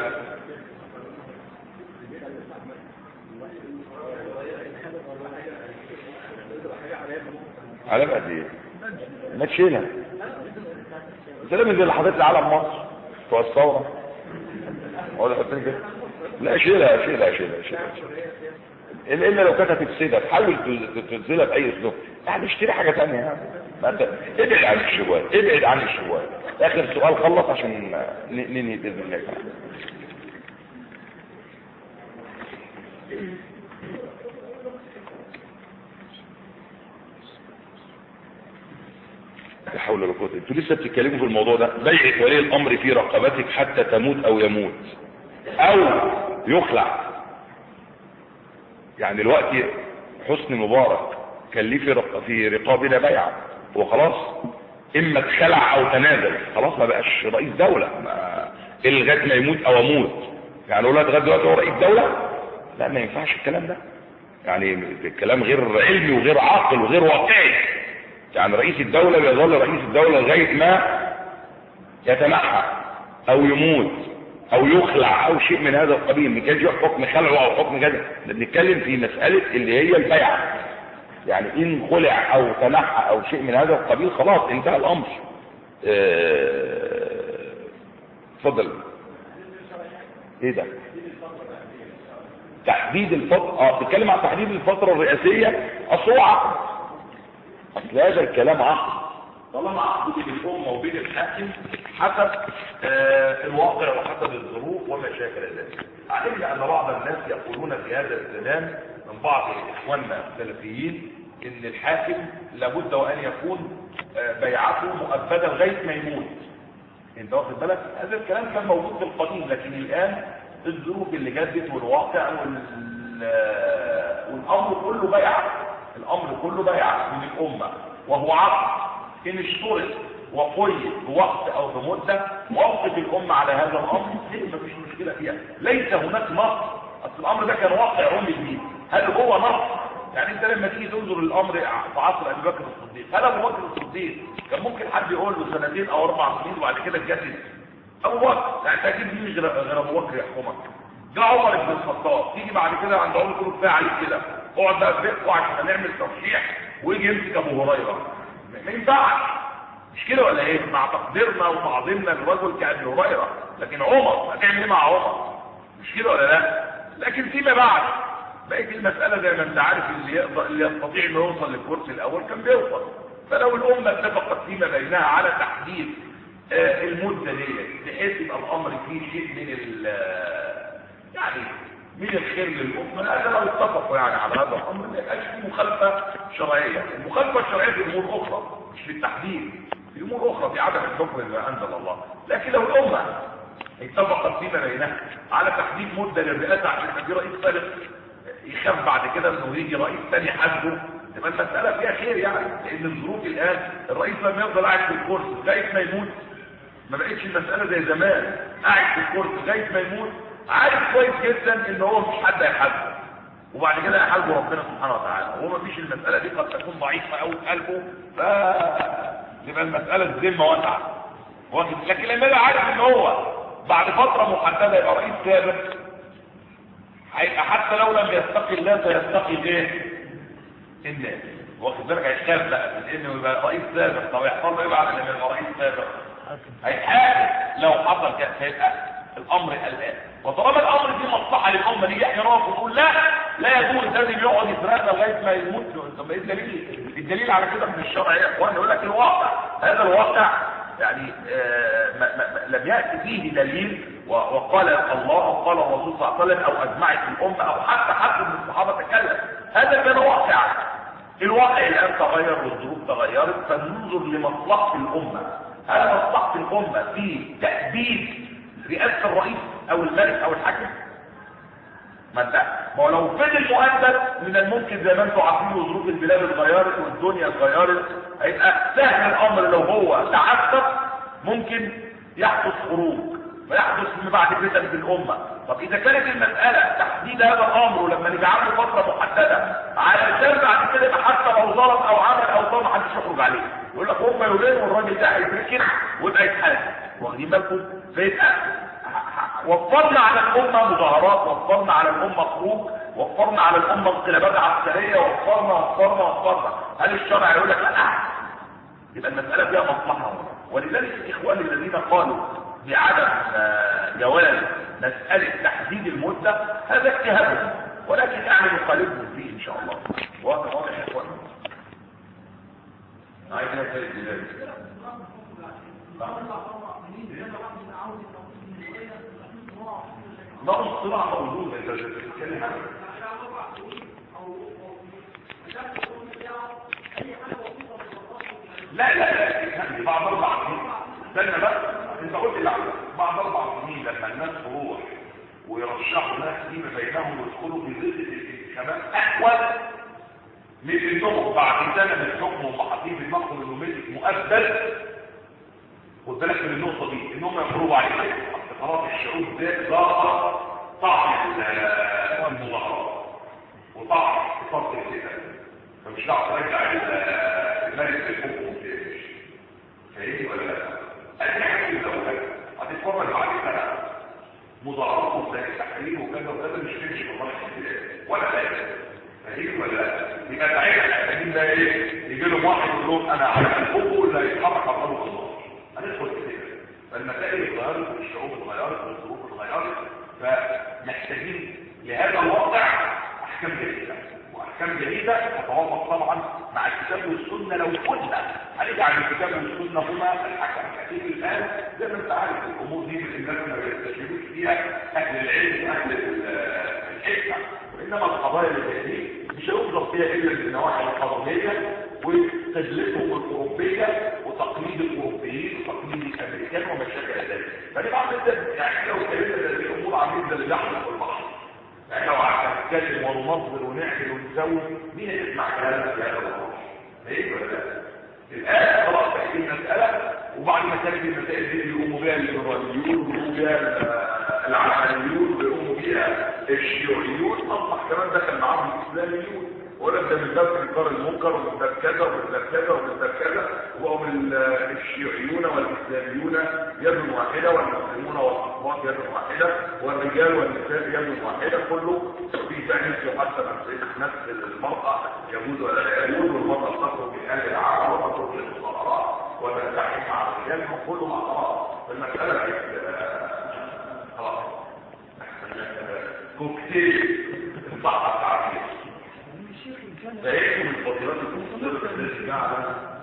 علامة قد ايه؟ ما تشيلها انت لازم زي اللي حاطط لي علم مصر بتوع الثورة هو اللي حاطين كده لا شيلها شيلها شيلها شيلها الا إلا لو كانت هتفسدها تحاول تز- تنزلها باي اسلوب يعني اشتري حاجه ثانيه يعني ما انت ابعد عن الشوال ابعد عن الشوال اخر سؤال خلص عشان ن- ننهي باذن الله تعالى لا حول ولا قوه انتوا لسه بتتكلموا في الموضوع ده بيع ولي الامر في رقبتك حتى تموت او يموت او يخلع يعني الوقت حسني مبارك كان ليه في رق... في رقابنا بيعه هو خلاص اما اتخلع او تنازل خلاص ما بقاش رئيس دوله ما إيه لغايه ما يموت او اموت يعني اقول لغايه دلوقتي هو رئيس دوله لا ما ينفعش الكلام ده يعني الكلام غير علمي وغير عاقل وغير واقعي يعني رئيس الدولة بيظل رئيس الدولة لغاية ما يتنحى او يموت او يخلع او شيء من هذا القبيل ما كانش حكم خلعه او حكم كذا احنا بنتكلم في مسألة اللي هي البيعة يعني ان خلع او تنحى او شيء من هذا القبيل خلاص انتهى الامر اه، اتفضل ايه ده تحديد الفترة اه بتتكلم عن تحديد الفترة الرئاسية اصل هو عقد اصل هذا الكلام عقد طالما عقد بين الامه وبين الحاكم حسب آه الواقع وحسب الظروف وما شاكل ذلك علمنا ان بعض الناس يقولون في هذا الزمان من بعض اخواننا السلفيين ان الحاكم لابد وان يكون آه بيعته مؤبده لغايه ما يموت انت واخد بالك هذا الكلام كان موجود في القديم لكن الان الظروف اللي جدت والواقع وال والامر كله بيع الامر كله بيع من الامه وهو عقد ان اشترط وقيد بوقت او بمده موقف الامه على هذا الامر دي مفيش مشكله فيها ليس هناك نص اصل الامر ده كان واقع رمي فيه هل هو نص يعني انت لما تيجي تنظر الامر في عصر ابي بكر الصديق هل ابو بكر الصديق كان ممكن حد يقول له سنتين او اربع سنين وبعد كده تجدد ابو بكر يعني انت اكيد مين غير غير ابو بكر يحكمك جاء عمر بن الخطاب تيجي بعد كده عند عمر يقول له كفايه عليك كده اقعد بقى في بيتكم عشان نعمل ترشيح ويجي يمسك ابو هريره ما ينفعش مش كده ولا ايه مع تقديرنا وتعظيمنا للرجل كابي هريره لكن عمر هتعمل ايه مع عمر مش كده ولا لا لكن فيما بعد بقت المساله زي ما انت عارف اللي يقدر اللي يستطيع انه يوصل للكرسي الاول كان بيوصل فلو الامه اتفقت فيما بينها على تحديد آه المده دي بحيث يبقى الامر فيه شيء من ال يعني من الخير للأمة هذا لو اتفقوا يعني على هذا الأمر ما يبقاش فيه مخالفة شرعية المخالفة الشرعية في أمور أخرى مش في التحديد في أمور أخرى في عدم الحكم بما أنزل الله لكن لو الأمة اتفقت فيما بينها على تحديد مدة للرئاسة عشان يبقى في رئيس ثالث يخاف بعد كده انه يجي رئيس ثاني حاسبه تبقى المسألة فيها خير يعني لأن الظروف الآن الرئيس لما يفضل قاعد في الكرسي لغاية ما يموت ما بقتش المسألة زي زمان قاعد في الكرسي لغاية ما يموت عارف كويس جدا ان هو مش حد هيحاسبه وبعد كده يحاسبه ربنا سبحانه وتعالى وهو ما فيش المسألة دي قد تكون ضعيفة قوي في قلبه ف تبقى المسألة الذمة واسعة واخد لكن لما يبقى عارف ان هو بعد فترة محددة يبقى رئيس سابق هيبقى حتى لو لم يستقي الله سيستقي ايه الناس واخد بالك هيخاف بقى من انه يبقى رئيس سابق طب يحصل له ايه بعد لما يبقى رئيس سابق هيحاسب لو حصل كده هيبقى الامر الان وطالما الامر فيه مصلحه للامه دي احنا نقف ونقول لا لا يجوز لازم يقعد يسرقنا لغايه ما يموت طب ايه الدليل الدليل على كده من الشرع يا اخوان يقول لك الواقع هذا الواقع يعني آه ما ما ما لم ياتي فيه دليل و- وقال الله او قال الرسول صلى الله عليه وسلم او اجمعت الامه او حتى حد من الصحابه تكلم هذا كان واقع الواقع الان تغير والظروف تغيرت فننظر لمصلحه الامه هل مصلحه الامه في تأبيد رئاسه الرئيس او الملك او الحاكم ما انت ما هو لو فضل مؤدب من الممكن زي ما انتم عارفين وظروف البلاد اتغيرت والدنيا اتغيرت هيبقى سهل الامر لو هو تعسف ممكن يحدث خروج ويحدث من بعد فتن في الامه طب اذا كانت المساله تحديد هذا الامر ولما نجعل له فتره محدده علشان بعد كده يبقى حتى لو ظلم او عمل او ظلم محدش يخرج عليه يقول لك هم يولين والراجل ده هيتركن ويبقى يتحاسب واخدين بالكم فيبقى وفرنا على الأمة مظاهرات وفرنا على الأمة خروج وفرنا على الأمة انقلابات عسكرية وفرنا وفرنا وفرنا هل الشرع يقول لك لا يبقى المسألة فيها مصلحة ولذلك الإخوان الذين قالوا بعدم آه، جواز مسألة تحديد المدة هذا اجتهادهم ولكن يعني نخالفهم فيه إن شاء الله واضح واضح يا إخوان عايزنا سيد ذلك ده الصراع موجود انت بتتكلم عنه لا لا لا يعني بعد اربع سنين استنى بقى انت قلت لا بعد اربع سنين لما الناس تروح ويرشحوا ناس فيما بينهم ويدخلوا في ضد الانتخابات احوال من انهم بعد سنه من الحكم ومحاطين في دماغهم انه مسك مؤبد خد بالك من النقطه دي انهم يخرجوا عليه اعتقارات الشعوب ده ضاغط طعن المظاهرات وطعن اتصال الفتن فمش هتعرف ترجع الملك في الحكم وتمشي فاهمني ولا لا؟ ادي حاجه الدوله هتتفرج بعد سنه مظاهرات وزي التحرير وكذا وكذا مش تمشي في مصالح البلاد ولا حاجه فاهمني ولا لا؟ يبقى ساعتها الحاكمين ده ايه؟ يجي لهم واحد يقول لهم انا عارف الحكم ولا يتحرك على طريق الله هندخل في كده فالمسائل اتغيرت والشعوب اتغيرت والظروف اتغيرت فمحتاجين لهذا الواقع احكام جديده واحكام جديده تتوافق طبعا مع الكتاب والسنه لو كنا هنجعل الكتاب والسنه هما الحكم الكثير الان زي ما انت عارف الامور دي الناس ما بيستشيروش فيها اهل العلم اهل الحكمه وانما القضايا اللي زي دي مش هينظر فيها الا من النواحي القانونيه وتجلسهم الاوروبيه وتقليد الاوروبيين وتقليد الامريكان وما شابه ذلك فنبقى عامل يعني لو اتكلمنا زي دي امور عاملين زي اللي بيحصل في البحر يعني لو قعدنا نتكلم وننظر ونعمل ونسوي مين هيسمع كلامنا في هذا الموضوع؟ ايه ولا لا؟ الان خلاص تحكي المساله وبعد ما كانت المسائل دي بيقوموا بها الليبراليون ويقوموا بها العلمانيون ويقوموا بها الشيوعيون اصبح كمان دخل معاهم الاسلاميون ولا ده من باب انكار المنكر ومن باب كذا ومن باب كذا ومن باب كذا وهم الشيوعيون والاسلاميون يد واحده والمسلمون والاقباط يد واحده والرجال والنساء يد واحده كله في تعنيف يحسب نفس المراه يجوز ولا لا يجوز والمراه تخرج من اهل العقل وتخرج من الصلاه وتلتحق مع الرجال كله مع بعض فالمساله خلاص كوكتيل صح التعبير فهيكم الفضيلات المصدرة التي جعل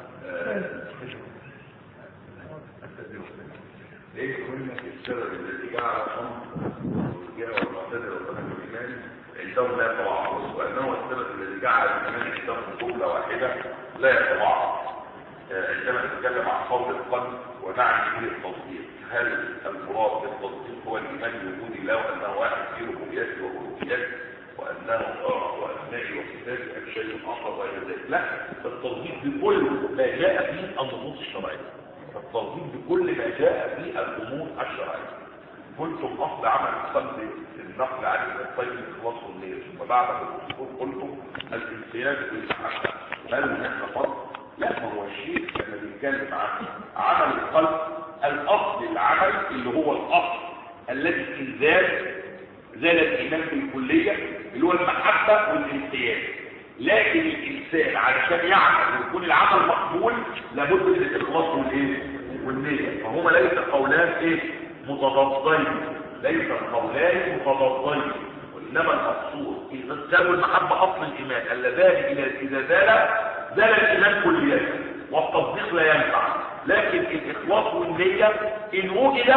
ليه كنا السبب الذي جعل الخمر والرجاء والمعتدل والبنات الإيمان عندهم لا يتوعظ وأنه السبب الذي جعل الإيمان عندهم جملة واحدة لا يتوعظ عندما نتكلم عن قول القلب ونعني به التصديق هل المراد بالتصديق هو الإيمان بوجود الله وأنه واحد في ربوبيته وألوهيته وأنه وأسمائه وصفاته أم شيء آخر غير ذلك لا التصديق بكل ما جاء فيه النصوص الشرعية التصديق بكل ما جاء فيه الأمور الشرعية قلتم أصل عمل القلب النقل عن الطيب الإخلاص والنية ثم بعد الأسطور قلتم الانسياب بالمحبة هل نحن فرق؟ لا ما هو الشيء لما بنتكلم عن عمل القلب الأصل العمل اللي هو الأصل الذي إن زاد زال الإيمان بالكلية اللي هو المحبة والانسياب لكن الإنسان علشان يعمل ويكون العمل مقبول لابد من الإخلاص والإيه؟ والنية فهما ليس قولان إيه؟ متضادين ليس القولان متضادين وانما المقصود الانسان والمحبه اصل الايمان اللذان اذا اذا زال زال الايمان كليا والتصديق لا ينفع لكن الاخلاص والنيه ان وجد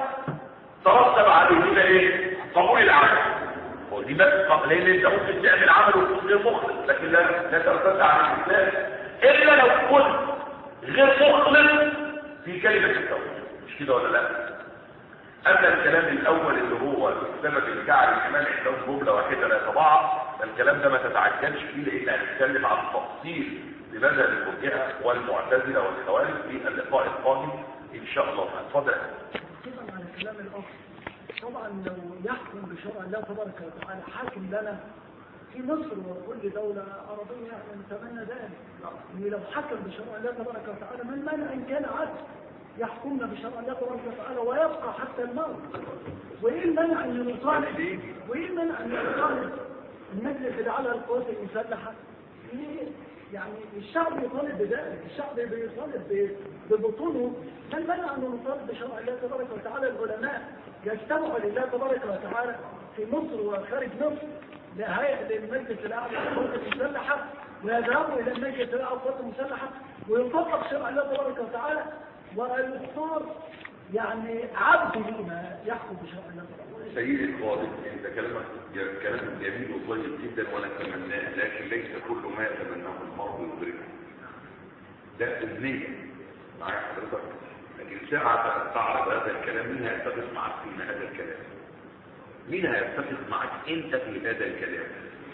ترتب عليهما ايه قبول العمل ودي بس لان انت ممكن تعمل عمل وتكون غير مخلص لكن لا لا ترتد على الاسلام الا لو كنت غير مخلص في كلمه التوحيد مش كده ولا لا اما الكلام الاول اللي هو السبب اللي جعل الايمان عندهم جمله واحده لا يتضاعف فالكلام ده ما تتعجلش فيه لان هنتكلم عن تفصيل لماذا المرجئه والمعتزله والخوارج في اللقاء القادم ان شاء الله اتفضل طبعا على كلام الاخ طبعا لو يحكم بشرع الله تبارك وتعالى حاكم لنا في مصر وكل دولة عربية يعني نتمنى ذلك يعني لو حكم بشرع الله تبارك وتعالى من منع إن كان عدل يحكمنا بشرع الله تبارك وتعالى ويبقى حتى الموت وإيه المنع أن يطالب وإيه المنع أن يطالب المجلس الأعلى للقوات المسلحة ليه؟ يعني الشعب يطالب بذلك الشعب بيطالب ب- ببطونه ما المنع أن نطالب بشرع الله تبارك وتعالى العلماء يجتمعوا لله تبارك وتعالى في مصر وخارج مصر لهيئة للمجلس الأعلى للقوات المسلحة ويذهبوا إلى المجلس الأعلى للقوات المسلحة ويطبق شرع الله تبارك وتعالى ويختار يعني عبد لما يحكم بشرع الله تبارك وتعالى سيدي الفاضل انت كلامك كلام جميل وطيب جدا ونتمناه لكن ليس كل ما يتمناه المرء يدركه ده امنيه معايا حضرتك لكن ساعة تعرض هذا الكلام مين هيتفق معك في هذا الكلام مين هيتفق معك انت في هذا الكلام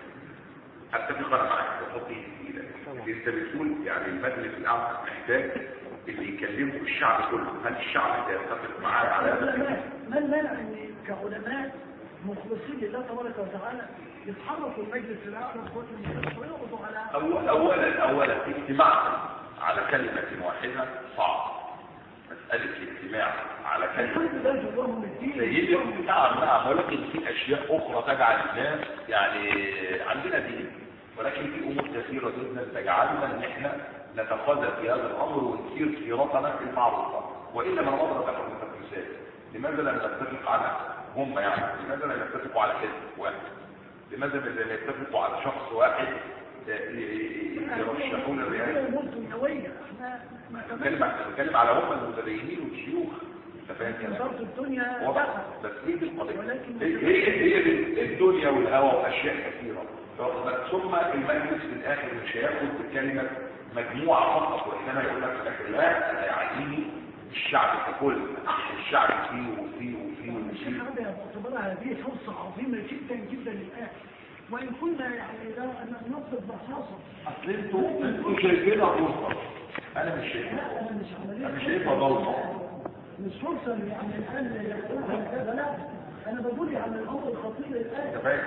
اتفق انا معك وحط ايدي في ايدك انت بتقول يعني المجلس الاعلى محتاج اللي يكلمه الشعب كله هل الشعب هيتفق معاه على هذا الكلام العلماء ما المانع ان كعلماء مخلصين لله تبارك وتعالى يتحركوا المجلس الاعلى للقوات المسلحه ويقضوا على أول أولا أولا اجتماع على كلمة واحدة صعب مسألة الاجتماع على كلمة الحمد لله جزاهم الدين سيدي نعم نعم ولكن في أشياء أخرى تجعل الناس يعني عندنا دين ولكن في أمور كثيرة جدا تجعلنا إن إحنا نتقدم في هذا الأمر ونسير سيرتنا المعروفة وإلا ما نضرب لك مثال لماذا لا نتفق على هم يعني لماذا لا نتفقوا على حزب واحد لماذا لا نتفقوا على شخص واحد ي- ي- يرشحون الرئاسة امور دنيويه احنا بتكلم بتكلم على هم المتدينين والشيوخ انت فاهم كلامي؟ برضه الدنيا واضح دخل بس هي دي القضيه ولكن- هي هي هي دي الدنيا والهوى واشياء كثيره ثم المجلس في الاخر مش هياخد بكلمه مجموعه فقط وانما يقول لك في الاخر لا انا يعيني الشعب ككل الشعب فيه وفيه وفيه الشيخ وفيه هذا باعتبارها هذه فرصه عظيمه جدا جدا للان وان كنا يعني لا نقصد بخاصه اصل انتوا انتوا شايفينها فرصه انا مش شايفها لا انا مش عمليه انا مش شايفها ضوء مش فرصه يعني الان يقولها كذا لا انا بقول يعني الامر الخطير الان فاهم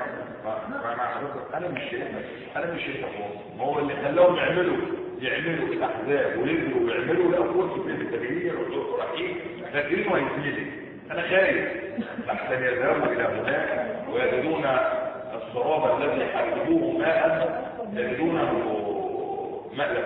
انا مش شايف انا مش شايف ما هو اللي خلاهم يعملوا يعملوا الاحزاب وينزلوا ويعملوا لا فرصه في التغيير والرحيم لكن ويزيد انا خايف لحسن يذهبوا الى هناك ويجدون السراب الذي حددوه ماء يجدونه مألف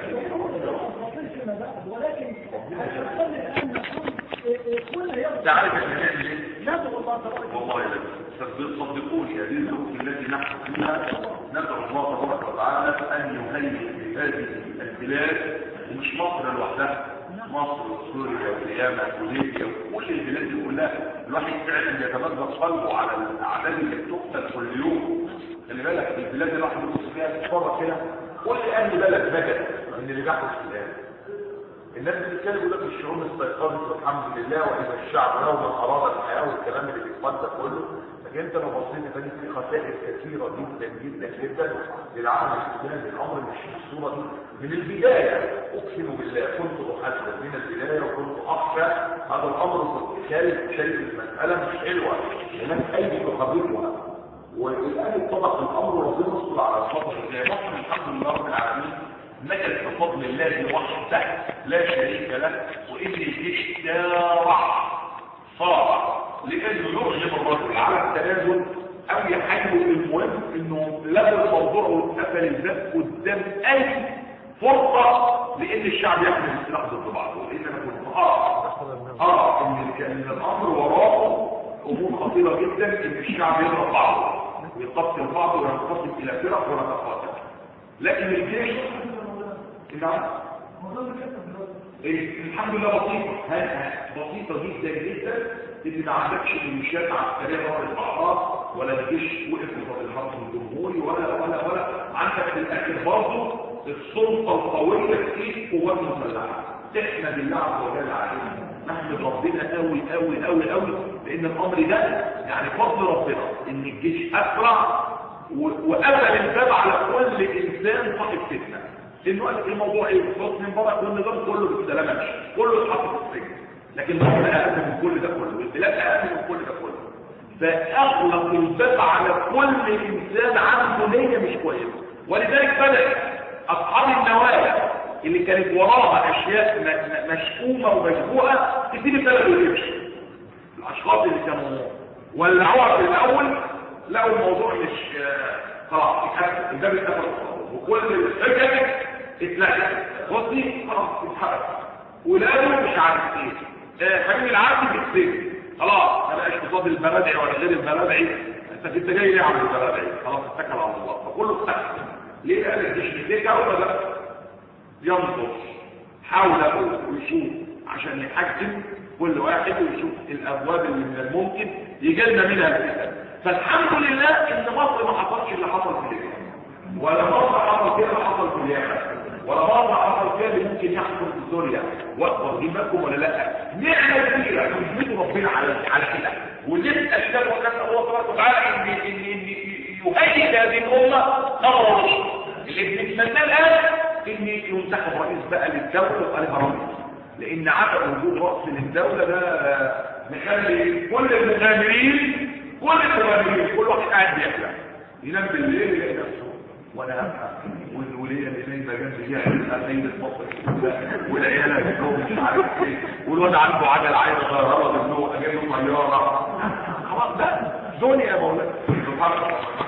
ولكن هنخلي الان نقول كل يوم انت عارف احنا نعمل ايه؟ ندعو الله تبارك والله لا صدق- صدقوني هذه الظروف التي نحن فيها ندعو الله تبارك وتعالى ان يهيئ لهذه البلاد ومش مصر لوحدها مصر وسوريا واليمن وليبيا وكل البلاد دي كلها الواحد فعلا يتمزق قلبه على الاعداد اللي بتقتل كل يوم خلي بالك البلاد اللي الواحد بيبص فيها تتفرج كده كل اهل بلد بجد من اللي بيحدث في الان الناس بتتكلم يقول لك الشعوب استيقظت والحمد لله واذا الشعب لو من اراد الحياه والكلام اللي بيتقال ده كله لكن انت لو بصيت تاني في خسائر كثيره جدا جدا جدا للعالم الاسلامي الامر مش بالصوره دي من البدايه اقسم بالله كنت احذر من البدايه وكنت اخشى هذا الامر كنت شايف شايف المساله مش حلوه هناك ايدي تخرجها والان اتضح الامر وربنا يستر على الخطر زي مصر الحمد لله رب العالمين نجد بفضل الله وحده لا شريك له وان الجيش سارع صارع لانه يرغب الرجل على التنازل او يحاول المهم انه لغى الموضوع واتقفل الباب قدام اي فرصه لان الشعب يحمل السلاح ضد بعضه لان انا كنت ارى ارى ان كان الامر وراءه امور خطيره جدا ان الشعب يضرب بعضه ويقتل بعضه وينقسم الى فرق ونقاط لكن الجيش نعم إيه، الحمد لله بسيطه ها بسيطه جدا جدا ان ما عندكش ميليشيات عسكريه ضربت بعضها ولا الجيش وقف قصاد الحرس الجمهوري ولا ولا ولا عندك في الاخر برضه السلطه القويه في ايد قوات مسلحه تحمد الله عز وجل عليها نحمد ربنا قوي قوي قوي قوي لان الامر ده يعني فضل ربنا ان الجيش اسرع و- وقفل الباب على كل انسان صاحب فتنه انه قال الموضوع ايه حسن مبارك والنظام كله بالسلامه ماشي كله اتحط في السجن لكن الامر اهم من كل ده كله البلاد اهم من كل ده كله فاغلق الباب على كل انسان عنده نيه مش كويسه ولذلك بدا اصحاب النوايا اللي كانت وراها اشياء م- م- مشؤومه ومشبوهه تسيب البلد وتمشي الاشخاص اللي كانوا ولعوها في الاول لقوا الموضوع مش آه، خلاص اتحرك الباب اتقفل خلاص وكل الحجج اتلغت بصي خلاص اتحرك ولقوا مش عارف ايه آه، حبيبي العبد بالسجن خلاص ما بقاش قصاد البلدعي ولا غير البلدعي انت انت جاي ليه على البلدعي خلاص اتكل على الله فكله اتكل ليه قال الجيش ليه ولا لا ينظر حوله ويشوف عشان يحجم كل واحد ويشوف الابواب اللي من الممكن يجي لنا منها الفتن فالحمد لله ان مصر ما حصلش اللي حصل في ليبيا ولا مصر حصل فيها اللي حصل في اليمن ولا مصر حصل فيها اللي ممكن يحصل في سوريا واخدين بالكم ولا لا نعمه كبيره نحمد ربنا على على كده ونسال الله وكان الله تبارك وتعالى ان ان ان يهيئ هذه الامه امر رشد اللي بنتمناه الان ان ينتخب رئيس بقى للدوله ويبقى لها رئيس لان عدم وجود راس للدوله ده آه، مخلي كل المغامرين كل المغامرين كل واحد قاعد بيحلم ينام بالليل يلاقي نفسه وانا هبقى والوليه اللي نايمه جنبي دي هتبقى نايمه مصر والعيال هتجيبهم مش عارف ايه والواد عنده عجل عايز يغيرها ابنه اجيب له طياره خلاص ده دنيا يا مولانا سبحان الله